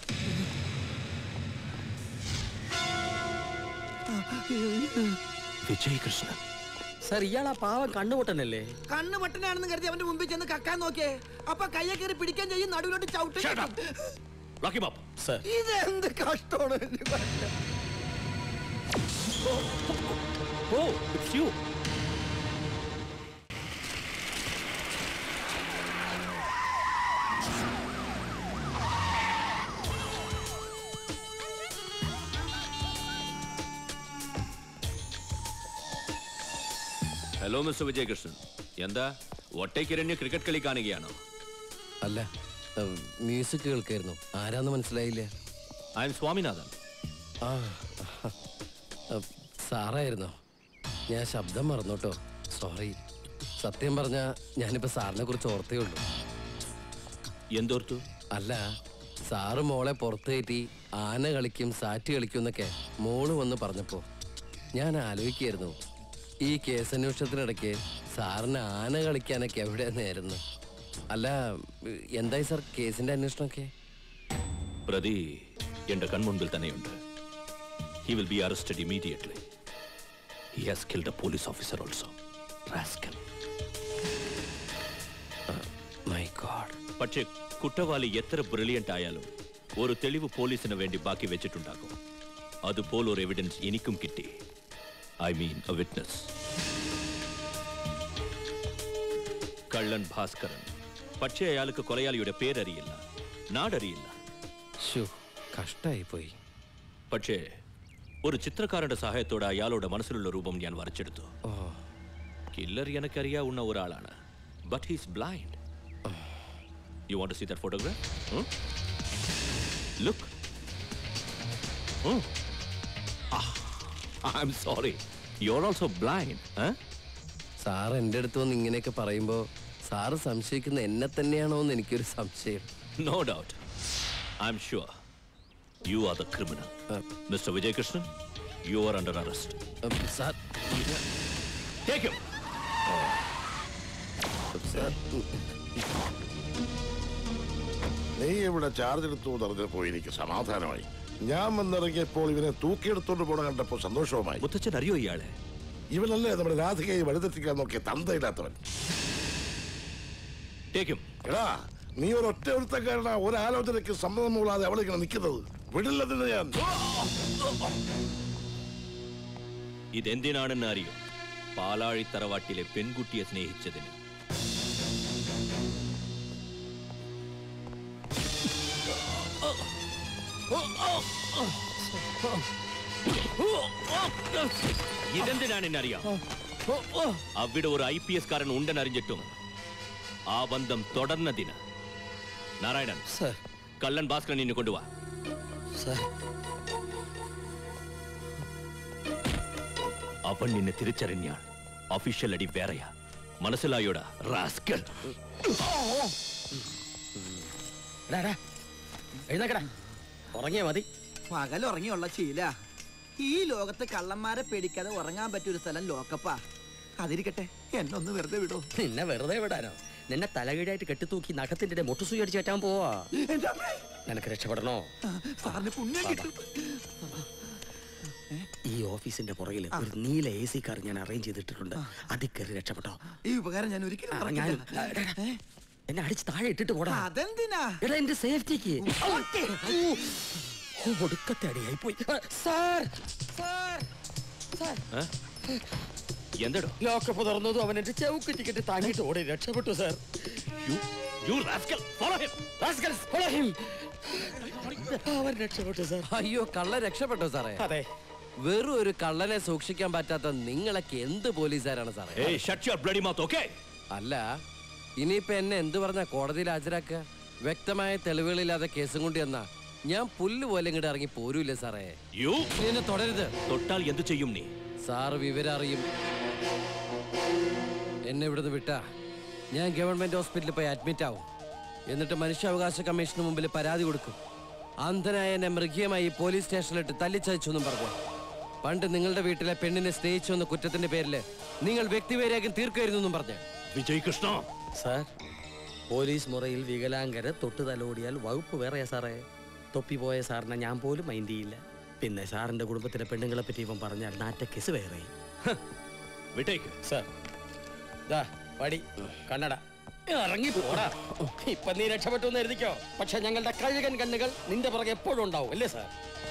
വിജയ് കൃഷ്ണൻ സർ ഇയാൾ ആ പാവം കണ്ണുപൊട്ടനല്ലേ കണ്ണ് പൊട്ടനാണെന്ന് കരുതി അവന്റെ മുമ്പിൽ ചെന്ന് കക്കാൻ നോക്കിയേ അപ്പൊ കയ്യെ കയറി പിടിക്കാൻ ചെയ്യും നടുവിലോട്ട് ചവിട്ടും ലോക്ക് അപ്പ് സർ ഇതെന്ത് കഷ്ടമാണ് എന്റെ കൊല്ലം. ഓ it's you hello mister Vijayakrishnan എന്താ ഒട്ടയ്ക്കിരണ്യ ക്രിക്കറ്റ് കളി കാണുകയാണോ അല്ല മ്യൂസിക് കേൾക്കായിരുന്നു ആരാന്ന് മനസ്സിലായില്ല ഐ എം സ്വാമിനാഥൻ ആ അഹ്, സാറായിരുന്നോ ഞാൻ ശബ്ദം മറന്നോട്ടോ സോറി സത്യം പറഞ്ഞ ഞാനിപ്പോ സാറിനെ കുറിച്ച് ഓർത്തേ ഉള്ളൂ എന്തോർത്തു അല്ല സാറ് മോളെ പുറത്ത് കയറ്റി ആന കളിക്കും സാറ്റ് കളിക്കും എന്നൊക്കെ മോള് വന്ന് പറഞ്ഞപ്പോ ഞാൻ ആലോചിക്കായിരുന്നു ഈ കേസന്വേഷണത്തിനിടയ്ക്ക് സാറിന് ആന കളിക്കാനൊക്കെ എവിടെ നേരുന്നു അല്ല എന്തായി സാർ കേസിന്റെ അന്വേഷണമൊക്കെ പ്രതി എന്റെ കൺമുൻപിൽ തന്നെയുണ്ട് he will be arrested immediately he has killed a police officer also rascal my god പക്ഷേ കുറ്റവാളി എത്ര ബ്രില്യൻ്റ് ആയാലും ഒരു തെളിവ് പോലീസിന് വേണ്ടി ബാക്കി വെച്ചിട്ടുണ്ടാകും അതുപോലൊരു എവിഡൻസ് എനിക്കും കിട്ടി ഐ മീൻ എ വിറ്റ്നസ് കള്ളൻ ഭാസ്കരൻ പക്ഷേ അയാൾക്ക് കൊലയാളിയുടെ പേരറിയില്ല നാടറിയില്ല ഷോ കഷ്ടായി പോയി പക്ഷേ ഒരു ചിത്രക്കാരന്റെ സഹായത്തോടെ അയാളുടെ മനസ്സിലുള്ള രൂപം ഞാൻ വരച്ചെടുത്തു ഓ കില്ലർ എനിക്കറിയാവുന്ന ഒരാളാണ് but he's blind you want see that photograph look I M sorry you are also blind sir എൻ്റെ അടുത്ത് വന്ന് ഇങ്ങനെയൊക്കെ പറയുമ്പോൾ സാറ് സംശയിക്കുന്ന എന്നെ തന്നെയാണോ എന്ന് എനിക്കൊരു സംശയം no doubt I'm sure you are the criminal mister Vijayakrishnan you are under arrest sir take him sir നീ ഇവിടെ ചാർജ് എടുത്തു എന്ന് അറിഞ്ഞപ്പോ എനിക്ക് സമാധാനമായി ഞാൻ വന്നിറങ്ങിയപ്പോൾ ഇവനെ തൂക്കിയെടുത്തോണ്ട് പോണ കണ്ടപ്പോ സന്തോഷവുമായി മുത്തച്ഛൻ അറിയോ ഇയാളെ ഇവനല്ലേ നമ്മുടെ രാധികയെ വഴിതെറ്റിക്കാൻ നോക്കിയ തന്തയില്ലാത്തവൻ എടാ നീ ഒരു ഒറ്റ ഒരുത്തക്കാരന ഒരാലോചനയ്ക്ക് സമ്മതം മൂളാതെ അവളെ ഇങ്ങനെ നിൽക്കുന്നത് വിടില്ലെന്ന് ഞാൻ ഇതെന്തിനാണെന്ന് അറിയോ പാലാഴി തറവാട്ടിലെ പെൺകുട്ടിയെ സ്നേഹിച്ചതിന് ഇതെന്തിനാണ് എന്നെ അറിയാം അവിടെ ഒരു ഐ പി എസ് കാരൻ ഉണ്ടെന്നറിഞ്ഞിട്ടും ആ ബന്ധം തുടർന്നതിന് നാരായണൻ കള്ളൻ ഭാസ്കരൻ ഇന്ന് കൊണ്ടുവാ അവൻ നിന്നെ തിരിച്ചറിഞ്ഞാൽ ഒഫീഷ്യൽ അടി വേറെയാ മനസ്സിലായോടാ റാസ്കൽ എഴുന്നേക്കടാ ഉറങ്ങിയാ മതി പകൽ ഉറങ്ങിയുള്ള ശീല ഈ ലോകത്ത് കള്ളന്മാരെ പേടിക്കാതെ ഉറങ്ങാൻ പറ്റിയ ഒരു സ്ഥലം ലോക്കപ്പാ അതിരിക്കട്ടെ എന്നൊന്ന് വെറുതെ വിടോ നിന്നെ വെറുതെ വിടാനോ നിന്നെ തലകീഴായിട്ട് കെട്ടിത്തൂക്കി നഖത്തിന്റെ മുട്ടുസൂചി അടിച്ച് കയറ്റാൻ പോവാ എന്റെ അമ്മേ നിനക്ക് രക്ഷപ്പെടണോ സാറിന് പുണ്യം കിട്ടും ഈ ഓഫീസിന്റെ പുറകിൽ ഒരു നീല എ സി കാർ ഞാൻ അറേഞ്ച് ചെയ്തിട്ടുണ്ട് അതിൽ കയറി രക്ഷപ്പെട്ടോ ഈ ഉപകാരം ഞാൻ ഒരിക്കലും ആ, മറക്കില്ല. ഞാൻ- എന്നെ അടിച്ച് താഴെ ഇട്ടിട്ട് പോടാ അതെന്തിനാ എടാ എന്റെ സേഫ്റ്റിക്ക് ഒടുക്കത്തെ അടിയായി പോയി സാർ സാർ സാർ എന്തടോ ലോക്കപ്പ് തുറന്നതും അവൻ എന്റെ ചൗക്ക് ടിക്കറ്റ് താങ്ങിയിട്ട് ഓടി രക്ഷപ്പെട്ടു സാർ അവൻ രക്ഷപ്പെട്ടു സാർ അയ്യോ കള്ള രക്ഷപ്പെട്ടോ സാറേ അതെ വെറും ഒരു കള്ളനെ സൂക്ഷിക്കാൻ പറ്റാത്ത നിങ്ങളൊക്കെ എന്ത് പോലീസുകാരാണ് സാറേ ഏയ് shut your bloody mouth okay അല്ല ഇനിയിപ്പോ എന്നെ എന്ത് പറഞ്ഞ കോടതിയിൽ ഹാജരാക്കുക വ്യക്തമായ തെളിവുകളില്ലാതെ കേസും കൊണ്ട് എന്നാ ഞാൻ പുല്ല് പോലെ ഇങ്ങോട്ട് ഇറങ്ങി പോരൂല്ലേ സാറേ യു നീ എന്നെ തുടരുത് തൊട്ടാൽ എന്ത് ചെയ്യും നീ സാറ് വിവരം അറിയും എന്നെ ഇവിടുന്ന് വിട്ടാ ഞാൻ ഗവൺമെന്റ് ഹോസ്പിറ്റലിൽ പോയി അഡ്മിറ്റ് ആവും എന്നിട്ട് മനുഷ്യാവകാശ കമ്മീഷന് മുമ്പിൽ പരാതി കൊടുക്കും അന്ധനായ എന്നെ മൃഗീയമായി പോലീസ് സ്റ്റേഷനിലിട്ട് തല്ലിച്ചയച്ചു എന്നും പറഞ്ഞു പണ്ട് നിങ്ങളുടെ വീട്ടിലെ പെണ്ണിനെ സ്നേഹിച്ചു എന്ന കുറ്റത്തിന്റെ പേരിൽ നിങ്ങൾ വ്യക്തിവൈരാഗ്യം തീർക്കുമായിരുന്നു എന്നും പറഞ്ഞു വിജയ് കൃഷ്ണ സാർ പോലീസ് മുറയിൽ വികലാംഗരെ തൊട്ട് തലോടിയാൽ വകുപ്പ് വേറെയാ സാറേ തൊപ്പി പോയ സാറിനെ ഞാൻ പോലും മൈൻഡ് ചെയ്യില്ല പിന്നെ സാറിന്റെ കുടുംബത്തിലെ പെണ്ണുങ്ങളെ പറ്റി ഇവൻ പറഞ്ഞാൽ നാറ്റ കേസ് വേറെ വിട്ടേക്ക് സാർ ദാ വടി കണ്ണട ഇറങ്ങി പോടാ ഇപ്പൊ നീ രക്ഷപ്പെട്ടു എന്ന് എഴുതിക്കോ പക്ഷെ ഞങ്ങളുടെ കഴുകൻ കണ്ണുകൾ നിന്റെ പുറകെ എപ്പോഴും ഉണ്ടാവും അല്ലേ സാർ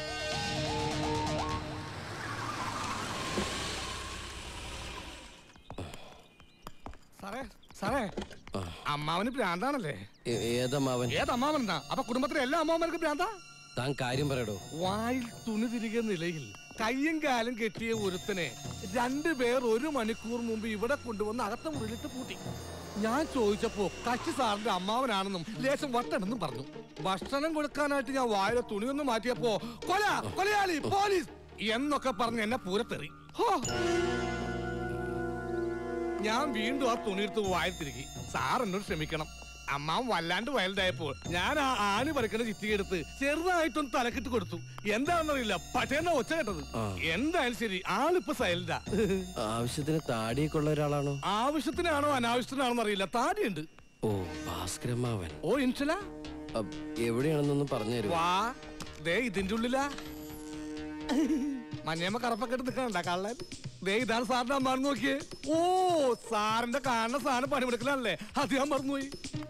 സാറേ സാറേ അമ്മാവന് ഭ്രാന്താണല്ലേ ഏ- ഏതമ്മാവൻ ഏത് അമ്മാവനെന്നാ അപ്പൊ കുടുംബത്തിലെ എല്ലാ അമ്മാവന്മാർക്കും ഭ്രാന്താ താൻ കാര്യം പറയടോ വായിൽ തുണി തിരികെ നിലയിൽ കയ്യും കാലും കെട്ടിയ ഒരുത്തനെ രണ്ടുപേർ ഒരു മണിക്കൂർ മുമ്പ് ഇവിടെ കൊണ്ടുവന്ന് അകത്ത മുറിയിലിട്ട് പൂട്ടി ഞാൻ ചോദിച്ചപ്പോ കക്ഷി സാറിന്റെ അമ്മാവനാണെന്നും ലേശം വട്ടണെന്നും പറഞ്ഞു ഭക്ഷണം കൊടുക്കാനായിട്ട് ഞാൻ വായിലെ തുണിയൊന്ന് മാറ്റിയപ്പോ കൊല കൊലയാളി പോലീസ് എന്നൊക്കെ പറഞ്ഞ് എന്നെ പൂരത്തെറി ഹോ. ഞാൻ വീണ്ടും ആ തുണിയെടുത്ത് വായിൽ തിരികി സാർ എന്നോട് ക്ഷമിക്കണം അമ്മാവൻ വല്ലാണ്ട് വയലതായപ്പോൾ ഞാൻ ആ ആണി പറിക്കുന്ന ചിറ്റിയെടുത്ത് ചെറുതായിട്ടൊന്ന് തലക്കിട്ട് കൊടുത്തു എന്താണെന്നറിയില്ല പക്ഷേ എന്നാ ഒച്ച കേട്ടത് ആ. എന്തായാലും ശരി ആളിപ്പോ സൈലന്റാ ആവശ്യത്തിന് താടിയൊക്കെ ഉള്ള ഒരാളാണോ ആവശ്യത്തിനാണോ അനാവശ്യത്തിനാണോ അറിയില്ല താടിയുണ്ട് ഓ ഭാസ്കരമ്മാവൻ ഓ ഇൻഷല അ, എവിടെയാണെന്നൊന്ന് പറഞ്ഞു തരുമോ വാ ദേ ഇതിന്റെ ഉള്ളിലാ മഞ്ഞമ്മ കറപ്പൊക്കെ എടുത്ത് നിൽക്കണ്ട കള്ളൻ ദേ ഇതാണ് സാറിന്റെ അമ്മാന്ന് നോക്കിയേ ഓ സാറിന്റെ കാണുന്ന സാധനം പണിമെടുക്കലാണല്ലേ അത് ഞാൻ മറന്നുപോയി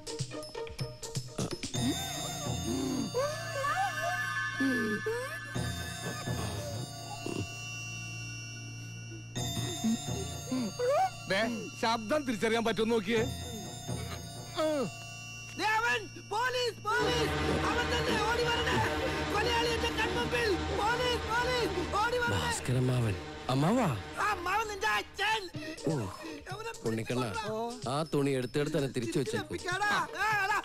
ദേ, ശബ്ദം തിരിച്ചറിയാൻ പറ്റുമോ നോക്കിയേ ദേവൻ പോലീസ് പോലീസ് അവൻ തന്നെ ഓടി വരണേ കൊലയാളി എന്റെ കൺമുമ്പിൽ പോലീസ് പോലീസ് ഓടി വരണേ ഭാസ്കരമ്മാവൻ അമ്മാവാ ആ അമ്മാവൻ നിന്റെ അച്ഛൻ ഓ ഉണ്ണിക്കണ്ണ ആ തുണി എടുത്തെടുത്ത് തന്നെ തിരിച്ചു വെച്ചേക്കും പിക്കാടാ. ആ, അതാ.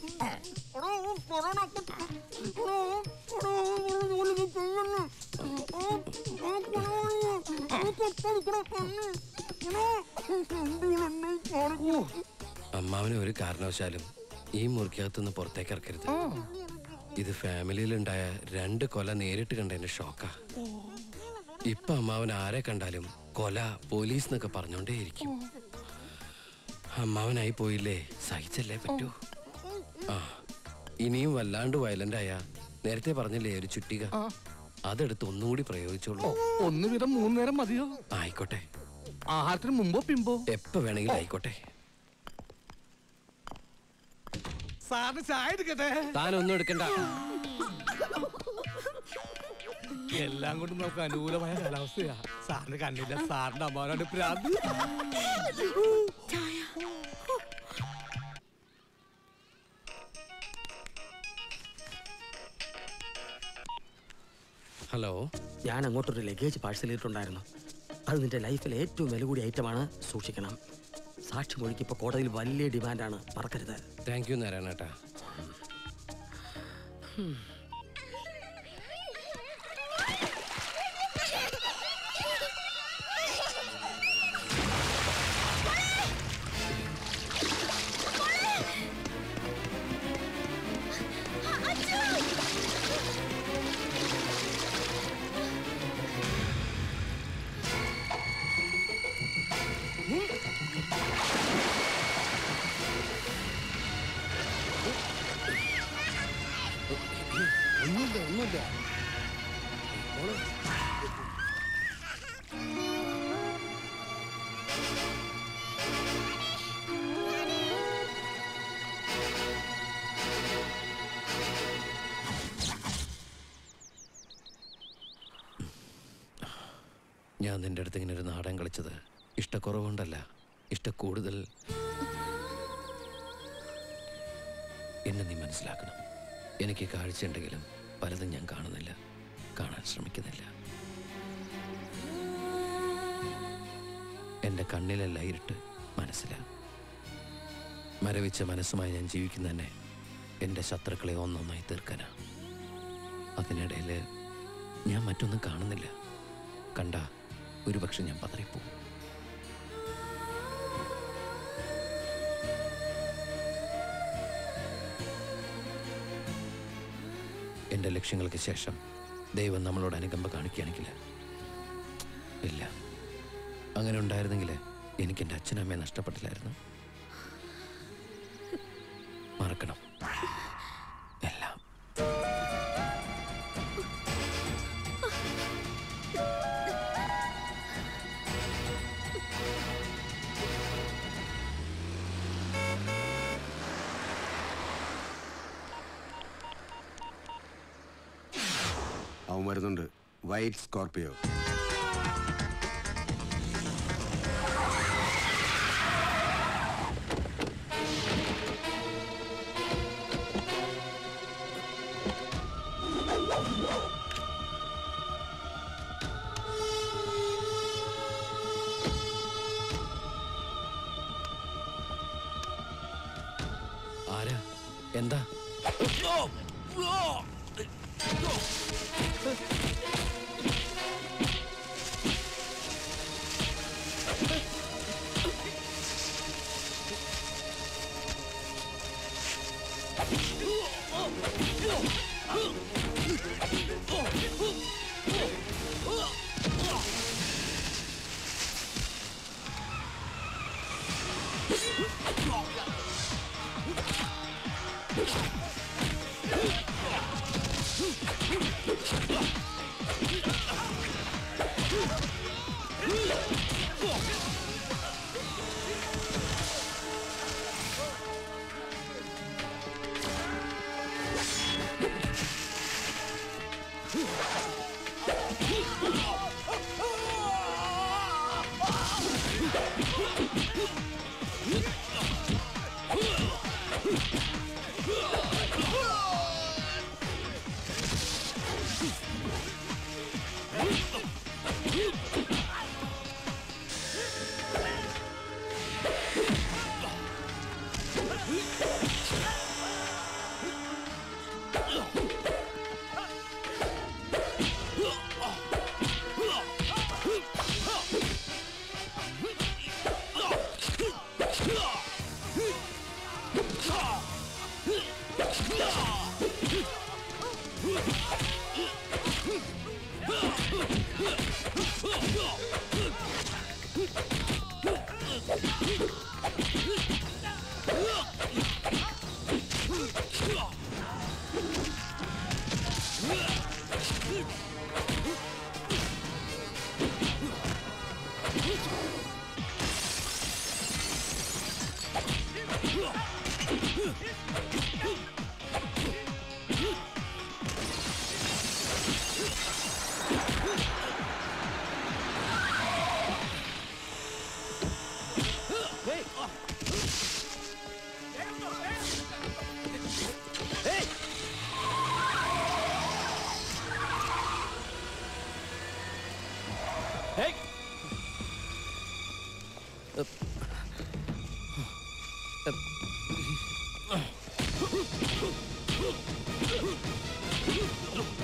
അമ്മാവനെ ഒരു കാരണവശാലും ഈ മുറിക്കകത്തുനിന്ന് പുറത്തേക്ക് ഇറക്കരുത് ഇത് ഫാമിലിയിലുണ്ടായ രണ്ട് കൊല നേരിട്ട് കണ്ടതിന്റെ ഷോക്കാ ഇപ്പൊ അമ്മാവൻ ആരെ കണ്ടാലും കൊല പോലീസ് എന്നൊക്കെ പറഞ്ഞോണ്ടേയിരിക്കും അമ്മാവനായി പോയില്ലേ സഹിച്ചല്ലേ പറ്റൂ ആ ഇനിയും വല്ലാണ്ട് വയലന്റ് ആയ നേരത്തെ പറഞ്ഞില്ലേ ഒരു ചുറ്റിക അതെടുത്ത് ഒന്നുകൂടി പ്രയോഗിച്ചോളൂ ഒന്ന് വീതം മൂന്ന് നേരം മതിയോ ആയിക്കോട്ടെ ആഹാരത്തിന് മുമ്പോ പിമ്പോ എപ്പോ വേണമെങ്കിലും ആയിക്കോട്ടെ സാറിന് ചായ എടുക്കട്ടെ താനൊന്നും എടുക്കണ്ട എല്ലാം കൊണ്ടും നമുക്ക് അനുകൂലമായ കാലാവസ്ഥയാ സാറിന് കണ്ണില്ല സാറിന്റെ അമ്മാവനാണ് പ്രാന്ത് ഹലോ ഞാൻ അങ്ങോട്ടൊരു ലഗേജ് പാഴ്സൽ ചെയ്തിട്ടുണ്ടായിരുന്നു അത് നിന്റെ ലൈഫിലെ ഏറ്റവും വില കൂടിയ ഐറ്റമാണ് സൂക്ഷിക്കണം സാക്ഷിമൊഴിക്ക് ഇപ്പോൾ കോടതിയിൽ വലിയ ഡിമാൻഡാണ് മറക്കരുത് താങ്ക് യു നാരായണേട്ടാ ഒന്നുമില്ല ഒന്നുമില്ല മോളെ ഞാൻ നിന്റെ അടുത്ത് ഇങ്ങനെ ഒരു നാടകം കളിച്ചത് ഇഷ്ടക്കുറവുകൊണ്ടല്ല ഇഷ്ടക്കൂടുതൽ എന്നെ നീ മനസ്സിലാക്കണം എനിക്ക് കാഴ്ചയുണ്ടെങ്കിലും പലതും ഞാൻ കാണുന്നില്ല കാണാൻ ശ്രമിക്കുന്നില്ല എൻ്റെ കണ്ണിലല്ല ഇരുട്ട് മനസ്സിലാ മരവിച്ച മനസ്സുമായി ഞാൻ ജീവിക്കുന്ന തന്നെ എൻ്റെ ശത്രുക്കളെ ഒന്നൊന്നായി തീർക്കാനാ അതിനിടയിൽ ഞാൻ മറ്റൊന്നും കാണുന്നില്ല കണ്ട ഒരുപക്ഷെ ഞാൻ പതറിപ്പോവും എൻ്റെ ലക്ഷ്യങ്ങൾക്ക് ശേഷം ദൈവം നമ്മളോട് അനുകമ്പ കാണിക്കുകയാണെങ്കിൽ ഇല്ല അങ്ങനെ ഉണ്ടായിരുന്നെങ്കിൽ എനിക്ക് എൻ്റെ അച്ഛനമ്മയെ നഷ്ടപ്പെട്ടില്ലായിരുന്നു മറക്കണം എല്ലാം അവൻ വരുന്നുണ്ട് വൈറ്റ് സ്കോർപിയോ ആരാ എന്താ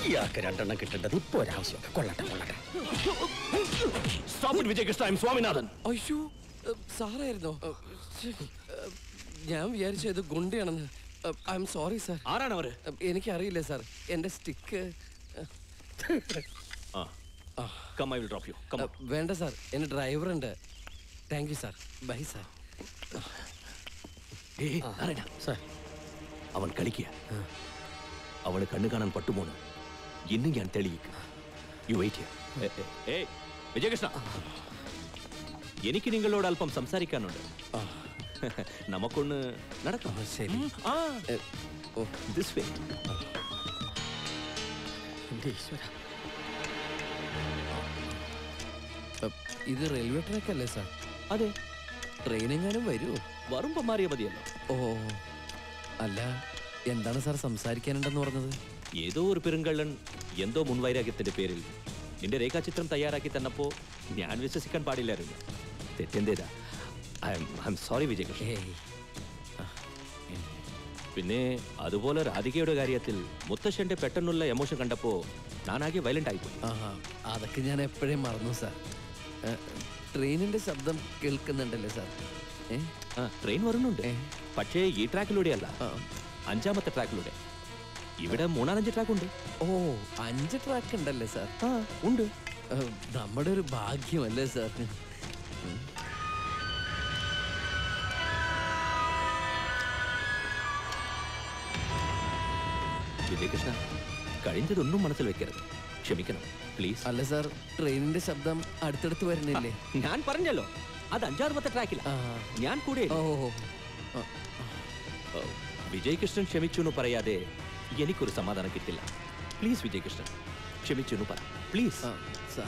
ഇയാൾക്ക് രണ്ടെണ്ണം കിട്ടേണ്ടത് ഇപ്പൊ ഒരാവശ്യമൊക്കെ കൊള്ളട്ടെ കൊള്ളട്ടെ Stop it, Vijayakrishna I M Swaminathan അയ്യോ സാറായിരുന്നോ ശ്ശേ, ഞാൻ വിചാരിച്ചു ഇത് ഗുണ്ടയാണെന്ന് ഐ എം സോറി സാർ ആരാണ് അവര് എനിക്കറിയില്ല സാർ എൻ്റെ stick come I will drop you come വേണ്ട സാർ എൻ്റെ ഡ്രൈവർ ഉണ്ട് thank you sir bye sir ഏയ് നാരായണ സാർ അവൻ കളിക്കുക അവള് കണ്ണു കാണാൻ പട്ടുമോണ് ഇന്നും ഞാൻ തെളിയിക്കും യു വെയിറ്റ് ഏയ് വിജയകൃഷ്ണ എനിക്ക് നിങ്ങളോട് അല്പം സംസാരിക്കാനുണ്ട് നമുക്കൊന്ന് നടക്കാം ശരി ആ ദിസ് വേ എൻ്റെ ഈശ്വര ഇത് റെയിൽവേ ട്രാക്ക് അല്ലേ സാർ അതെ ട്രെയിൻ എങ്ങാനും വരുമോ വരുമ്പോ മാറിയ മതിയല്ലോ ഓ അല്ല എന്താണ് സാർ സംസാരിക്കാനുണ്ടെന്ന് പറഞ്ഞത് ഏതോ ഒരു പെരുങ്കള്ളൻ എന്തോ മുൻവൈരാഗ്യത്തിന്റെ പേരിൽ നിന്റെ രേഖാചിത്രം തയ്യാറാക്കി തന്നപ്പോ ഞാൻ വിശ്വസിക്കാൻ പാടില്ലായിരുന്നു തെറ്റെന്തേതാ ഐ എം സോറി വിജയകൃഷ്ണൻ പിന്നെ അതുപോലെ രാധികയുടെ കാര്യത്തിൽ മുത്തശ്ശന്റെ പെട്ടെന്നുള്ള എമോഷൻ കണ്ടപ്പോ ഞാനാകെ വയലന്റ് ആയിപ്പോയി ആഹാ അതൊക്കെ ഞാൻ എപ്പോഴേ മറന്നു സാർ ഏ, ട്രെയിനിന്റെ ശബ്ദം കേൾക്കുന്നുണ്ടല്ലേ സാർ ഏ ആ ട്രെയിൻ വരുന്നുണ്ട് പക്ഷേ ഈ ട്രാക്കിലൂടെയല്ല അഞ്ചാമത്തെ ട്രാക്കിലൂടെ ഇവിടെ മൂന്നാലഞ്ച് ട്രാക്ക് ഉണ്ട് ഓ അഞ്ച് ട്രാക്ക് ഉണ്ടല്ലേ സാർ ആ ഉണ്ട് നമ്മുടെ ഒരു ഭാഗ്യമല്ലേ സാർ ഉം. വിജയകൃഷ്ണ കഴിഞ്ഞതൊന്നും മനസ്സിൽ വെക്കരുത് ക്ഷമിക്കണം പ്ലീസ് അല്ല സാർ ട്രെയിനിന്റെ ശബ്ദം അടുത്തടുത്ത് വരുന്നില്ലേ ഞാൻ പറഞ്ഞല്ലോ അത് അഞ്ചാമത്തെ ട്രാക്കില ഞാൻ കൂടെ ഓ വിജയകൃഷ്ണൻ ക്ഷമിച്ചു എന്ന് പറയാതെ എനിക്കൊരു സമാധാനം കിട്ടില്ല പ്ലീസ് വിജയകൃഷ്ണൻ ക്ഷമിച്ചു എന്ന് പറ പ്ലീസ് സാർ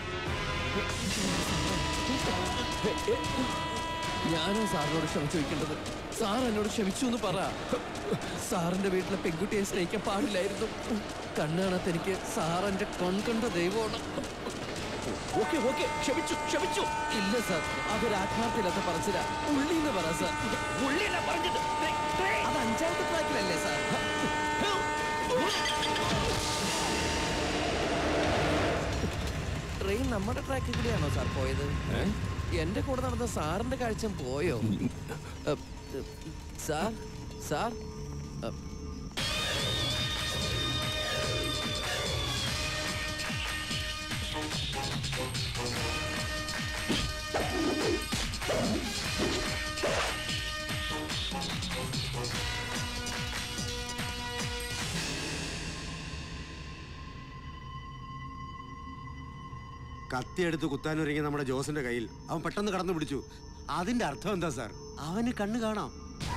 ഞാനോ സാറിനോട് ക്ഷമിച്ചു ചോദിക്കേണ്ടത് സാർ എന്നോട് ക്ഷമിച്ചു എന്ന് പറ സാറിന്റെ വീട്ടിലെ പെൺകുട്ടിയെ സ്നേഹിക്കാൻ പാടില്ലായിരുന്നു കണ്ണു കാണാത്ത എനിക്ക് സാർ എന്റെ കൺകണ്ട ദൈവമാണ് ഓക്കെ ഓക്കെ ക്ഷമിച്ചു ക്ഷമിച്ചു ഇല്ല സാർ അതൊരു ആത്മാർത്ഥയില്ലാത്ത പറച്ചില്ല ഉള്ളിന്ന് പറ സാർ ഉള്ളിന്ന പറഞ്ഞത് അത് അഞ്ചാമത്തെ ട്രാക്കിലല്ലേ സാർ ട്രെയിൻ നമ്മുടെ ട്രാക്കിൽ കൂടിയാണോ സാർ പോയത് എന്റെ കൂടെ നടന്ന സാറിന്റെ കാഴ്ച പോയോ അ, അ, സാർ സാർ അ, കത്തിയെടുത്ത് കുത്താനൊരുങ്ങി നമ്മുടെ ജോസിന്റെ കയ്യിൽ അവൻ പെട്ടെന്ന് കടന്നു പിടിച്ചു അതിന്റെ അർത്ഥം എന്താ സാർ അവന് കണ്ണ് കാണാം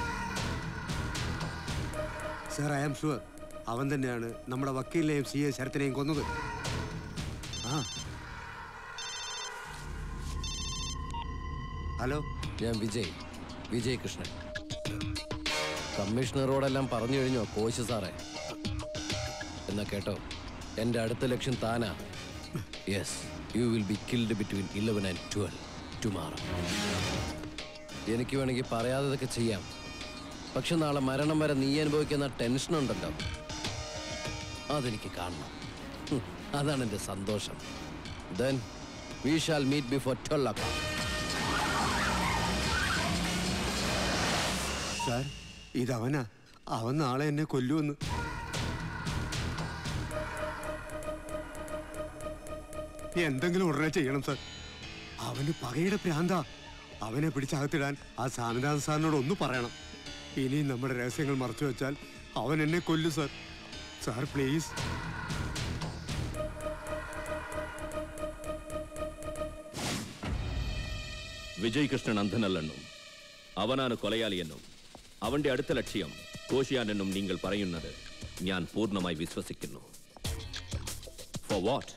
സാർ ഐ ആം ഷുവർ അവൻ തന്നെയാണ് നമ്മുടെ വക്കീലിനെയും സി എ ശരത്തിനെയും കൊന്നത് ആ ഹലോ ഞാൻ വിജയ് വിജയ് കൃഷ്ണൻ കമ്മീഷണറോടെല്ലാം പറഞ്ഞു കഴിഞ്ഞോ കോശ് സാറേ എന്നാ കേട്ടോ എൻ്റെ അടുത്ത ലക്ഷ്യം താനാ yes you will be killed between eleven and twelve tomorrow എനിക്ക് വേണമെങ്കിൽ പറയാത്തതൊക്കെ ചെയ്യാം പക്ഷെ നാളെ മരണം വരെ നീ അനുഭവിക്കുന്ന ടെൻഷൻ ഉണ്ടല്ലോ അതെനിക്ക് കാണണം ഹും, അതാണ് എൻ്റെ സന്തോഷം then we shall meet before twelve o'clock. Sir ഇതവനാ അവൻ നാളെ എന്നെ കൊല്ലുമെന്ന് എന്തെങ്കിലും ഉടനെ ചെയ്യണം സാർ അവന് പകയുടെ പ്രാന്ത അവനെ പിടിച്ചകത്തിടാൻ ആ സ്വാമിനാഥൻ സാറിനോട് ഒന്ന് പറയണം ഇനി നമ്മുടെ രഹസ്യങ്ങൾ മറച്ചു വെച്ചാൽ അവൻ എന്നെ കൊല്ലും sir sir please Vijay Krishnan അന്ധനല്ലെന്നും അവനാണ് കൊലയാളിയെന്നും അവന്റെ അടുത്ത ലക്ഷ്യം കോശിയാനെന്നും നിങ്ങൾ പറയുന്നത് ഞാൻ പൂർണ്ണമായി വിശ്വസിക്കുന്നു for what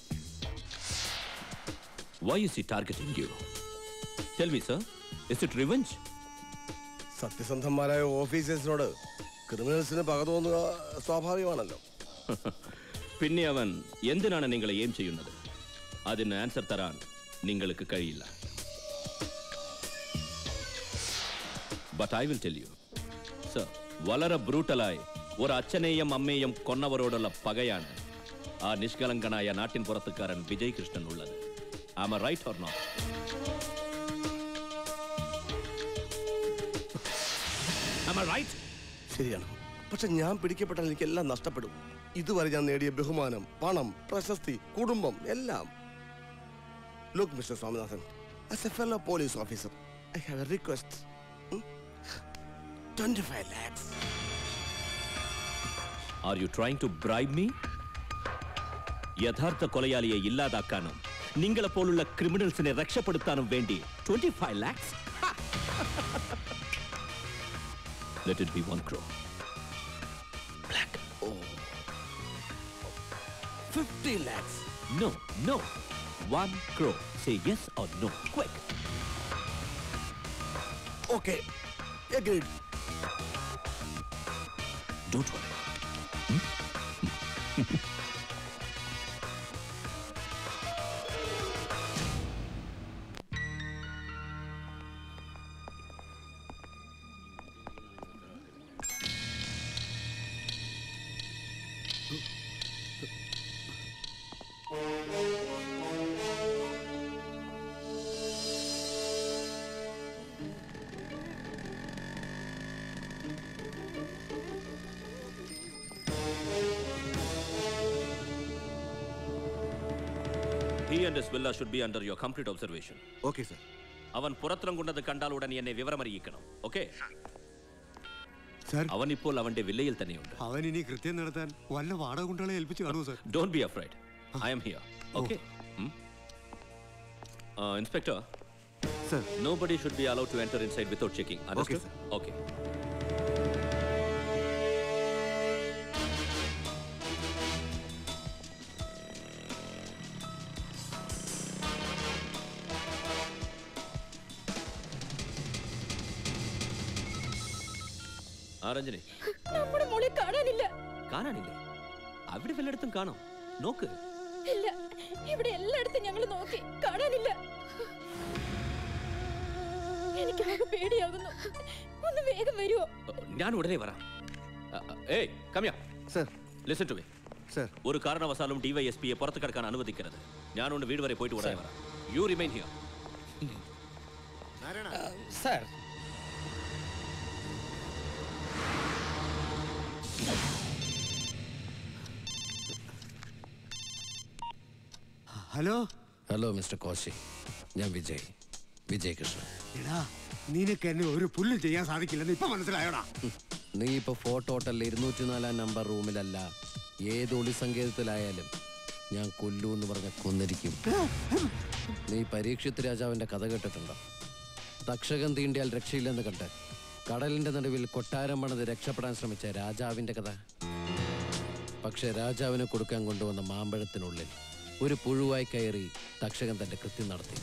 why is he targeting you tell me sir is it revenge സത്യസന്ധന്മാരായ ഓഫീസേഴ്സിനോട് ക്രിമിനൽസിന് പക തോന്നുക സ്വാഭാവികമാണല്ലോ പിന്നെ അവൻ എന്തിനാണ് നിങ്ങളെ എയിം ചെയ്യുന്നത് അതിന് ആൻസർ തരാൻ നിങ്ങൾക്ക് കഴിയില്ല but I will tell you sir വളരെ ബ്രൂട്ടലായി ഒരു അച്ഛനെയും അമ്മയെയും കൊന്നവരോടുള്ള പകയാണ് ആ നിഷ്കളങ്കനായ നാട്ടിൻ പുറത്തുകാരൻ വിജയ് കൃഷ്ണൻ ഉള്ളത് ആമ റൈറ്റ് ഓർ നോട്ട് റൈറ്റ് ശരിയാണ് പക്ഷെ ഞാൻ പിടിക്കപ്പെട്ടാൽ എനിക്കെല്ലാം നഷ്ടപ്പെടും ഇതുവരെ ഞാൻ നേടിയ ബഹുമാനം പണം പ്രശസ്തി കുടുംബം എല്ലാം look mister Swaminathan as a fellow police officer I have a request twenty five lakhs are you trying to bribe me യഥാർത്ഥ കൊലയാളിയെ ഇല്ലാതാക്കാനും നിങ്ങളെപ്പോലുള്ള ക്രിമിനൽസിനെ രക്ഷപ്പെടുത്താനും വേണ്ടി twenty five lakhs let it be one crore fifty lakhs no no one crore say yes or no quick okay agreed don't worry He and his villa should be under your complete observation. Okay sir അവൻ പുറത്തിറങ്ങുന്നത് കണ്ടാൽ ഉടൻ എന്നെ വിവരമറിയിക്കണം okay sir അവൻ ഇപ്പോൾ അവന്റെ വില്ലയിൽ തന്നെയുണ്ട് അവൻ ഇനി കൃത്യം നടത്താൻ വല്ല വാടക കുണ്ടകളെ ഏൽപ്പിച്ച് കാണുമോ sir don't be afraid I am here okay inspector sir Nobody should be allowed to enter inside without checking. Understood? sir. Okay. ആ രഞ്ജനി നമ്മുടെ മോളെ കാണാനില്ല കാണാനില്ലേ അവിടെ വല്ലയിടത്തും കാണാം നോക്ക് ഇല്ല ഇവിടെ എല്ലായിടത്തും ഞങ്ങൾ നോക്കി കാണാനില്ല എനിക്കാകെ പേടിയാകുന്നു ഒന്ന് വേഗം വരുമോ ഞാൻ ഉടനെ വരാം ഏയ് കമ്യ sir listen to me sir ഒരു കാരണവശാലും ഡിവൈഎസ്പിയെ പുറത്ത് കിടക്കാൻ അനുവദിക്കരുത് ഞാനൊന്ന് വീട് വരെ പോയിട്ട് ഉടനെ വരാം you remain here sir hello hello mister Koshy ഞാൻ വിജയ് വിജയ് കൃഷ്ണൻ എടാ നിനക്ക് എന്നെ ഒരു പുല്ലും ചെയ്യാൻ സാധിക്കില്ലെന്ന് ഇപ്പൊ മനസ്സിലായോടാ നീ ഇപ്പൊ ഫോട്ടോ ഹോട്ടലിൽ ഇരുന്നൂറ്റി നാലാം നമ്പർ റൂമിലല്ല ഏത് ഒളി സങ്കേതത്തിലായാലും ഞാൻ കൊല്ലൂ എന്ന് പറഞ്ഞ കൊന്നിരിക്കും നീ പരീക്ഷിത്ത് രാജാവിന്റെ കഥ കേട്ടിട്ടുണ്ടോ തക്ഷകൻ തീണ്ടിയാൽ രക്ഷയില്ലെന്ന് കണ്ട് കടലിന്റെ നടുവിൽ കൊട്ടാരം പണിത് രക്ഷപ്പെടാൻ ശ്രമിച്ച രാജാവിന്റെ കഥ പക്ഷെ രാജാവിന് കൊടുക്കാൻ കൊണ്ടുവന്ന മാമ്പഴത്തിനുള്ളിൽ ഒരു പുഴുവായി കയറി തക്ഷകൻ തന്റെ കൃത്യം നടത്തി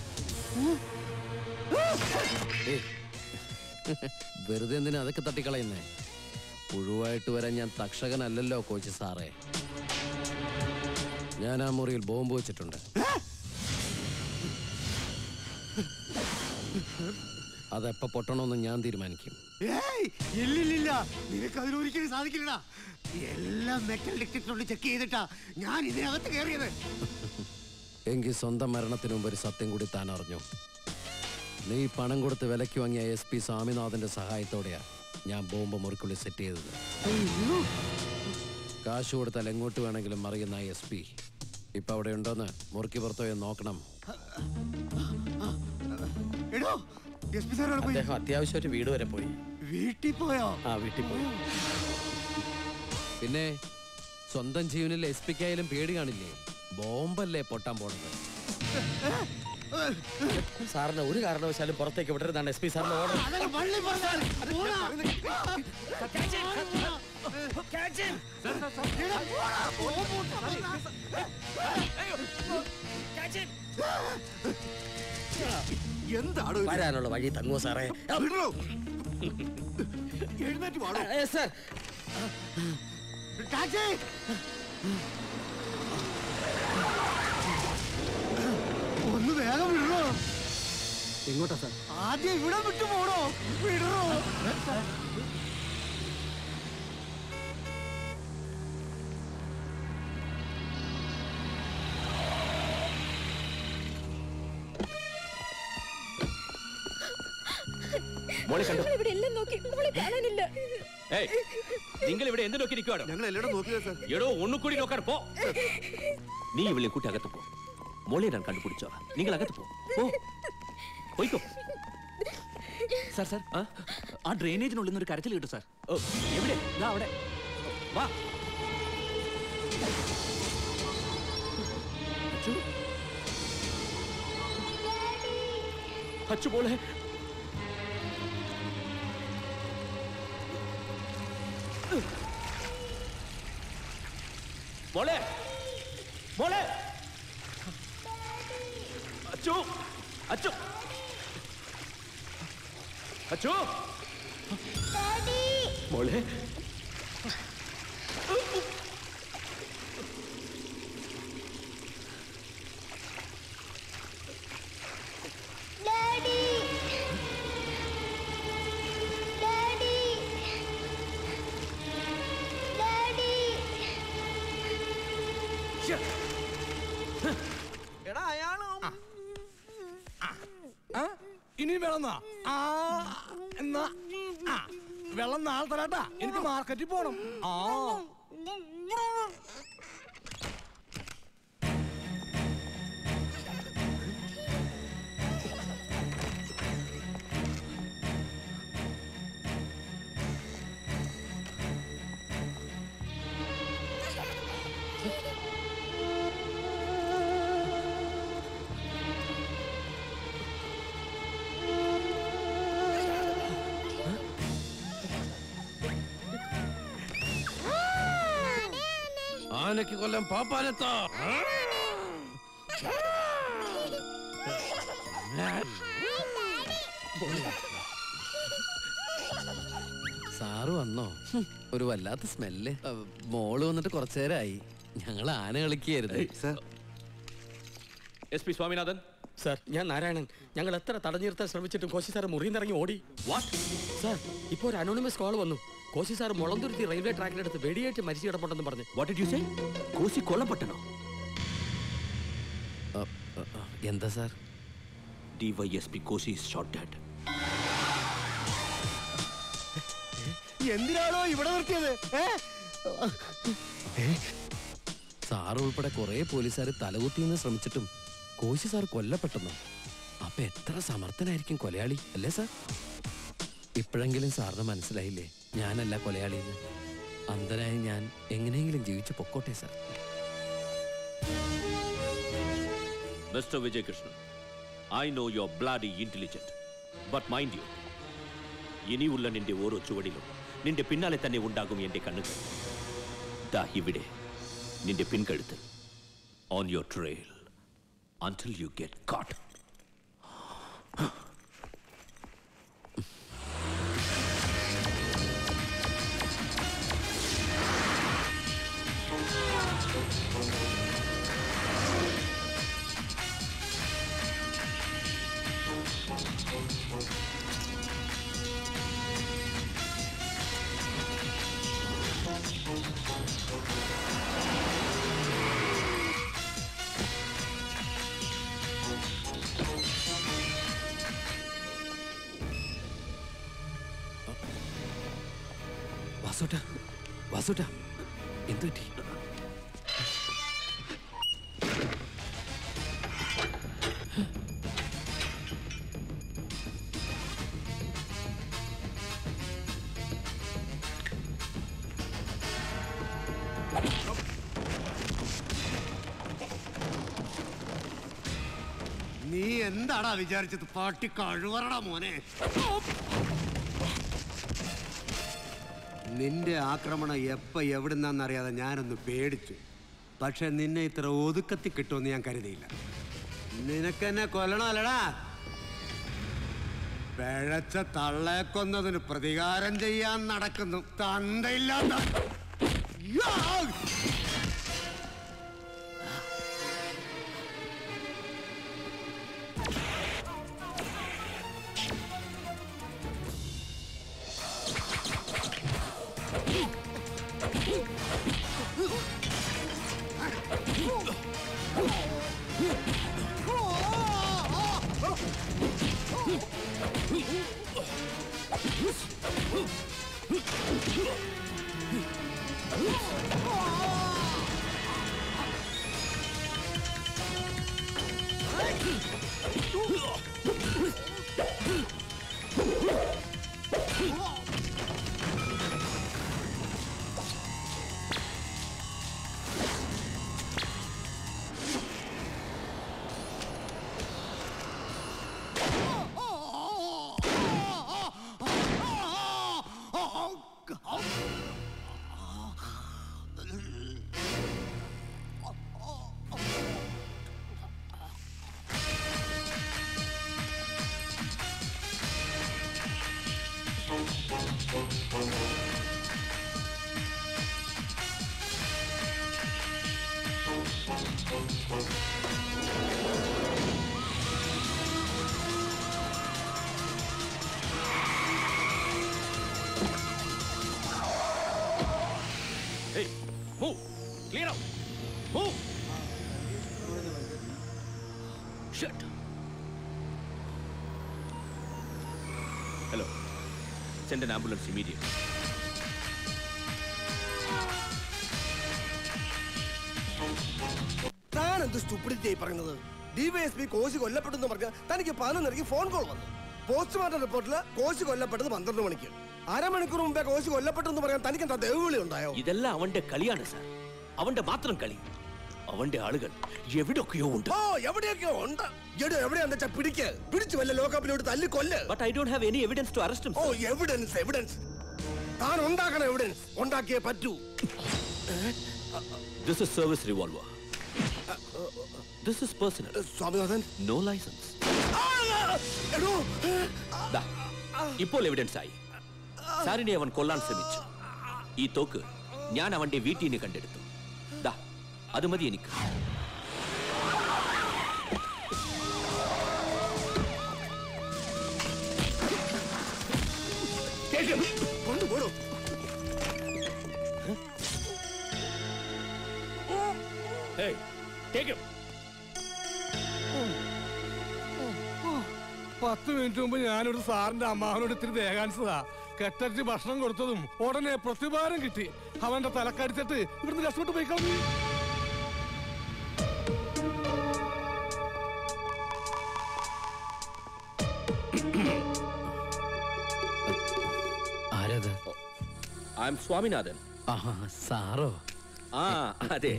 ഏയ്, വെറുതെ എന്തിനാ അതൊക്കെ തട്ടിക്കളയുന്നേ പുഴുവായിട്ട് വരാൻ ഞാൻ തക്ഷകനല്ലല്ലോ കോച്ച് സാറേ ഞാൻ ആ മുറിയിൽ ബോംബ് വെച്ചിട്ടുണ്ട് അതെപ്പോ പൊട്ടണമെന്ന് ഞാൻ തീരുമാനിക്കും ഏയ് ഇല്ലില്ലില്ല നിനക്ക് അതിനൊരിക്കലും സാധിക്കില്ലടാ എല്ലാം മെറ്റൽ ഡിറ്റക്ടറിൽ ചെക്ക് ചെയ്തിട്ടാ ഞാൻ ഇതിനകത്ത് കയറിയത് എങ്കിൽ സ്വന്തം മരണത്തിന് മുമ്പ് ഒരു സത്യം കൂടി താൻ അറിഞ്ഞു നീ പണം കൊടുത്ത് വിലയ്ക്ക് വാങ്ങിയ എസ് പി സ്വാമിനാഥന്റെ സഹായത്തോടെയാ ഞാൻ ബോംബ് മുറിക്കുള്ളിൽ സെറ്റ് ചെയ്തത് കാശ് കൊടുത്താൽ എങ്ങോട്ട് വേണമെങ്കിലും മറിയുന്ന എസ് പി ഇപ്പൊ അവിടെ ഉണ്ടോന്ന് മുറുക്കി പുറത്തോയി നോക്കണം എടോ എസ് പി സാറോട് പോയി അദ്ദേഹം അത്യാവശ്യമായിട്ട് വീട് വരെ പോയി വീട്ടിൽ പോയോ ആ വീട്ടിൽ പോയി പിന്നെ സ്വന്തം ജീവനിൽ എസ് പിക്കായാലും പേടി കാണില്ലേ ബോംബല്ലേ പൊട്ടാൻ പോണത് സാറിന് ഒരു കാരണവശാലും പുറത്തേക്ക് വിടരുതാണ് എസ് പി സാറിന്റെ ഓർഡർ അതങ്ങ് വള്ളി പറഞ്ഞാൽ പോടാ. എടാ, പോടാ, പോ, എന്താണ് ഇത്? വരാനുള്ള വഴി തങ്ങുമോ സാറേ വിടറോ? എഴുന്നേറ്റ് വാടോ സാർ ടാക്സി ഒന്ന് വേഗം വിടറോ എങ്ങോട്ടാ സാർ ആദ്യം ഇവിടെ വിട്ടു പോണോ വിടറോ മോളെ കണ്ടോ ഇവിടെ എല്ലാം നോക്കി മോളെ കാണാനില്ല ഏയ് നിങ്ങൾ ഇവിടെ എന്ത് നോക്കി നിൽക്കുവാണോ ഞങ്ങൾ എല്ലായിടും നോക്കിയത് സാർ എടോ ഒന്നുകൂടി നോക്കാൻ പോ നീ ഇവളെ കൂട്ടി അകത്ത് പോ മോളെ ഞാൻ കണ്ടുപിടിച്ചോ നിങ്ങൾ അകത്ത് പോ പോ പോയിക്കോ സാർ സാർ ആ ഡ്രെയിനേജിനുള്ളിൽ നിന്ന് ഒരു കരച്ചിൽ കിട്ടും സാർ ഓ എവിടെ ഇതാ അവിടെ വാ അച്ചു അച്ചു മോളെ മോളെ മോളെ അച്ചു അച്ചു അച്ചു മോളെ എടാ അയാള് ഇനി വെള്ളം ആ എന്നാ ആ വെള്ളം നാളെ തരാട്ടാ എനിക്ക് മാർക്കറ്റിൽ പോണം ആ ആനയ്ക്ക് കൊല്ലം പാപ്പാനെത്താ സാറ് വന്നോ ഹും, ഒരു വല്ലാത്ത സ്മെല്ല് അഹ്, മോള് വന്നിട്ട് കുറച്ചു നേരമായി ഞങ്ങൾ ആന കളിക്കുകയായിരുന്നു എസ് പി സ്വാമിനാഥൻ സാർ ഞാൻ നാരായണൻ ഞങ്ങൾ എത്ര തടഞ്ഞു നിർത്താൻ ശ്രമിച്ചിട്ടും കോശി സാർ മുറിയിൽ നിന്ന് ഇറങ്ങി ഓടി സാർ ഇപ്പോൾ ഒരു അനോണിമസ് കോൾ വന്നു കോശി സാർ മുളന്തുരുത്തി റെയിൽവേ ട്രാക്കിനടുത്ത് വെടിയേറ്റ് മരിച്ചു കിടപ്പുണ്ടെന്ന് പറഞ്ഞു what did you say Koshy കൊല്ലപ്പെട്ടനോ എന്താ sir DYSP Koshy shot dead എന്തിനാണോ ഇവിടെ നിർത്തിയത് സാർ ഉൾപ്പെടെ കുറെ പോലീസുകാർ തലകുത്തിന്ന് ശ്രമിച്ചിട്ടും കോശി സാർ കൊല്ലപ്പെട്ടെന്നോ അപ്പൊ എത്ര സമർത്ഥനായിരിക്കും കൊലയാളി അല്ലേ സാർ ഇപ്പോഴെങ്കിലും സാറിന് മനസ്സിലായില്ലേ ഞാനല്ല കൊലയാളിന്ന് അന്ധനായ ഞാൻ എങ്ങനെയെങ്കിലും ജീവിച്ചു പൊക്കോട്ടെ sir mister Vijayakrishnan I know your bloody intelligent but mind you ഇനിയുള്ള നിന്റെ ഓരോ ചുവടിലും നിന്റെ പിന്നാലെ തന്നെ ഉണ്ടാകും എന്റെ കണ്ണുകൾ ദാ ഇവിടെ നിന്റെ പിൻകഴുത്ത് on your trail until you get caught Vasutta Vasutta എന്തു പറ്റി നീ എന്താടാ വിചാരിച്ചത് പാട്ടി കഴിവറടാ മോനെ നിന്റെ ആക്രമണം എപ്പ എവിടുന്നാന്നറിയാതെ ഞാനൊന്ന് പേടിച്ചു പക്ഷെ നിന്നെ ഇത്ര ഒതുക്കത്തി കിട്ടുമെന്ന് ഞാൻ കരുതിയില്ല നിനക്കെന്നെ കൊല്ലണം അല്ലടാ പിഴച്ച തള്ളെ കൊന്നതിന് പ്രതികാരം ചെയ്യാൻ നടക്കുന്നു തന്തയില്ലാത്ത യാ! Hey, move! Clear out! Move! Shut! Hello. Send an ambulance immediately. താൻ എന്ത് സ്റ്റുപ്പിഡിറ്റി ആയി പറയുന്നത് ഡിവൈഎസ്പി കോശി കൊല്ലപ്പെട്ടെന്ന് പറഞ്ഞ തനിക്ക് പതിനൊന്നരയ്ക്ക് ഫോൺ കോൾ വന്നു പോസ്റ്റ്മോർട്ടം റിപ്പോർട്ടിൽ കോശി കൊല്ലപ്പെട്ടത് പന്ത്രണ്ട് മണിക്ക് അരമണിക്കൂർ മുമ്പേ കോശി കൊല്ലപ്പെട്ടെന്ന് പറയാൻ തനിക്ക് എന്താ ദൈവവിളി ഉണ്ടായോ ഇതെല്ലാം അവന്റെ കളിയാണ് സാർ അവന്റെ മാത്രം കളി അവന്റെ ആളുകൾ എവിടെയൊക്കെയോ ഉണ്ട് ഓ എവിടെയൊക്കെയോ ഉണ്ട് എടോ എവിടെയാന്ന് വെച്ചാ പിടിക്ക് പിടിച്ചു വല്ല ലോകപ്പിലോട്ട് തല്ലി കൊല്ല് but I don't have any evidence to arrest ഓ എവിഡൻസ് എവിഡൻസ് താൻ ഉണ്ടാക്കണം എവിഡൻസ് ഉണ്ടാക്കിയേ പറ്റൂ this is service revolver this is personal Swaminathan no license എടോ ഇപ്പോൾ എവിഡൻസ് ആയി സാറിനെ അവൻ കൊല്ലാൻ ശ്രമിച്ചു ഈ തോക്ക് ഞാൻ അവന്റെ വീട്ടിൽ നിന്ന് കണ്ടെടുത്തു ദാ അത് മതി എനിക്ക് കൊണ്ടുപോടോ Hey, take him. പത്ത് മിനിറ്റ് മുമ്പ് ഞാനൊരു സാറിന്റെ അമ്മാവനോട് ഇത്തിരി ദേഹാൻസതാ കെട്ടടിച്ച് ഭക്ഷണം കൊടുത്തതും ഉടനെ പ്രതിഭാരം കിട്ടി അവന്റെ തലക്കടിച്ചിട്ട് ഇവിടുന്ന് രക്ഷപ്പെട്ട് പോയി കളഞ്ഞു ആരത് ഐ എം സ്വാമിനാഥൻ ആഹാ സാറോ ആ അതെ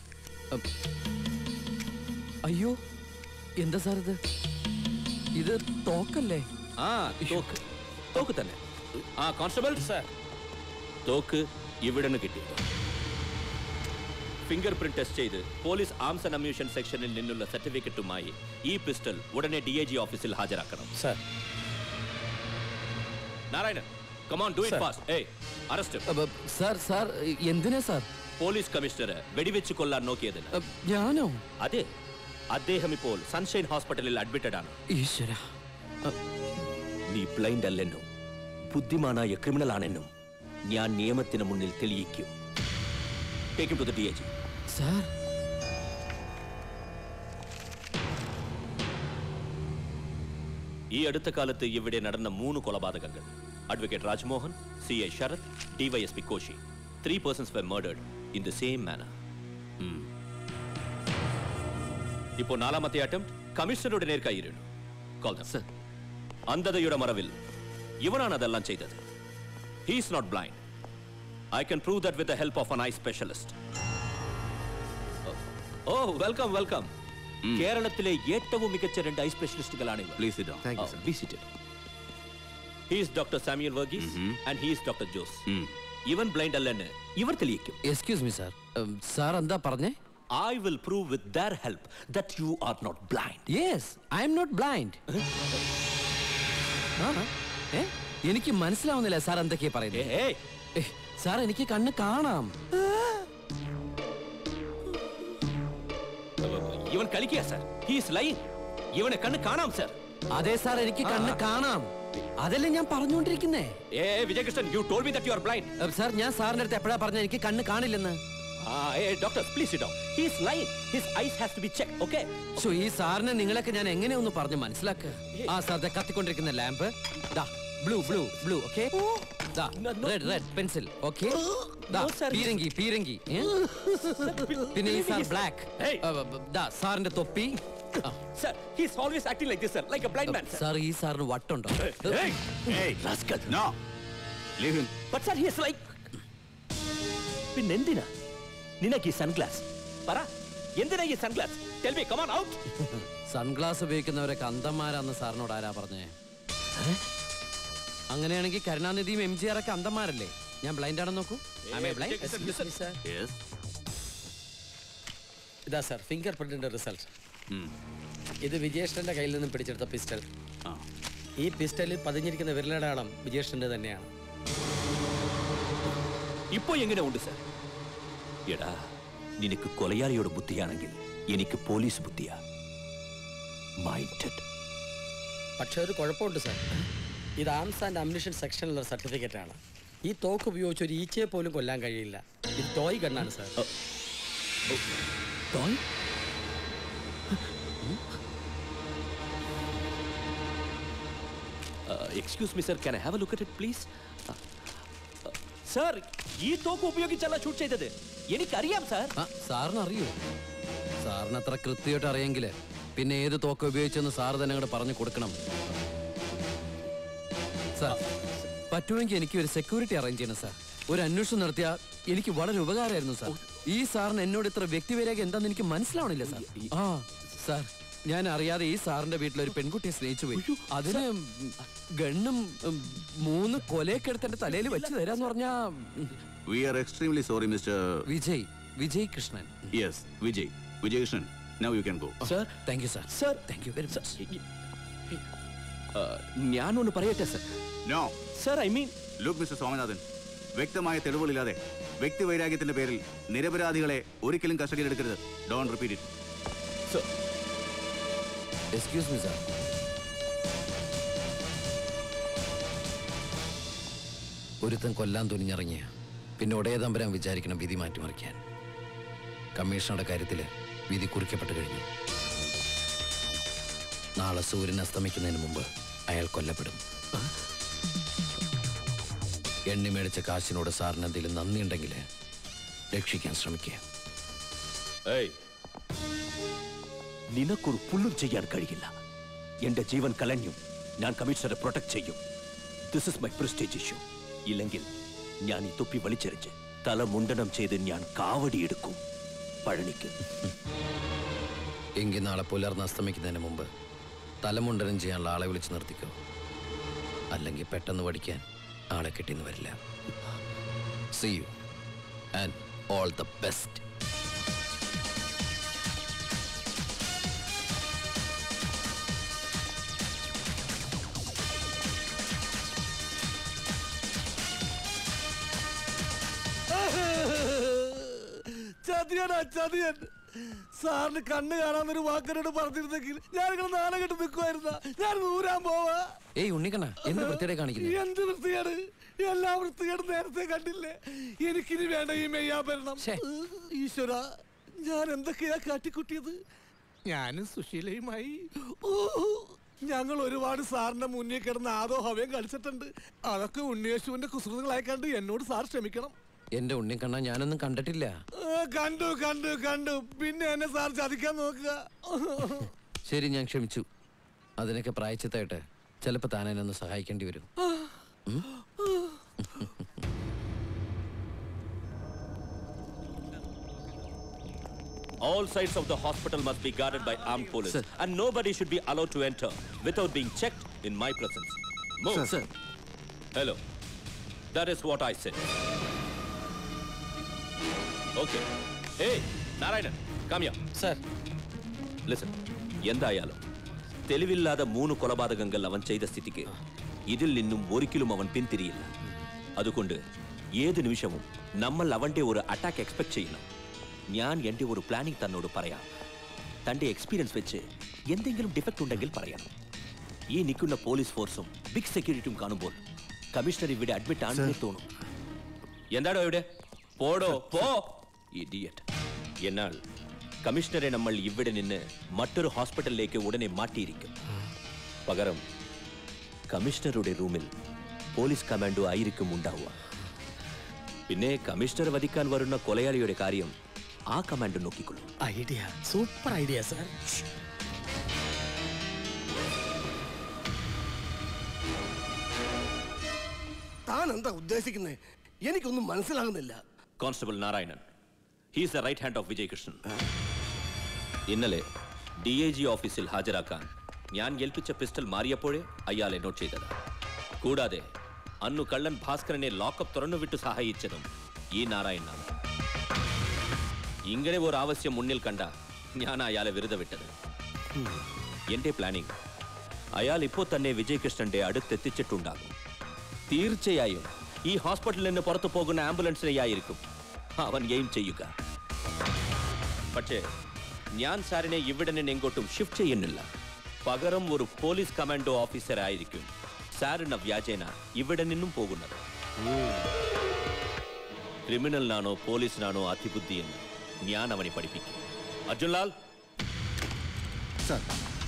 അയ്യോ എന്താ സാർ ഇത് ഇത് തോക്കല്ലേ ആ തോക്ക് തോക്ക് തന്നെ ആ കോൺസ്റ്റബിൾ സർ തോക്ക് ഇവിടെ നിന്ന് കിട്ടി ഫിംഗർ പ്രിന്റ് ടെസ്റ്റ് ചെയ്ത് പോലീസ് ആംസ് ആൻഡ് അമ്യൂഷൻ സെക്ഷനിൽ നിന്നുള്ള സർട്ടിഫിക്കറ്റുമായി ഈ പിസ്റ്റൾ ഉടനെ ഡി ഐ ജി ഓഫീസിൽ ഹാജരാക്കണം sir Narayanan come on do it Sir. Fast ഏയ് അറസ്റ്റ് സാർ സാർ എന്തിനാ സാർ പോലീസ് കമ്മീഷണർ വെടിവെച്ച് കൊല്ലാൻ നോക്കിയതിന് ഞാനോ അതെ അദ്ദേഹം ഇപ്പോൾ സൺഷൈൻ ഹോസ്പിറ്റലിൽ അഡ്മിറ്റഡ് ആണ് ഈശ്വര നീ ബ്ലൈൻഡ് അല്ലെന്നും ബുദ്ധിമാനായ ക്രിമിനൽ ആണെന്നും ഞാൻ നിയമത്തിന് മുന്നിൽ തെളിയിക്കും take to the D G sir ഈ അടുത്ത കാലത്ത് ഇവിടെ നടന്ന മൂന്ന് കൊലപാതകങ്ങൾ advocate Rajmohan C I Sarath DYSP Koshy three persons were murdered in the same manner ഇപ്പോൾ നാലാമത്തെ അറ്റംപ്റ്റ് കമ്മീഷണറുടെ നേർക്കായിരുന്നു കോൾ സർ അന്ധതയുടെ മറവിൽ ഇവനാണ് അതെല്ലാം ചെയ്തത് he's not blind I can prove that with the help of an eye specialist ഓ വെൽക്കം വെൽക്കം കേരളത്തിലെ ഏറ്റവും മികച്ച രണ്ട് ഐ സ്പെഷ്യലിസ്റ്റുകളാണ് ഇവർ Please sit down. Thank you, sir. Visit he's doctor Samuel Varghese and he's doctor Jose ഇവൻ ബ്ലൈൻഡ് അല്ലെന്ന് ഇവർ തെളിയിക്കും എക്സ്ക്യൂസ് മീ സാർ സാർ എന്താ പറഞ്ഞേ I will prove with the help that you are not blind yes I am not blind എനിക്ക് മനസ്സിലാവുന്നില്ല sir എന്തൊക്കെയാ പറയുന്നത് ഏ, സാർ എനിക്ക് കണ്ണ് കാണാം ഇവൻ കളിക്കുക സർ ഹീസ് ലൈൻ ഇവനെ കണ്ണ് കാണാം സർ അതെ സാർ എനിക്ക് കണ്ണ് കാണാം അതല്ലേ ഞാൻ പറഞ്ഞുകൊണ്ടിരിക്കുന്നേ ഏ Vijayakrishnan you told me that you are blind sir ഞാൻ സാറിന്റെ അടുത്ത് എപ്പോഴാ പറഞ്ഞ എനിക്ക് കണ്ണ് കാണില്ലെന്ന് doctor please sit down he's lying his eyes has to be check okay so ഈ സാറിനെ നിങ്ങളൊക്കെ ഞാൻ എങ്ങനെ ഒന്ന് പറഞ്ഞ് മനസ്സിലാക്കുക ആ സാർ ദേ കത്തിക്കൊണ്ടിരിക്കുന്ന ലാമ്പ് ദാ blue blue blue okay red red pencil okay പീരങ്കി പീരങ്കി ഏ? പിന്നെ ഈ സാർ ബ്ലാക്ക് സാറിന്റെ തൊപ്പി Sir, he's always acting like this, sir, like a blind man, sir. Sir ഈ സാറിന് വട്ടുണ്ടോ No. Leave him. But sir, he is like. പിന്നെന്തിനാ നിനക്ക് ഈ സൺഗ്ലാസ് പറ എന്തിനാ ഈ sunglass tell me come on out sunglass ഉപയോഗിക്കുന്നവരൊക്കെ അന്തന്മാരാന്ന് സാറിനോട് ആരാ പറഞ്ഞേ അങ്ങനെയാണെങ്കിൽ കരുണാനിധിയും എം ജി ആർ ഒക്കെ അന്തന്മാരല്ലേ ഞാൻ ബ്ലൈൻഡ് ആണെന്ന് നോക്കൂ Am I blind? Excuse me, sir. ഇതാ സാർ ഫിംഗർ പ്രിന്റിന്റെ റിസൾട്ട് ഇത് വിജയേഷിന്റെ കയ്യിൽ നിന്നും പിടിച്ചെടുത്ത പിസ്റ്റൽ ഈ പിസ്റ്റലിൽ പതിഞ്ഞിരിക്കുന്ന വിരലടയാളം വിജയേഷിന്റെ തന്നെയാണ് ഇപ്പോ എങ്ങനെ ഉണ്ട് സർ എടാ നിനക്ക് കൊലയാളിയുടെ ബുദ്ധിയാണെങ്കിൽ എനിക്ക് പോലീസ് ബുദ്ധിയാ മൈൻഡഡ് പക്ഷെ ഒരു കുഴപ്പമുണ്ട് സാർ ഇത് ആംസ് ആൻഡ് അമ്യൂണിഷൻ സെക്ഷനിലുള്ള സർട്ടിഫിക്കറ്റ് ആണ് ഈ തോക്ക് ഉപയോഗിച്ച് ഒരു ഈച്ചയെ പോലും കൊല്ലാൻ കഴിയില്ല ഇത് ടോയ് ഗണ്ണാണ് sir toy excuse me sir can I have a look at it please sir ഈ തോക്ക് ഉപയോഗിച്ചല്ല ഷൂട്ട് ചെയ്തത് എനിക്കറിയാം സാർ ആ, സാറിന് അറിയോ സാറിന് അത്ര കൃത്യമായിട്ട് അറിയെങ്കിൽ പിന്നെ ഏത് തോക്ക ഉപയോഗിച്ചെന്ന് സാറ് തന്നെ അങ്ങോട്ട് പറഞ്ഞു കൊടുക്കണം സാർ പറ്റുമെങ്കിൽ എനിക്ക് ഒരു സെക്യൂരിറ്റി അറേഞ്ച് ചെയ്യണം സാർ ഒരു അന്വേഷണം നടത്തിയാൽ എനിക്ക് വളരെ ഉപകാരമായിരുന്നു സാർ ഈ സാറിന് എന്നോട് ഇത്ര വ്യക്തിപരേഖ എന്താന്ന് എനിക്ക് മനസ്സിലാവണില്ല സാർ ആ സാർ ഞാൻ അറിയാതെ ഈ സാറിന്റെ വീട്ടിൽ ഒരു പെൺകുട്ടിയെ സ്നേഹിച്ചു പോയി അതിന് ഗണ്ണും ഉം, മൂന്ന് കൊലയൊക്കെ എടുത്ത് എന്റെ തലയിൽ വെച്ച് തരാന്ന് പറഞ്ഞാ ഉം, We are extremely sorry, Mr. Vijay Vijay Krishnan Yes, Vijay. Vijay Krishnan. Now you can go. Sir thank you sir sir thank you very much ഞാനൊന്ന് പറയട്ടെ sir No. Sir I mean Look, Mr. Swaminathan വ്യക്തമായ തെളിവുകളില്ലാതെ വ്യക്തിവൈരാഗ്യത്തിന്റെ പേരിൽ നിരപരാധികളെ ഒരിക്കലും കസ്റ്റഡിയിലെടുക്കരുത് don't repeat it excuse me sir ഒരുത്തൻ കൊല്ലാൻ തുനിഞ്ഞിറങ്ങിയ പിന്നെ ഉടയ തമ്പരാൻ വിചാരിക്കണം വിധി മാറ്റിമറിക്കാൻ കമ്മീഷണറുടെ കാര്യത്തിൽ വിധി കുറിക്കപ്പെട്ട് കഴിഞ്ഞു നാളെ സൂര്യൻ അസ്തമിക്കുന്നതിന് മുമ്പ് അയാൾ കൊല്ലപ്പെടും എണ്ണി മേടിച്ച കാശിനോട് സാറിന് എന്തെങ്കിലും നന്ദിയുണ്ടെങ്കിൽ രക്ഷിക്കാൻ ശ്രമിക്കുക ഏയ് നിനക്കൊരു പുല്ലും ചെയ്യാൻ കഴിയില്ല എന്റെ ജീവൻ കലഞ്ഞു ഞാൻ കമ്മീഷണറെ പ്രൊട്ടക്ട് ചെയ്യും this is my prestige issue ഇല്ലെങ്കിൽ ഞാൻ ഈ തൊപ്പി വലിച്ചെറിച്ച് തല മുണ്ടനം ചെയ്ത് ഞാൻ കാവടിയെടുക്കും പഴനിക്ക് എങ്കിൽ നാളെ പുലർന്ന് അസ്തമിക്കുന്നതിന് മുമ്പ് തലമുണ്ടനം ചെയ്യാനുള്ള ആളെ വിളിച്ച് നിർത്തിക്കോ അല്ലെങ്കിൽ പെട്ടെന്ന് പഠിക്കാൻ ആളെ കിട്ടിയെന്ന് വരില്ല see you and all the best ചതിയനാ ചതിയൻ സാറിന് കണ്ണ് കാണാന്നൊരു വാക്കനോട് പറഞ്ഞിരുന്നെങ്കിൽ ഞാനിങ്ങനെ നാളെ കെട്ട് നിൽക്കുമായിരുന്ന ഞാൻ നൂരാൻ പോവാ ഏയ് ഉണ്ണിക്കണ്ണ എന്ത് വൃത്തിയുടെ കാണിക്കുന്നു എന്ത് വൃത്തികേട് എല്ലാ വൃത്തികേടും നേരത്തെ കണ്ടില്ലേ എനിക്കിനി വേണ്ട ഈ മെയ്യാഭരണം ഈശ്വര ഞാൻ എന്തൊക്കെയാ കാട്ടിക്കുട്ടിയത് ഞാനും സുശീലയുമായി ഊ, ഞങ്ങൾ ഒരുപാട് സാറിന്റെ മുന്നിൽ കിടന്ന് ആദോ ഹവയും കളിച്ചിട്ടുണ്ട് അതൊക്കെ ഉണ്ണിയേശുവിന്റെ കുസൃതികളായി കണ്ട് എന്നോട് സാർ ക്ഷമിക്കണം എന്റെ ഉണ്ണിക്കണ്ണ ഞാനൊന്നും കണ്ടിട്ടില്ല ആ, കണ്ടു കണ്ടു കണ്ടു പിന്നെ എന്നെ സാർ ചതിക്കാൻ നോക്കുക ശരി ഞാൻ ക്ഷമിച്ചു അതിനൊക്കെ പ്രായച്ചിത്തായിട്ട് ചിലപ്പോൾ താൻ എന്നെ ഒന്ന് സഹായിക്കേണ്ടി വരും ഉം? All sides of the hospital must be guarded by armed police, and nobody should be allowed to enter without being checked in my presence. Move. Sir. Hello. That is what I said. Okay. Hey, Narayanan, come here. Sir. Listen. എന്തായാലും തെളിവില്ലാതെ മൂന്ന് കൊലപാതകങ്ങൾ അവൻ ചെയ്ത സ്ഥിതിക്ക് ഇതിൽ നിന്നും ഒരിക്കലും അവൻ പിന്തിരിയില്ല അതുകൊണ്ട് ഏത് നിമിഷവും നമ്മൾ അവന്റെ ഒരു അറ്റാക്ക് എക്സ്പെക്ട് ചെയ്യണം ഞാൻ എൻ്റെ ഒരു പ്ലാനിങ് തന്നോട് പറയാം തൻ്റെ എക്സ്പീരിയൻസ് വെച്ച് എന്തെങ്കിലും ഡിഫക്റ്റ് ഉണ്ടെങ്കിൽ പറയണം ഈ നിൽക്കുന്ന പോലീസ് ഫോഴ്സും ബിഗ് സെക്യൂരിറ്റിയും കാണുമ്പോൾ കമ്മീഷണർ ഇവിടെ അഡ്മിറ്റ് ആണെന്ന് തോന്നും എന്താടോ ഇവിടെ പോടോ പോ ഇഡിയറ്റ് എന്നാൽ കമ്മീഷണറെ നമ്മൾ ഇവിടെ നിന്ന് മറ്റൊരു ഹോസ്പിറ്റലിലേക്ക് ഉടനെ മാറ്റിയിരിക്കും പകരം കമ്മീഷണറുടെ റൂമിൽ പോലീസ് കമാൻഡോ ആയിരിക്കും ഉണ്ടാവുക പിന്നെ കമ്മീഷണർ വധിക്കാൻ വരുന്ന കൊലയാളിയുടെ കാര്യം ആ കമാൻഡോ നോക്കിക്കൊള്ളൂ ഐഡിയ സൂപ്പർ ഐഡിയ സാർ താൻ എന്താ ഉദ്ദേശിക്കുന്നേ എനിക്കൊന്നും മനസ്സിലാകുന്നില്ല constable Narayanan he's a right hand of Vijay Krishnan ഇന്നലെ ഡി ഐ ജി ഓഫീസിൽ ഹാജരാക്കാൻ ഞാൻ ഏൽപ്പിച്ച പിസ്റ്റൾ മാറിയപ്പോഴേ അയാൾ എന്നോട്ട് ചെയ്തത് കൂടാതെ അന്നു കള്ളൻ ഭാസ്കരനെ ലോക്കപ്പ് തുറന്നുവിട്ട് സഹായിച്ചതും ഈ നാരായണനാണ് ഇങ്ങനെ ഒരു ആവശ്യം മുന്നിൽ കണ്ട ഞാൻ അയാളെ വെറുതെ വിട്ടത് എന്റെ പ്ലാനിംഗ് അയാൾ ഇപ്പോൾ തന്നെ വിജയ് കൃഷ്ണന്റെ അടുത്തെത്തിച്ചിട്ടുണ്ടാകും തീർച്ചയായും ഈ ഹോസ്പിറ്റലിൽ നിന്ന് പുറത്തു പോകുന്ന ആംബുലൻസിനെയായിരിക്കും അവൻ എയിം ചെയ്യുക പക്ഷേ ഞാൻ സാറിനെ ഇവിടെ നിന്ന് എങ്ങോട്ടും ഷിഫ്റ്റ് ചെയ്യുന്നില്ല പകരം ഒരു പോലീസ് കമാൻഡോ ഓഫീസർ ആയിരിക്കും സാറിന വ്യാജേന ഇവിടെ നിന്നും പോകുന്നത് ക്രിമിനലിനാണോ പോലീസിനാണോ അതിബുദ്ധി എന്ന് ഞാൻ അവനെ പഠിപ്പിക്കും Arjunlal sir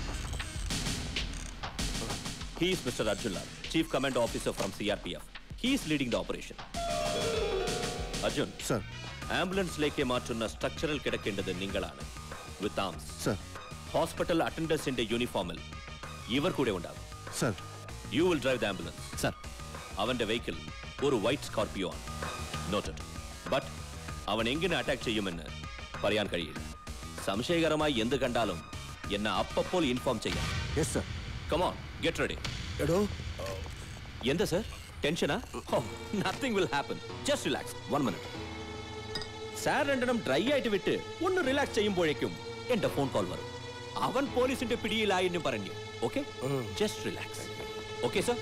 He is Mr. Arjunlal, Chief Command Officer from CRPF. He is leading the operation. Arjun sir ആംബുലൻസിലേക്ക് മാറ്റുന്ന സ്ട്രക്ചറിൽ കിടക്കേണ്ടത് നിങ്ങളാണ് വിത്ത് ആംസ് സർ ഹോസ്പിറ്റൽ അറ്റൻഡൻസിന്റെ യൂണിഫോമിൽ ഇവർ കൂടെ ഉണ്ടാകും sir you will drive the ambulance sir അവന്റെ വെഹിക്കിൾ ഒരു വൈറ്റ് സ്കോർപിയോ ആണ് നോട്ടഡ് ബട്ട് അവൻ എങ്ങനെ അറ്റാക്ക് ചെയ്യുമെന്ന് പറയാൻ കഴിയില്ല സംശയകരമായി എന്ത് കണ്ടാലും എന്നെ അപ്പപ്പോൾ ഇൻഫോം ചെയ്യാം yes sir come on get ready എടോ എന്താ സർ ടെൻഷനാ ഓ nothing will happen just relax one minute sir രണ്ടെണ്ണം ഡ്രൈ ആയിട്ട് വിട്ട് ഒന്ന് റിലാക്സ് ചെയ്യുമ്പോഴേക്കും എന്റെ ഫോൺ കോൾ വരും അവൻ പോലീസിന്റെ പിടിയിലായി എന്ന് പറഞ്ഞു okay just relax okay sir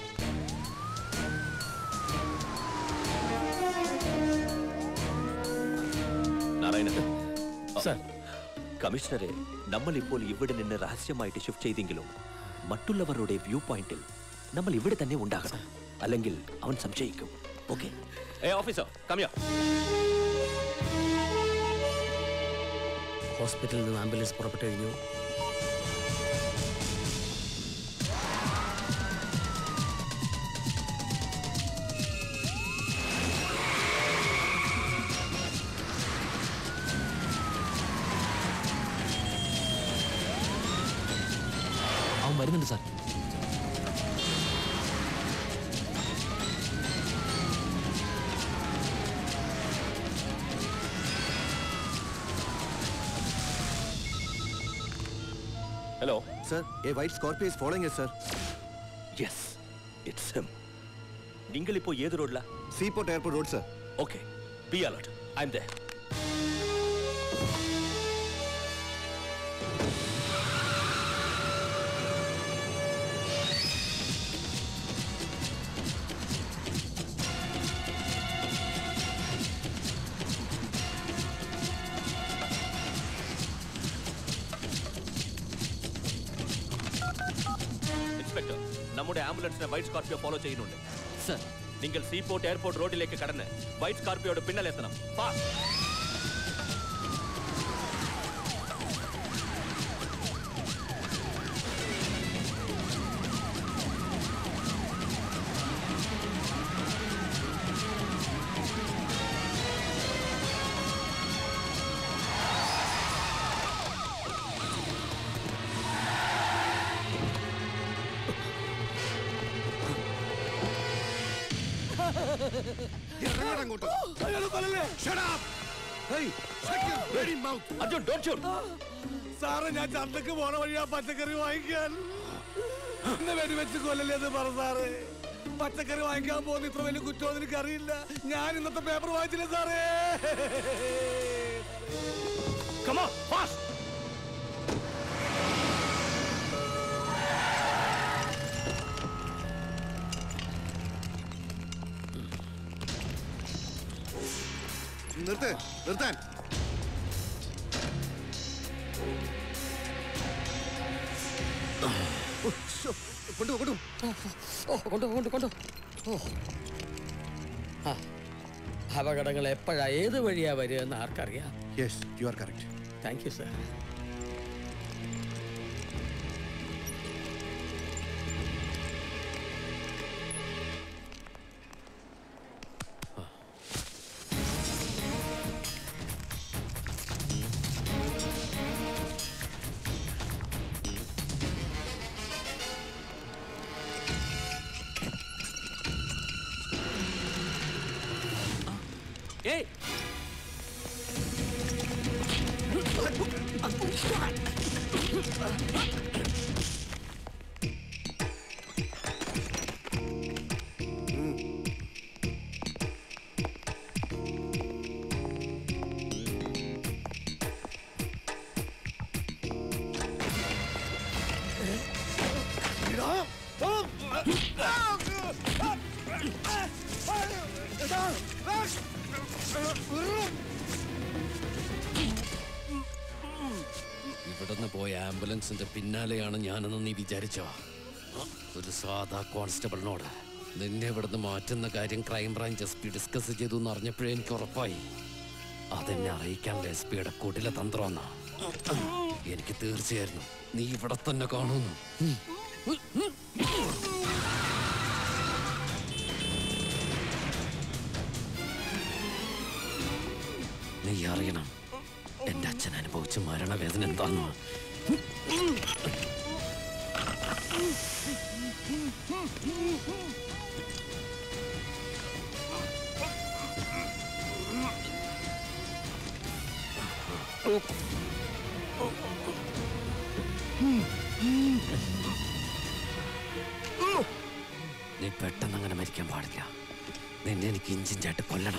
Narayana sir കമ്മീഷണറെ നമ്മൾ ഇപ്പോൾ ഇവിടെ നിന്ന് രഹസ്യമായിട്ട് ഷിഫ്റ്റ് ചെയ്തെങ്കിലും മറ്റുള്ളവരുടെ വ്യൂ പോയിന്റിൽ നമ്മൾ ഇവിടെ തന്നെ ഉണ്ടാകണം അല്ലെങ്കിൽ അവൻ സംശയിക്കും ഓക്കെ ഏ ഓഫീസർ കമ്മിയോ ഹോസ്പിറ്റലിൽ നിന്ന് ആംബുലൻസ് പുറപ്പെട്ടു കഴിഞ്ഞു അവൻ വരുന്നുണ്ട് sir hello sir a white Scorpio is following sir yes it's him നിങ്ങൾ ഇപ്പോൾ ഏത് റോഡിലാ seaport airport road sir okay be alert I am ദേ ഇൻസ്പെക്ടർ നമ്മുടെ ആംബുലൻസിനെ വൈറ്റ് സ്കോർപിയോ ഫോളോ ചെയ്യുന്നുണ്ട് സർ നിങ്ങൾ സീപോർട്ട് എയർപോർട്ട് റോഡിലേക്ക് കടന്ന് വൈറ്റ് സ്കോർപിയോയുടെ പിന്നലെത്തണം ഫാസ്റ്റ് അർജുൻ ഡോണ്ട് ഷൂട്ട് സാറേ ഞാൻ ചന്തക്ക് പോണ വഴിയാ പച്ചക്കറി വാങ്ങിക്കാൻ എന്നെ വെടിവെച്ച് കൊല്ലല്ലേ എന്ന് പറ സാറേ പച്ചക്കറി വാങ്ങിക്കാൻ പോകുന്ന ഇത്ര വലിയ കുറ്റം എനിക്ക് അറിയില്ല ഞാൻ ഇന്നത്തെ പേപ്പർ വായിച്ചില്ല സാറേ Come on, fast! നിർത്ത് നിർത്താൻ ഓ, ശ്ശോ, കൊണ്ടുപോ കൊണ്ടുപോ ഓ കൊണ്ടു കൊണ്ടു കൊണ്ടു ഓ ആ അപകടങ്ങൾ എപ്പോഴാ ഏത് വഴിയാ വരിക എന്ന് ആർക്കറിയാം yes you are correct thank you sir ഏയ് ഇവിടുന്ന് പോയ ആംബുലൻസിന്റെ പിന്നാലെയാണ് ഞാനെന്ന് നീ വിചാരിച്ചോ ഒരു സാധാ കോൺസ്റ്റബിളിനോട് നിന്നെ ഇവിടുന്ന് മാറ്റുന്ന കാര്യം ക്രൈംബ്രാഞ്ച് എസ് പി ഡിസ്കസ് ചെയ്തു എന്ന് അറിഞ്ഞപ്പോഴേ എനിക്ക് ഉറപ്പായി അതെന്നെ അറിയിക്കാനുള്ള എസ് പിയുടെ കുടില തന്ത്രമെന്നാ എനിക്ക് തീർച്ചയായിരുന്നു നീ ഇവിടെ തന്നെ കാണുന്നു നീ അറിയണം എന്റെ അച്ഛൻ അനുഭവിച്ച മരണവേദന എന്താണെന്ന് നീ പെട്ടെന്ന് അങ്ങനെ മരിക്കാൻ പാടില്ല നിന്നെ എനിക്ക് ഇഞ്ചിഞ്ചായിട്ട് കൊല്ലണം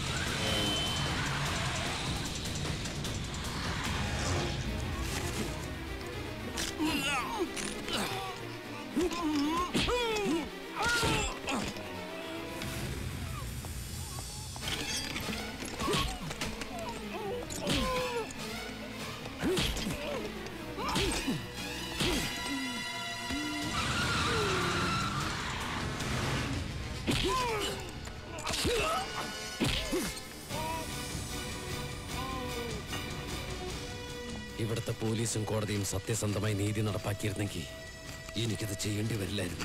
ഇവിടുത്തെ പോലീസും കോടതിയും സത്യസന്ധമായി നീതി നടപ്പാക്കിയിരുന്നെങ്കിൽ എനിക്കത് ചെയ്യേണ്ടി വരില്ലായിരുന്നു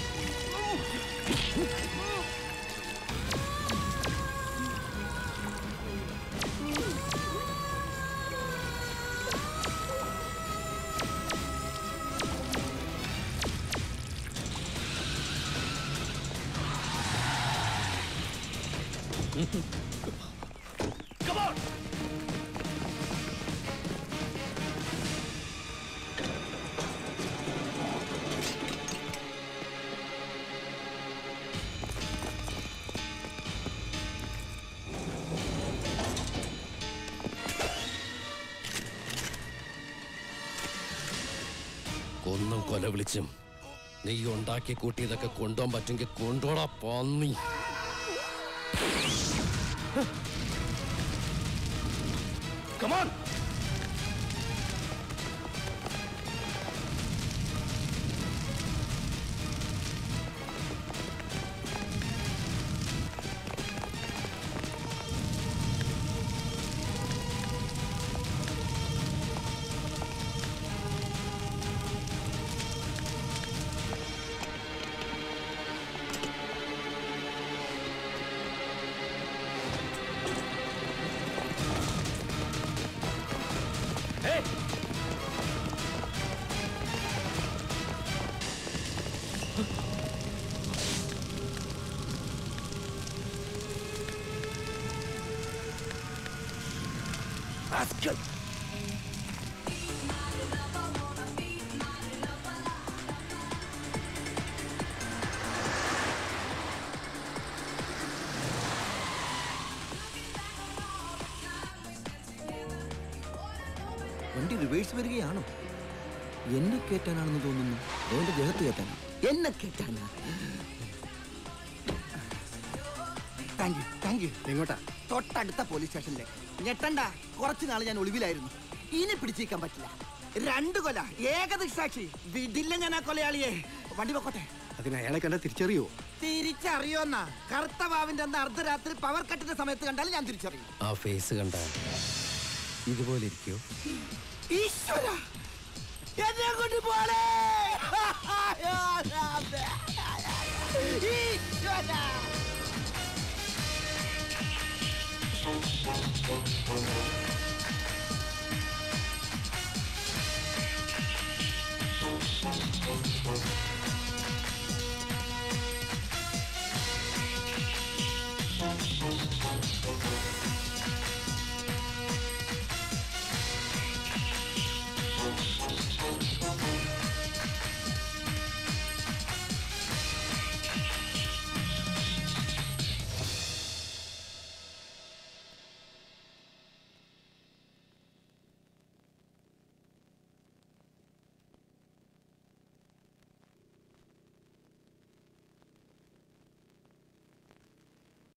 Come on! കൊന്നും കൊല വിളിച്ചും നീ ഉണ്ടാക്കി കൂട്ടിയതൊക്കെ കൊണ്ടുപോകാൻ പറ്റുമെങ്കിൽ കൊണ്ടോടാ പന്നി Come on! Hey! Rascal! വണ്ടി റിവേഴ്സ് വരികയാണോ എന്നെ കയറ്റാനാണെന്ന് തോന്നുന്നു അവന്റെ ദേഹത്ത് കയറ്റാനാ എന്നെ കയറ്റാനാ താങ്ക് യു താങ്ക് യു എങ്ങോട്ടാ തൊട്ടടുത്ത പോലീസ് സ്റ്റേഷനിലെ ഞെട്ടണ്ട കുറച്ചു നാൾ ഞാൻ ഒളിവിലായിരുന്നു ഇനി പിടിച്ചിരിക്കാൻ പറ്റില്ല രണ്ട് കൊല ഏകദൃക്സാക്ഷി വിടില്ല ഞാൻ ആ കൊലയാളിയെ വണ്ടി പൊക്കോട്ടെ അതിന് അയാളെ കണ്ട തിരിച്ചറിയോ തിരിച്ചറിയോന്നാ കറുത്ത വാവിന്റെ അന്ന് അർദ്ധരാത്രി പവർ കട്ടിന്റെ സമയത്ത് കണ്ടാൽ ഞാൻ തിരിച്ചറിയും ആ ഫേസ് കണ്ട ഇതുപോലെ ഇരിക്കോ ഈശ്വര എന്നെ കൊണ്ട് പോളേ ഈശ്വര